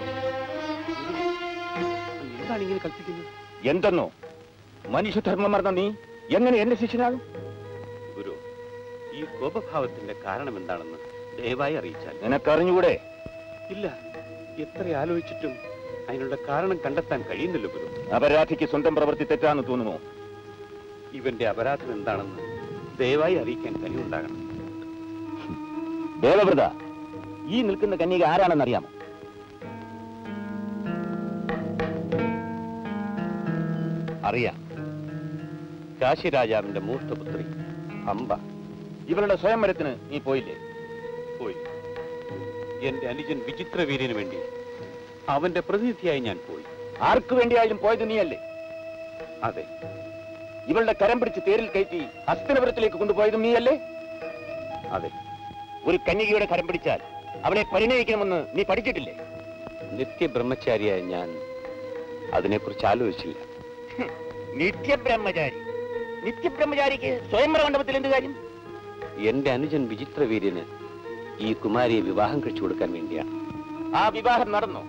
എന്താണ് ഇങ്ങനെ കൽപ്പിക്കുന്നത് എന്തെന്നോ മനുഷ്യധർമ്മം മറന്ന നീ എങ്ങനെ എന്റെ ശിഷ്യനാകും ഗുരു ഈ കോപഭാവത്തിന്റെ കാരണം എന്താണെന്ന് ദയവായി അറിയിച്ചാൽ നിനക്കറിഞ്ഞുകൂടെ ഇല്ല എത്ര ആലോചിച്ചിട്ടും അതിനുള്ള കാരണം കണ്ടെത്താൻ കഴിയുന്നില്ല ഗുരു അപരാധിക്ക് സ്വന്തം പ്രവൃത്തി തെറ്റാന്ന് തോന്നുമോ ഇവന്റെ അപരാധം എന്താണെന്ന് ദയവായി അറിയിക്കാൻ കഴിവുണ്ടാകണം ദേവവ്രത ഈ നിൽക്കുന്ന കന്യക ആരാണെന്ന് അറിയാമോ അറിയാം കാശി രാജാവിന്റെ മൂർത്തപുത്രി അംബ ഇവരുടെ സ്വയംവരത്തിന് നീ പോയില്ലേ പോയി എന്റെ അനുജൻ വിചിത്രവീര്യന് വേണ്ടി അവന്റെ പ്രതിനിധിയായി ഞാൻ പോയി ആർക്കു വേണ്ടിയായാലും പോയത് നീയല്ലേ അതെ ഇവളുടെ കരം പിടിച്ച് തേരിൽ കയറ്റി ഹസ്തനപുരത്തിലേക്ക് കൊണ്ടുപോയതും നീയല്ലേ അതെ ഒരു കന്യകയുടെ കരം പിടിച്ചാൽ അവളെ പരിണയിക്കണമെന്ന് നീ പഠിച്ചിട്ടില്ലേ നിത്യബ്രഹ്മചാരിയായ ഞാൻ അതിനെക്കുറിച്ച് ആലോചിച്ചില്ല നിത്യബ്രഹ്മചാരി നിത്യബ്രഹ്മചാരിക്ക് സ്വയംവര മണ്ഡപത്തിൽ എന്ത് കാര്യം എന്റെ അനുജൻ വിചിത്രവീര്യന് ഈ കുമാരിയെ വിവാഹം കഴിച്ചു കൊടുക്കാൻ വേണ്ടിയാണ് ആ വിവാഹം നടന്നോ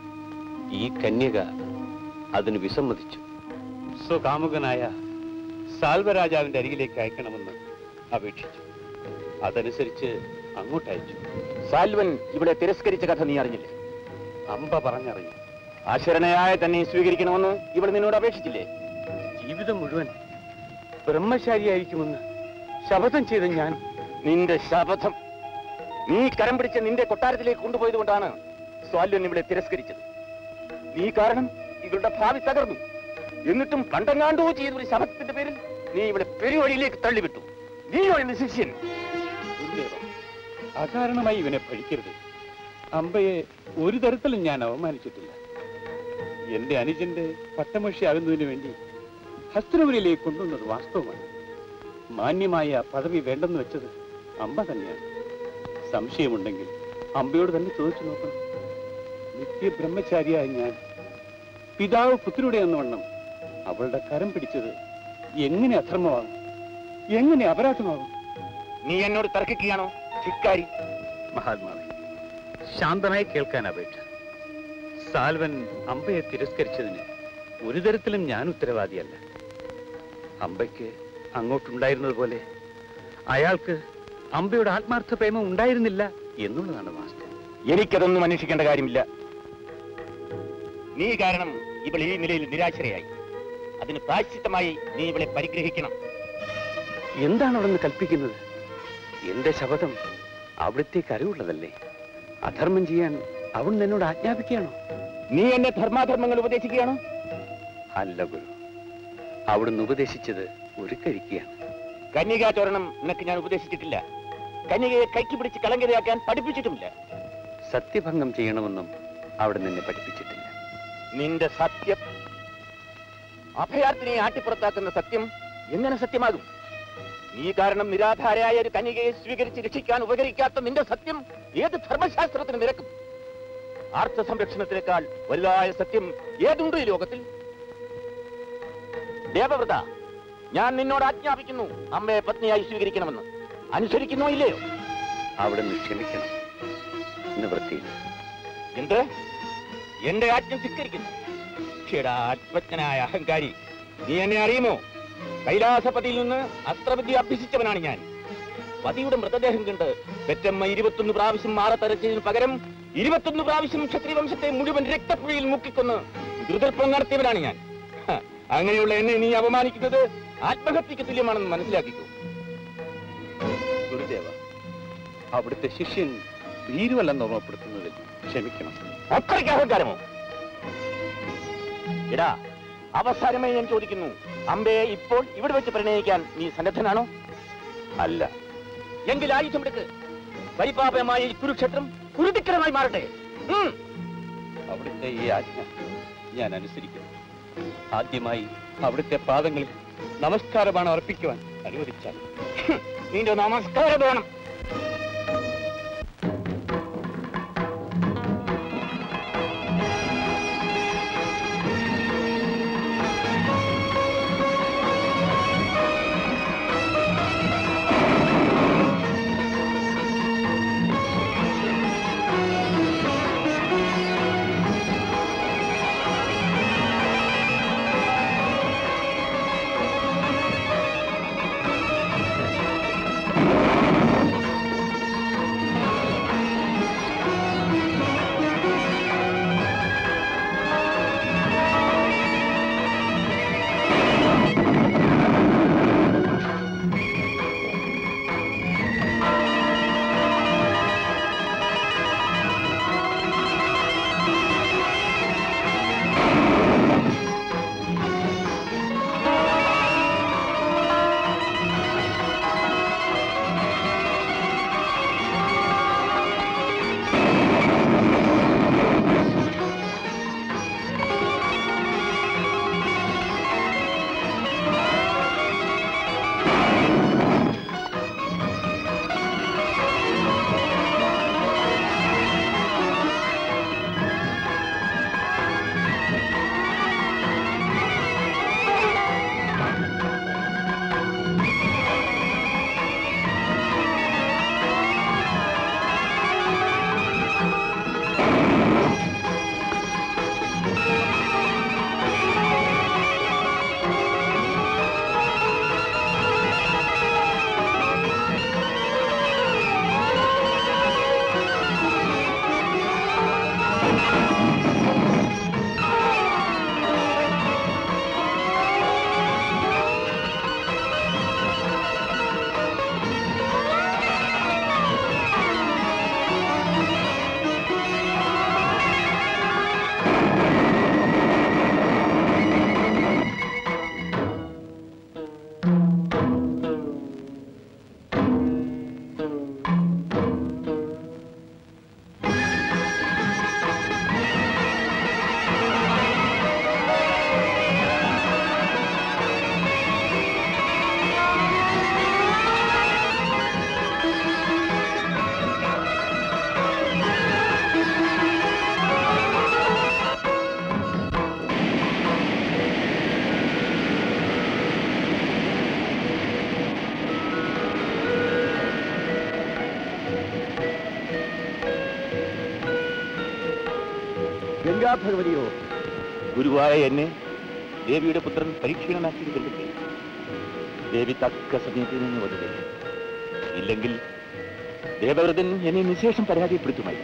ഈ കന്യക അതിന് വിസമ്മതിച്ചു സ്വകാമുകനായ സാൽവരാജാവിന്റെ അരികിലേക്ക് അയക്കണമെന്ന് അപേക്ഷിച്ചു അതനുസരിച്ച് അങ്ങോട്ട് അയച്ചു സാൽവൻ ഇവിടെ തിരസ്കരിച്ച കഥ നീ അറിഞ്ഞില്ലേ അമ്പ പറഞ്ഞറിഞ്ഞു ആശരണയായ തന്നെ സ്വീകരിക്കണമെന്ന് ഇവിടെ നിന്നോട് അപേക്ഷിച്ചില്ലേ ജീവിതം മുഴുവൻ ബ്രഹ്മചാരിയായിരിക്കുമെന്ന് ശപഥം ചെയ്ത ഞാൻ നിന്റെ ശപഥം നീ കരം പിടിച്ച് നിന്റെ കൊട്ടാരത്തിലേക്ക് കൊണ്ടുപോയത് കൊണ്ടാണ് സ്വാല്വൻ ഇവിടെ തിരസ്കരിച്ചത് നീ കാരണം ഇവളുടെ ഭാവി തകർന്നു എന്നിട്ടും പണ്ടെങ്ങാണ്ടോ ചെയ്ത ഒരു ശപഥത്തിന്റെ പേരിൽ നീ ഇവിടെ പെരുവഴിയിലേക്ക് തള്ളിവിട്ടു നീയോ എന്റെ ശിഷ്യൻ ഗുരുദേവ അകാരണമായി ഇവനെ ഭഴിക്കരുത് അമ്പയെ ഒരു തരത്തിലും ഞാൻ അവമാനിച്ചിട്ടില്ല എന്റെ അനുജന്റെ പട്ടമഷിയാകുന്നതിന് വേണ്ടി ഹസ്തനപുരിയിലേക്ക് കൊണ്ടുവന്നത് വാസ്തവമാണ് മാന്യമായ പദവി വേണ്ടെന്ന് വെച്ചത് അമ്പ തന്നെയാണ് സംശയമുണ്ടെങ്കിൽ അമ്പയോട് തന്നെ ചോദിച്ചു നോക്കണം നിത്യ ബ്രഹ്മചാരിയായ ഞാൻ പിതാവ് പുത്രിയുടെ എന്നവണ്ണം അവളുടെ കരം പിടിച്ചത് എങ്ങനെ അധർമ്മമാകും എങ്ങനെ അപരാധമാകും നീ എന്നോട് തർക്കിക്കുകയാണോ ധിക്കാരി മഹാത്മാവേ ശാന്തമായി കേൾക്കാൻ അപേക്ഷ സാൽവൻ അമ്പയെ തിരസ്കരിച്ചതിന് ഒരു തരത്തിലും ഞാൻ ഉത്തരവാദിയല്ല അമ്പയ്ക്ക് അങ്ങോട്ടുണ്ടായിരുന്നത് പോലെ അയാൾക്ക് അമ്പയുടെ ആത്മാർത്ഥ പ്രേമം ഉണ്ടായിരുന്നില്ല എന്നുള്ളതാണ് വാസ്തവം എനിക്കതൊന്നും അന്വേഷിക്കേണ്ട കാര്യമില്ല നീ കാരണം ഇവൾ ഈ നിലയിൽ നിരാശരയായി അതിന് പ്രായശ്ചിത്തമായി നീ ഇവളെ പരിഗ്രഹിക്കണം എന്താണ് അവിടെ നിന്ന് കൽപ്പിക്കുന്നത് എന്റെ ശപഥം അവിടത്തേക്ക് അറിവുള്ളതല്ലേ അധർമ്മം ചെയ്യാൻ അവൻ എന്നോട് ആജ്ഞാപിക്കുകയാണോ നീ എന്നെ ധർമാധർമ്മങ്ങൾ ഉപദേശിക്കുകയാണോ അല്ല ഗുരു അവിടുന്ന് ഉപദേശിച്ചത് ഒരു കഴിക്കുകയാണ് കന്യകാചോരണം നിനക്ക് ഞാൻ ഉപദേശിച്ചിട്ടില്ല കന്യകയെ കൈക്ക് പിടിച്ച് കളങ്കതയാക്കാൻ പഠിപ്പിച്ചിട്ടുമില്ല സത്യഭംഗം ചെയ്യണമെന്നും അവിടെ നിന്നെ പഠിപ്പിച്ചിട്ടില്ല നിന്റെ സത്യം അഭയാർത്ഥിനെ ആട്ടിപ്പുറത്താക്കുന്ന സത്യം എങ്ങനെ സത്യമാകും നീ കാരണം നിരാധാരയായ ഒരു കന്യകയെ സ്വീകരിച്ച് രക്ഷിക്കാൻ ഉപകരിക്കാത്ത നിന്റെ സത്യം ഏത് ധർമ്മശാസ്ത്രത്തിന് നിരക്കും ആർത്ത സംരക്ഷണത്തിനേക്കാൾ വലുതായ സത്യം ഏതുണ്ട് ഈ ലോകത്തിൽ ദേവവ്രത ഞാൻ നിന്നോട് ആജ്ഞാപിക്കുന്നു അമ്മയെ പത്നിയായി സ്വീകരിക്കണമെന്ന് അനുസരിക്കുന്നോ ഇല്ലയോ അവിടെ നിന്ന് ക്ഷമിക്കണം നിവൃത്തിയില്ല എന്ത് എന്റെ ആജ്ഞ ധിക്കരിക്കുന്നു ക്ഷീടാ ആത്മജ്ഞനായ അഹങ്കാരി നീ എന്നെ അറിയുമോ കൈലാസപതിയിൽ നിന്ന് അസ്ത്രവിദ്യ അഭ്യസിച്ചവനാണ് ഞാൻ പതിയുടെ മൃതദേഹം കണ്ട് പെറ്റമ്മ ഇരുപത്തൊന്ന് പ്രാവശ്യം മാറ തരച്ചതിന് പകരം ഇരുപത്തൊന്ന് പ്രാവശ്യം ക്ഷത്രിവംശത്തെ മുഴുവൻ രക്തപ്പുഴയിൽ മുക്കിക്കൊന്ന് ദുരിതർപ്പം നടത്തിയവനാണ് ഞാൻ ഹ, അങ്ങനെയുള്ള എന്നെ നീ അപമാനിക്കുന്നത് ആത്മഹത്യക്ക് തുല്യമാണെന്ന് മനസ്സിലാക്കിക്കൂ ഗുരുദേവ അവിടുത്തെ ശിഷ്യൻ ഭീരുവല്ലെന്ന് ഓർമ്മപ്പെടുത്തുന്നതിൽ ക്ഷമിക്കണം അത്രയ്ക്ക് അഹങ്കാരമോ എടാ അവസാനമായി ഞാൻ ചോദിക്കുന്നു അമ്പയെ ഇപ്പോൾ ഇവിടെ വെച്ച് പ്രണയിക്കാൻ നീ സന്നദ്ധനാണോ അല്ല എങ്കിൽ ആയുധമെടുക്ക് പരിപാപമായ ഈ കുരുക്ഷേത്രം കുരുതിക്കരമായി മാറട്ടെ ഉം. അവിടുത്തെ ഈ ആജ്ഞ ഞാൻ അനുസരിക്കുന്നു ആദ്യമായി അവിടുത്തെ പാദങ്ങളിൽ നമസ്കാരമാണ് അർപ്പിക്കുവാൻ അനുവദിച്ചാൽ നിന്റെ നമസ്കാരം വേണം ആ ഭഗവതിയോ ഗുരുവായ എന്നെ ദേവിയുടെ പുത്രൻ പരീക്ഷണനാക്കി കൊണ്ടിട്ട് ദേവി തക്ക സമയത്ത് നിന്ന് വന്നത് ഇല്ലെങ്കിൽ ദേവവ്രതൻ എന്നെ നിശേഷം പരാജയപ്പെടുത്തുമായി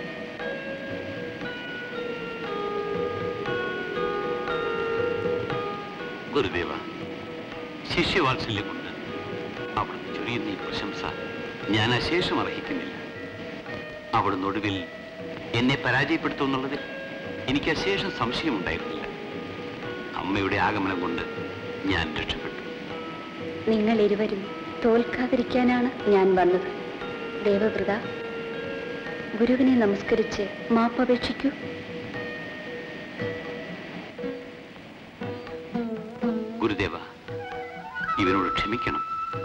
ഗുരുദേവ ശിഷ്യവാത്സല്യം കൊണ്ട് അവിടുന്ന് ചൊരിയുന്ന ഈ പ്രശംസ ഞാൻ അശേഷം അർഹിക്കുന്നില്ല അവിടുന്ന് ഒടുവിൽ എന്നെ പരാജയപ്പെടുത്തുമെന്നുള്ളതിൽ എനിക്ക് അശേഷം സംശയമുണ്ടായിരുന്നില്ല അമ്മയുടെ ആഗമനം കൊണ്ട് ഞാൻ രക്ഷപ്പെട്ടു നിങ്ങൾ ഇരുവരും തോൽക്കാതിരിക്കാനാണ് ഞാൻ വന്നത് ദേവവ്രത ഗുരുവിനെ നമസ്കരിച്ച് മാപ്പപേക്ഷിക്കൂ ഗുരുദേവ ഇവനോട് ക്ഷമിക്കണം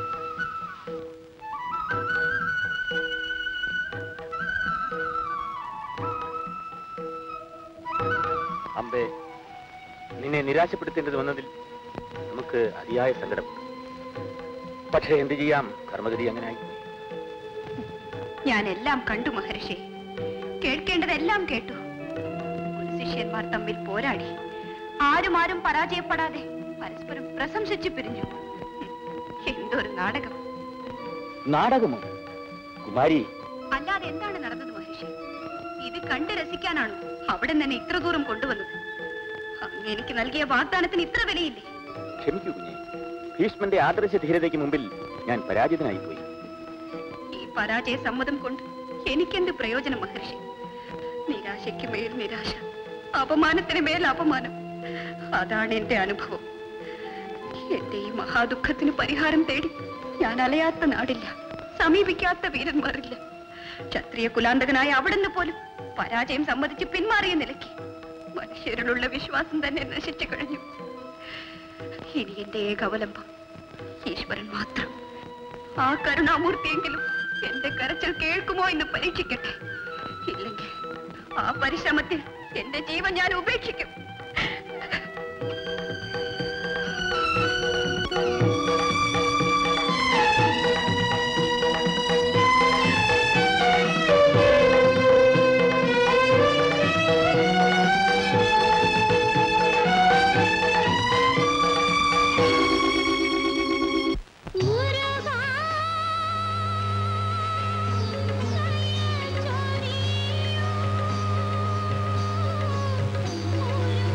അമ്പേ നിന്നെ നിരാശപ്പെടുത്തേണ്ടത് വന്നതിൽ നമുക്ക് അതിയായ സങ്കടമുണ്ട് പക്ഷേ എന്ത് ചെയ്യാം കർമ്മഗതി അങ്ങനായി ഞാൻ എല്ലാം കണ്ടു മഹർഷി കേൾക്കേണ്ടതെല്ലാം കേട്ടു ശിഷ്യന്മാർ തമ്മിൽ പോരാടി ആരും ആരും പരാജയപ്പെടാതെ പരസ്പരം പ്രശംസിച്ചു പിരിഞ്ഞു ഹും, എന്തൊരു നാടകം നാടകമോ കുമാരി അല്ലാതെ എന്താണ് നടന്നത് മഹർഷി ഇത് കണ്ട് രസിക്കാനാണോ അവിടെ തന്നെ ഇത്ര ദൂരം കൊണ്ടുവന്നത് അങ്ങ് എനിക്ക് നൽകിയ വാഗ്ദാനത്തിന് ഇത്ര വിലയില്ലേ ക്ഷമിക്കൂ കുഞ്ഞെ ഭീഷ്മന്റെ ആദർശ ധീരതയ്ക്ക് മുമ്പിൽ ഞാൻ പരാജിതനായി പോയി ഈ പരാജയ സമ്മതം കൊണ്ട് എനിക്കെന്ത് പ്രയോജനം മഹർഷി നിരാശയ്ക്ക് മേൽ നിരാശ അപമാനത്തിന് മേൽ അപമാനം അതാണ് എന്റെ അനുഭവം എന്റെ ഈ മഹാദുഃഖത്തിന് പരിഹാരം തേടി ഞാൻ അലയാത്ത നാടില്ല സമീപിക്കാത്ത വീരന്മാരില്ല ക്ഷത്രിയ കുലാന്തകനായ അവിടുന്ന് പോലും പരാജയം സമ്മതിച്ച് പിന്മാറിയ നിലയ്ക്ക് മനുഷ്യരിലുള്ള വിശ്വാസം തന്നെ നശിച്ചു കഴിഞ്ഞു ഇനി എന്റെ ഏക അവലംബം ഈശ്വരൻ മാത്രം ആ കരുണാമൂർത്തിയെങ്കിലും എന്റെ കരച്ചിൽ കേൾക്കുമോ എന്ന് പരീക്ഷിക്കട്ടെ ഇല്ലെങ്കിൽ ആ പരിശ്രമത്തിൽ എന്റെ ജീവൻ ഞാൻ ഉപേക്ഷിക്കും ും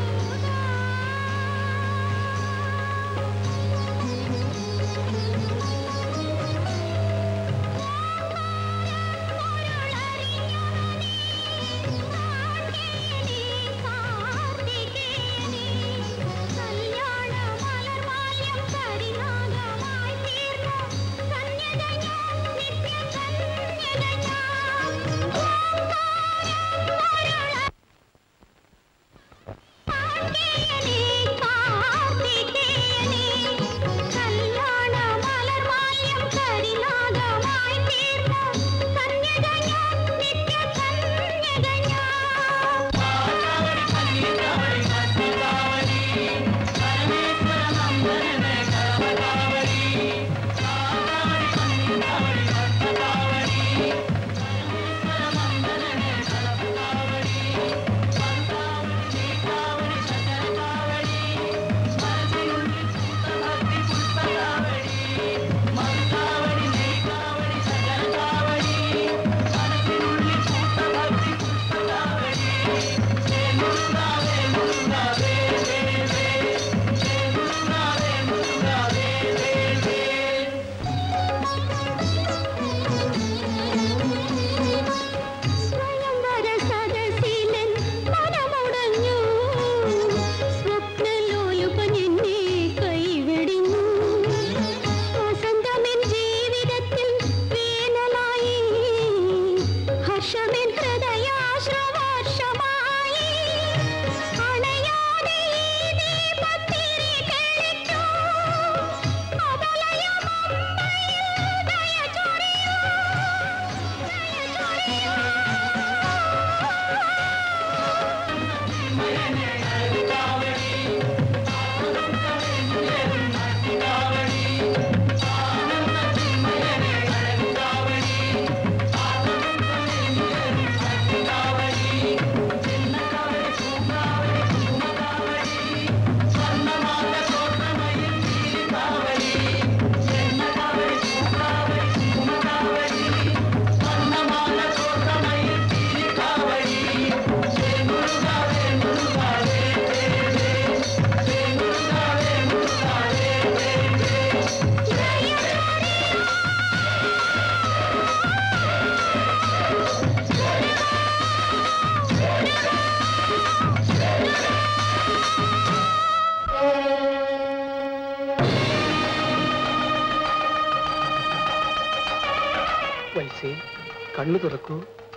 വത്സേ കണ്ണു തുറക്കൂ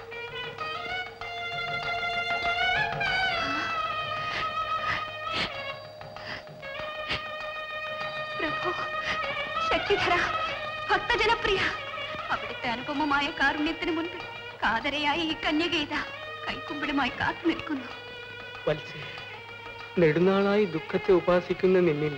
പ്രഭു ശക്തിധര ഭക്തജനപ്രിയ അവിടുത്തെ അനുപമമായ കാരുണ്യത്തിന് മുൻപിൽ കാതരയായ ഈ കന്യകേത കൈക്കുമ്പിടുമായി കാത്തു നിൽക്കുന്നു വത്സേ നെടുനാളായി ദുഃഖത്തെ ഉപാസിക്കുന്ന നിന്നിൽ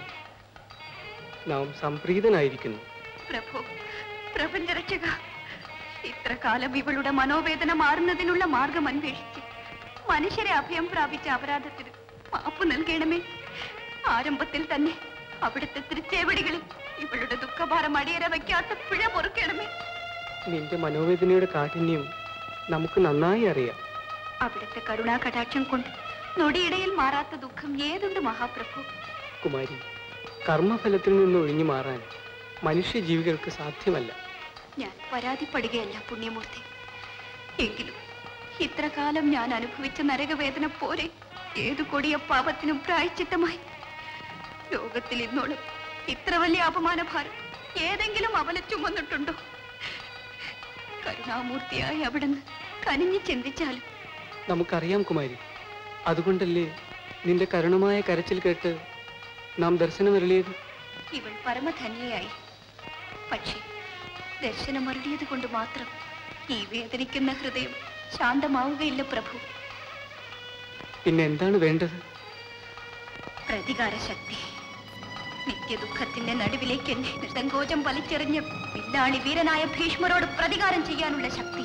നാം സംപ്രീതനായിരിക്കുന്നു പ്രഭു പ്രപഞ്ചരക്ഷക ഇത്ര കാലം ഇവളുടെ മനോവേദന മാറുന്നതിനുള്ള മാർഗം അന്വേഷിച്ച് മനുഷ്യരെ അഭയം പ്രാപിച്ച അപരാധത്തിന് മാപ്പ് നൽകണമേ ആരംഭത്തിൽ തന്നെ അവിടുത്തെ തിരിച്ചേവടികളിൽ ഇവളുടെ ദുഃഖഭാരം അടിയറ വയ്ക്കാത്ത പിഴ പൊറുക്കണമേ നിന്റെ മനോവേദനയുടെ കാഠിന്യം നമുക്ക് നന്നായി അറിയാം അവിടുത്തെ കരുണാ കടാക്ഷം കൊണ്ട് നൊടിയിടയിൽ മാറാത്ത ദുഃഖം ഏതുണ്ട് മഹാപ്രഭു കുമാരി കർമ്മഫലത്തിൽ നിന്ന് ഒഴിഞ്ഞു മാറാൻ മനുഷ്യജീവികൾക്ക് സാധ്യമല്ല ഞാൻ പരാതിപ്പെടുകയല്ല പുണ്യമൂർത്തി എങ്കിലും ഇത്ര കാലം ഞാൻ അനുഭവിച്ച നരകവേദന പോരെ ഏതു കൊടിയ പാപത്തിനും പ്രായച്ചിത്തമായി ലോകത്തിൽ ഇന്നോളം ഇത്ര വലിയ അപമാനഭാരം ഏതെങ്കിലും അവല ചുമന്നിട്ടുണ്ടോ കരുണാമൂർത്തിയായി അവിടുന്ന് കനിഞ്ഞു ചിന്തിച്ചാലും നമുക്കറിയാം കുമാരി അതുകൊണ്ടല്ലേ നിന്റെ കരുണമായ കരച്ചിൽ കേട്ട് നാം ദർശനമരളിയത് ഇവൾ പരമധന്യയായി പക്ഷേ ദർശനമരുളിയത് കൊണ്ട് മാത്രം ഈ വേദനിക്കുന്ന ഹൃദയം ശാന്തമാവുകയില്ല പ്രഭു പിന്നെ എന്താണ് വേണ്ടത് പ്രതികാര ശക്തി നിത്യദുഃഖത്തിന്റെ നടുവിലേക്ക് എന്നെ നിസങ്കോചം വലിച്ചെറിഞ്ഞ് വില്ലാളി വീരനായ ഭീഷ്മരോട് പ്രതികാരം ചെയ്യാനുള്ള ശക്തി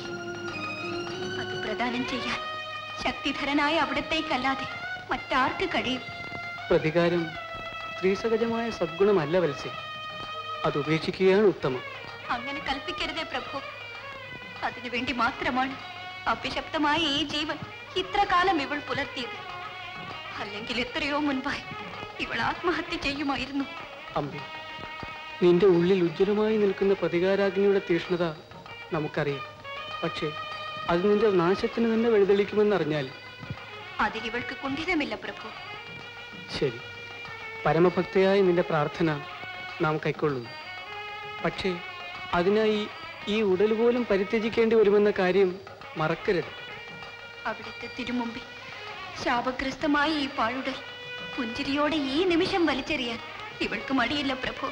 അത് പ്രദാനം ചെയ്യാൻ ശക്തിധരനായ അവിടത്തേക്കല്ലാതെ മറ്റാർക്ക് കഴിയും പ്രതികാരം സ്ത്രീസഹജമായ സദ്ഗുണമല്ല വത്സേ അത് ഉപേക്ഷിക്കുകയാണ് ഉത്തമം അങ്ങനെ കൽപ്പിക്കരുതേ പ്രഭു അതിനുവേണ്ടി മാത്രമാണ് അഭിശപ്തമായ ഈ ജീവൻ ഇത്ര കാലം ഇവൾ പുലർത്തിയത് അല്ലെങ്കിൽ എത്രയോ മുൻപായി ഇവൾ ആത്മഹത്യ ചെയ്യുമായിരുന്നു അമ്പി നിന്റെ ഉള്ളിൽ ഉജ്ജ്വലമായി നിൽക്കുന്ന പ്രതികാരാഗ്നിയുടെ തീഷ്ണത നമുക്കറിയാം പക്ഷേ അത് നിന്റെ നാശത്തിന് തന്നെ വഴിതെളിക്കുമെന്നറിഞ്ഞാൽ അതിലിവൾക്ക് കുണ്ഠിതമില്ല പ്രഭു ശരി പരമഭക്തയായ നിന്റെ പ്രാർത്ഥന നാം കൈക്കൊള്ളുന്നു പക്ഷേ അതിനായി ഈ ഉടൽ പോലും പരിത്യജിക്കേണ്ടി വരുമെന്ന കാര്യം മറക്കരുത് അവിടുത്തെ തിരുമുമ്പിൽ ശാപഗ്രസ്തമായ ഈ പാഴുടൽ പുഞ്ചിരിയോടെ ഈ നിമിഷം വലിച്ചെറിയാൻ ഇവൾക്ക് മടിയില്ല പ്രഭു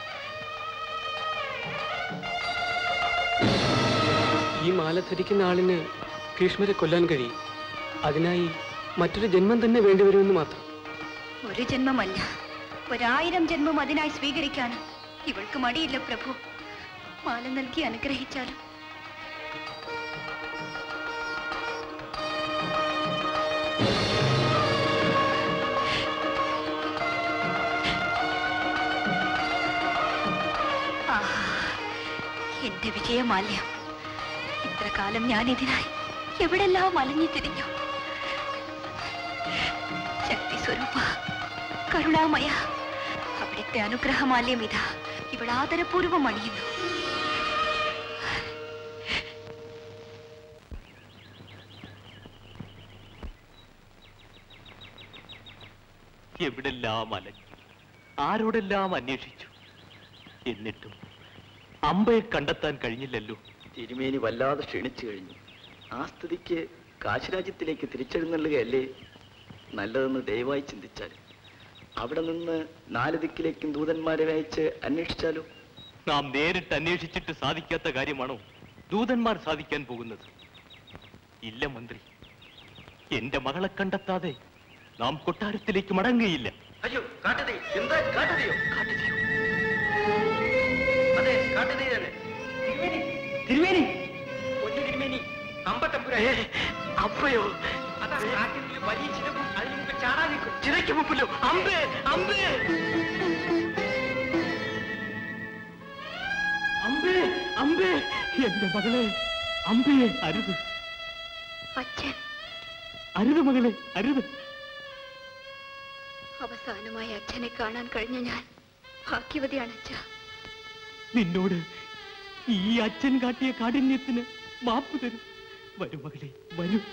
ഈ മാല ധരിക്കുന്ന ആളിന് ഭീഷ്മരെ കൊല്ലാൻ കഴിയും അതിനായി മറ്റൊരു ജന്മം തന്നെ വേണ്ടിവരുമെന്ന് മാത്രം ഒരു ജന്മമല്ല ഒരായിരം ജന്മം അതിനായി സ്വീകരിക്കാനും ഇവൾക്ക് മടിയില്ല പ്രഭു മാല നൽകി അനുഗ്രഹിച്ചാലും ആഹാ, എന്റെ വിജയമാല്യം ഇത്ര കാലം ഞാൻ ഇതിനായി എവിടെല്ലാം അലഞ്ഞു തിരിഞ്ഞു ശക്തി സ്വരൂപ കരുണാമയ അവിടുത്തെ അനുഗ്രഹമാല്യം ഇതാ ഇവൾ ആദരപൂർവം അണിയുന്നു എവിടെല്ലാം അലഞ്ഞു ആരോടെല്ലാം അന്വേഷിച്ചു എന്നിട്ടും അമ്പയെ കണ്ടെത്താൻ കഴിഞ്ഞില്ലല്ലോ തിരുമേനി വല്ലാതെ ക്ഷീണിച്ചു കഴിഞ്ഞു ആ സ്ഥിതിക്ക് കാശിരാജ്യത്തിലേക്ക് തിരിച്ചെഴുന്നള്ളുകയല്ലേ നല്ലതെന്ന് ദയവായി ചിന്തിച്ചാൽ അവിടെ നിന്ന് നാല് ദിക്കിലേക്കും ദൂതന്മാരെ അയച്ച് അന്വേഷിച്ചാലോ നാം നേരിട്ട് അന്വേഷിച്ചിട്ട് സാധിക്കാത്ത കാര്യമാണോ ദൂതന്മാർ സാധിക്കാൻ പോകുന്നത് ഇല്ല മന്ത്രി എന്റെ മകളെ കണ്ടെത്താതെ നാം കൊട്ടാരത്തിലേക്ക് മടങ്ങുകയില്ല അയ്യോ കാട്ടുതീ എന്താ കാട്ടുതീയോ കാട്ടുതീയോ അതെ കാട്ടുതീ തന്നെ തിരുമേനി തിരുമേനി പൊന്നു തിരുമേനി അമ്പത്തമ്പുര അപ്പയോ അതാ കാട്ടിൽ വലിയ ചിലവും അതിന് മുമ്പ് ചാടാൻ നിൽക്കും ചിതയ്ക്ക് മുമ്പിലോ അമ്പേ അമ്പേ അമ്പേ അമ്പേ എന്റെ മകളെ അമ്പേ അരുത് അച്ഛൻ അരുത് മകളെ അരുത് അവസാനമായി അച്ഛനെ കാണാൻ കഴിഞ്ഞ ഞാൻ ഭാഗ്യവതിയാണ് അച്ഛ നിന്നോട് ഈ അച്ഛൻ കാട്ടിയ കാഠിന്യത്തിന് മാപ്പ് തരും വരും മകളെ വരും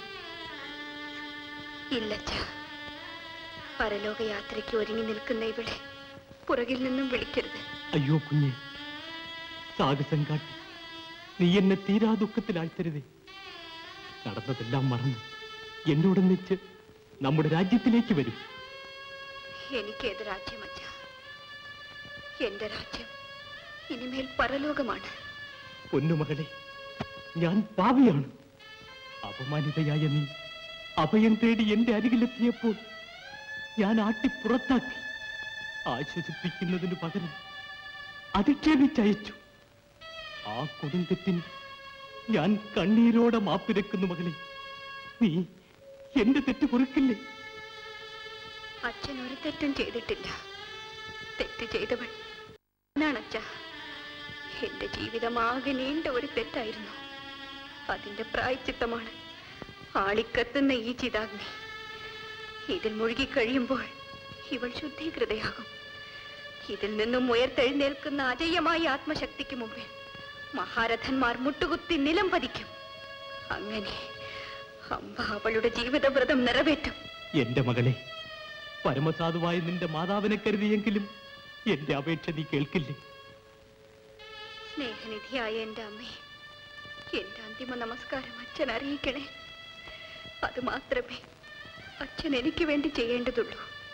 ഇല്ലച്ഛ പരലോക യാത്രയ്ക്ക് ഒരുങ്ങി നിൽക്കുന്ന ഇവളെ പുറകിൽ നിന്നും വിളിക്കരുത് അയ്യോ കുഞ്ഞെ സാഹസം കാട്ടി നീ എന്നെ തീരാ ദുഃഖത്തിലാഴ്ത്തരുതേ നടന്നതെല്ലാം മറന്ന് എന്നോടൊന്നിച്ച് നമ്മുടെ രാജ്യത്തിലേക്ക് വരും എനിക്ക് ഏത് രാജ്യം അച്ഛ എന്റെ രാജ്യം ഇനിമേൽ പരലോകമാണ് പൊന്നുമകളെ ഞാൻ പാവിയാണ് അപമാനിതയായ നീ അഭയം തേടി എന്റെ അരികിലെത്തിയപ്പോൾ ഞാൻ ആട്ടി പുറത്താക്കി ആശ്വസിപ്പിക്കുന്നതിന് പകരം അധിക്ഷേപിച്ചയച്ചു ആ കൊടുങ്തെറ്റിന് ഞാൻ കണ്ണീരോടെ മാപ്പിരക്കുന്നു മകളെ നീ എന്റെ തെറ്റ് കുറിക്കില്ലേ അച്ഛൻ ഒരു തെറ്റും ചെയ്തിട്ടില്ല തെറ്റ് ചെയ്തവൾ ഞാനാണ് അച്ഛ എന്റെ ജീവിതമാകെ നീണ്ട ഒരു തെറ്റായിരുന്നു അതിന്റെ പ്രായച്ചിത്തമാണ് ആളിക്കത്തുന്ന ഈ ചിതാഗ്നി ഇതിൽ മുഴുകി കഴിയുമ്പോൾ ഇവൾ ശുദ്ധീകൃതയാകും ഇതിൽ നിന്നും ഉയർത്തെഴുന്നേൽക്കുന്ന അജയ്യമായ ആത്മശക്തിക്ക് മുമ്പിൽ മഹാരഥന്മാർ മുട്ടുകുത്തി നിലം പതിക്കും അങ്ങനെ അമ്പ അവളുടെ ജീവിതവ്രതം നിറവേറ്റും എന്റെ മകളെ പരമസാധുവായ നിന്റെ മാതാവിനെ കരുതിയെങ്കിലും എന്റെ അപേക്ഷ നീ കേൾക്കില്ലേ സ്നേഹനിധിയായ എന്റെ അമ്മേ എന്റെ അന്തിമ നമസ്കാരം അച്ഛൻ അറിയിക്കണേ അത് മാത്രമേ അച്ഛൻ എനിക്ക് വേണ്ടി ചെയ്യേണ്ടതുള്ളൂ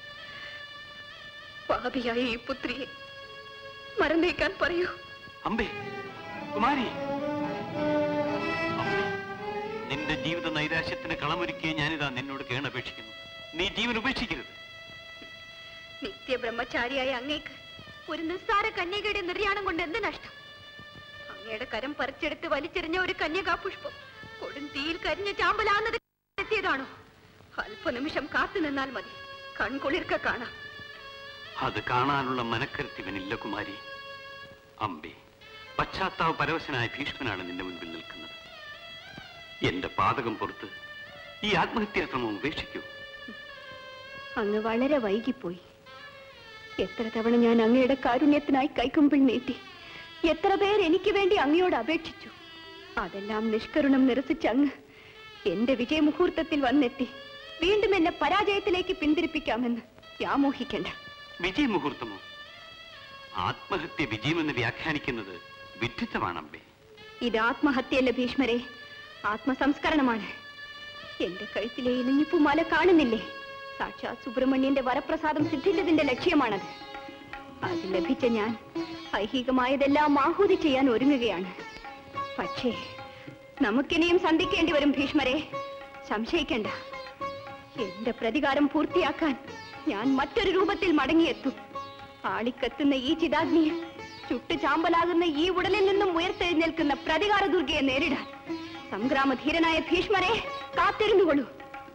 പാപിയായ ഈ പുത്രിയെ മറന്നേക്കാൻ പറയൂ അമ്പേ കുമാരി അമ്പേ, നിന്റെ ജീവിത നൈരാശ്യത്തിന് കളമൊരുക്കിയ ഞാനിതാ നിന്നോട് കേണപേക്ഷിക്കുന്നു നീ ജീവൻ ഉപേക്ഷിക്കരുത് നിത്യബ്രഹ്മചാരിയായ അങ്ങേക്ക് ഒരു നിസ്സാര കന്യകയുടെ നിർയാണം കൊണ്ട് എന്ത് നഷ്ടം അങ്ങയുടെ കരം പറിച്ചെടുത്ത് വലിച്ചെറിഞ്ഞ ഒരു കന്യകാപുഷ്പം കൊടും തീയിൽ കരിഞ്ഞ ചാമ്പലാവുന്നത് എത്തിയതാണോ അല്പനിമിഷം കാത്തു നിന്നാൽ മതി കൺകുളിർക്ക കാണാം അത് കാണാനുള്ള മനക്കരുത്ത് ഇവനില്ല കുമാരി അമ്പേ പശ്ചാത്താപ പരവശനായ ഭീഷ്മനാണ് നിന്റെ മുൻപിൽ നിൽക്കുന്നത് എന്റെ പാതകം പുറത്ത് ഈ ആത്മഹത്യാശ്രമം ഉപേക്ഷിക്കൂ അങ്ങ് വളരെ വൈകിപ്പോയി എത്ര തവണ ഞാൻ അങ്ങയുടെ കാരുണ്യത്തിനായി കൈക്കുമ്പിൾ നീട്ടി എത്ര പേർ എനിക്ക് വേണ്ടി അങ്ങയോട് അപേക്ഷിച്ചു അതെല്ലാം നിഷ്കരുണം നിരസിച്ച അങ്ങ് എന്റെ വിജയമുഹൂർത്തത്തിൽ വന്നെത്തി വീണ്ടും എന്നെ പരാജയത്തിലേക്ക് പിന്തിരിപ്പിക്കാമെന്ന് വ്യാമോഹിക്കണ്ട വിജയ മുഹൂർത്തമോ ആത്മഹത്യ വിജയമെന്ന് വ്യാഖ്യാനിക്കുന്നത് വിഡ്ഢിത്തമാണ് അമ്പേ ഇത് ആത്മഹത്യയല്ല ഭീഷ്മരെ ആത്മസംസ്കരണമാണ് എന്റെ കഴുത്തിലെ ഇലിഞ്ഞിപ്പുമാല കാണുന്നില്ലേ സാക്ഷാത് സുബ്രഹ്മണ്യന്റെ വരപ്രസാദം സിദ്ധിച്ചതിന്റെ ലക്ഷ്യമാണത് അത് ലഭിച്ച ഞാൻ ഐഹികമായതെല്ലാം ആഹൂതി ചെയ്യാൻ ഒരുങ്ങുകയാണ് പക്ഷേ നമുക്കിനിയും സന്ധിക്കേണ്ടി വരും ഭീഷ്മരെ സംശയിക്കണ്ട എന്റെ പ്രതികാരം പൂർത്തിയാക്കാൻ ഞാൻ മറ്റൊരു രൂപത്തിൽ മടങ്ങിയെത്തും ആളിക്കത്തുന്ന ഈ ചിതാഗ്നിയിൽ ചുട്ടു ചാമ്പലാകുന്ന ഈ ഉടലിൽ നിന്നും ഉയർത്തെഴുന്നേൽക്കുന്ന പ്രതികാര ദുർഗയെ നേരിടാൻ സംഗ്രാമധീരനായ ഭീഷ്മരെ കാത്തിരുന്നുകൊള്ളൂ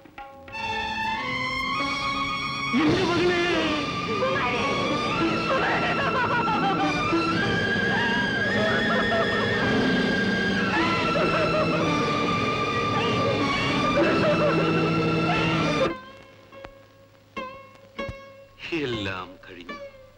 എല്ലാം കഴിഞ്ഞു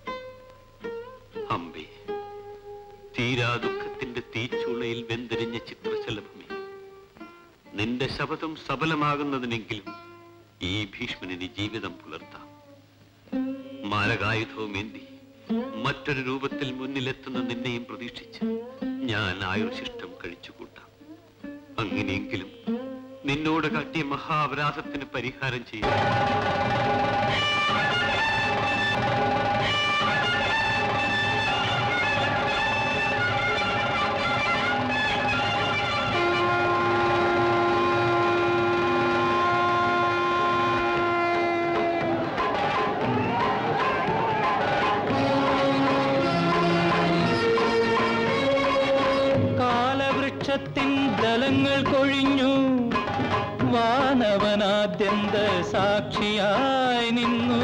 അമ്പേ തീരാ ദുഃഖത്തിന്റെ തീച്ചൂളയിൽ വെന്തെരിഞ്ഞ ചിത്രശലഭമേ നിന്റെ ശപഥം സഫലമാകുന്നതിനെങ്കിലും ഈ ഭീഷ്മനിന് ജീവിതം പുലർത്താം മാരകായുധവുമേന്തി മറ്റൊരു രൂപത്തിൽ മുന്നിലെത്തുന്ന നിന്നെയും പ്രതീക്ഷിച്ച് ഞാൻ ആയുർശിഷ്ടം കഴിച്ചുകൂട്ടാം അങ്ങനെയെങ്കിലും നിന്നോട് കാട്ടിയ മഹാപരാധത്തിന് പരിഹാരം ചെയ്യാം കാലവൃക്ഷത്തിൻ ദലങ്ങൾ കൊഴിഞ്ഞു വാനവനാദ്യന്ത സാക്ഷിയായി നിന്നു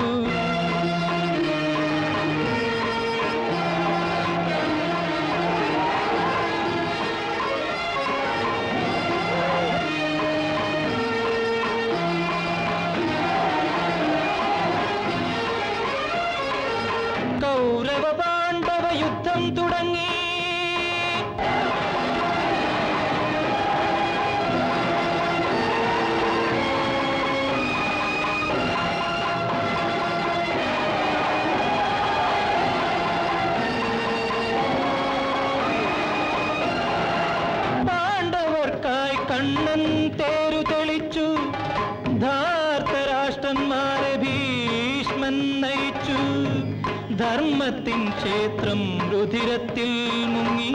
കൗരവ പാണ്ഡവ യുദ്ധം തുടങ്ങി കണ്ണൻ തേരു തെളിച്ചു ധാർത്തരാഷ്ട്രന്മാരെ ഭീഷ്മൻ നയിച്ചു ധർമ്മത്തിൻ ക്ഷേത്രം രുധിരത്തിൽ മുങ്ങി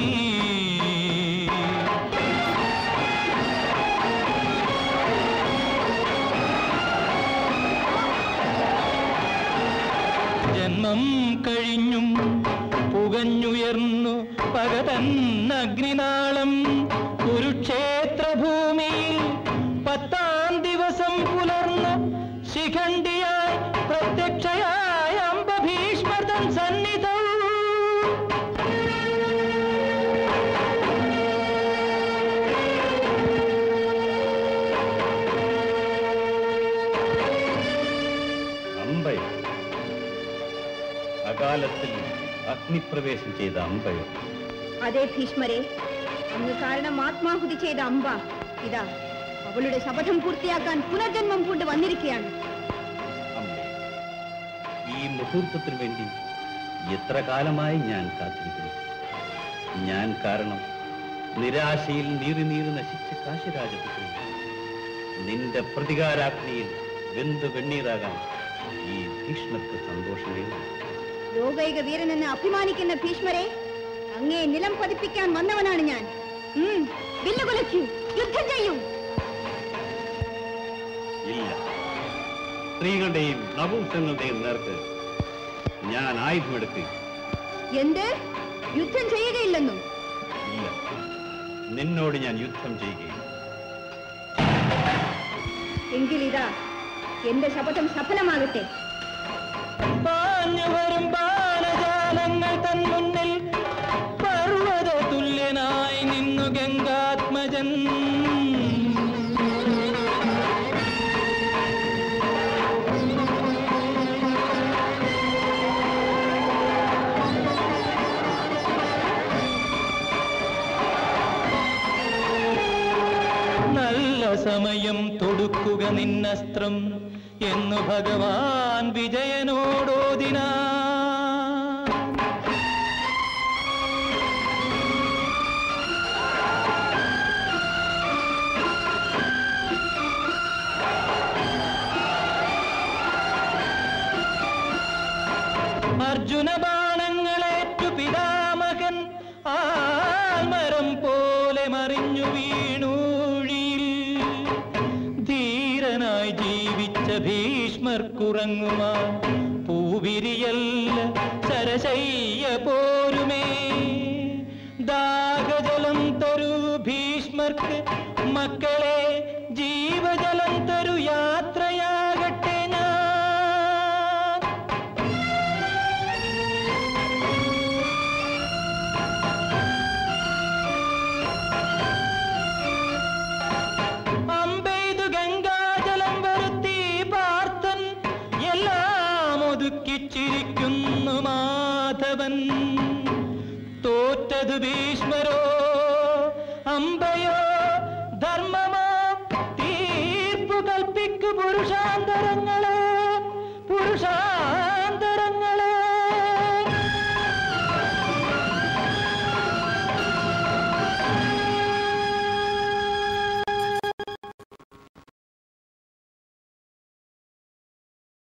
ജന്മം കഴിഞ്ഞും പുകഞ്ഞുയർന്നു പകതൻ അഗ്നിനാളം കുരുക്ഷേത്ര ഭൂമിയിൽ പത്താം ദിവസം പുലർന്ന് ശിഖണ്ഡിയായി പ്രത്യക്ഷയായ അംബഭീഷ്മതൻ സന്നിധം അമ്പയോ അകാലത്തിൽ അഗ്നിപ്രവേശം ചെയ്ത അമ്പയോ അതേ ഭീഷ്മരെ അങ്ങ് കാരണം ആത്മാഹുതി ചെയ്ത അമ്പ ഇതാ അവളുടെ ശപഥം പൂർത്തിയാക്കാൻ പുനർജന്മം കൊണ്ട് വന്നിരിക്കുകയാണ് അമ്പേ ഈ മുഹൂർത്തത്തിന് വേണ്ടി എത്ര കാലമായി ഞാൻ കാത്തിരിക്കുന്നു ഞാൻ കാരണം നിരാശയിൽ നീറി നീറി നശിച്ച കാശിരാജപുത്രി നിന്റെ പ്രതികാരാഗ്നിയിൽ വെന്ത് വെണ്ണീറാകാൻ ഈ ഭീഷ്മർക്ക് സന്തോഷമേ ലോകൈക വീരനെന്ന് അഭിമാനിക്കുന്ന ഭീഷ്മരെ അങ്ങേ നിലം പതിപ്പിക്കാൻ വന്നവനാണ് ഞാൻ ഉം, വില്ലുകുലയ്ക്കൂ യുദ്ധം ചെയ്യൂ ഇല്ല സ്ത്രീകളുടെയും നപുംസങ്ങളുടെയും നേർക്ക് ഞാൻ ആയുധമെടുക്കുക എന്ത് യുദ്ധം ചെയ്യുകയില്ലെന്നും ഇല്ല നിന്നോട് ഞാൻ യുദ്ധം ചെയ്യുകയില്ല എങ്കിലിതാ എന്റെ ശപഥം സഫലമാകട്ടെ പാഞ്ഞു വരും ബാലജാലങ്ങൾ തൻ മുന്നിൽ പർവ്വത തുല്യനായി നിന്നു ഗംഗാത്മജൻ നല്ല സമയം തൊടുക്കുക നിന്നസ്ത്രം എന്നു ഭഗവാൻ വിജയനോടോദിനാ അർജുന ബാണങ്ങളേറ്റു പിതാമകൻ ആൽമരം പോലെ മറിഞ്ഞു വീണൂഴിയിൽ ധീരനായി ജീവിച്ച ഭീഷ്മർക്കുറങ്ങുമാ പൂവിരിയല്ല സരശയ്യ പോരുമേ ദാഹജലം തരൂ ഭീഷ്മർക്ക് മക്കളെ ജീവജലം തരൂ യാത്രയാകട്ടെ ഞാൻ അമ്പെയ്തു ഗംഗാജലം വരുത്തി പാർത്ഥൻ എല്ലാം ഒതുക്കിച്ചിരിക്കുന്നു മാധവൻ തോറ്റതു ഭീഷ്മരോ അമ്പയോ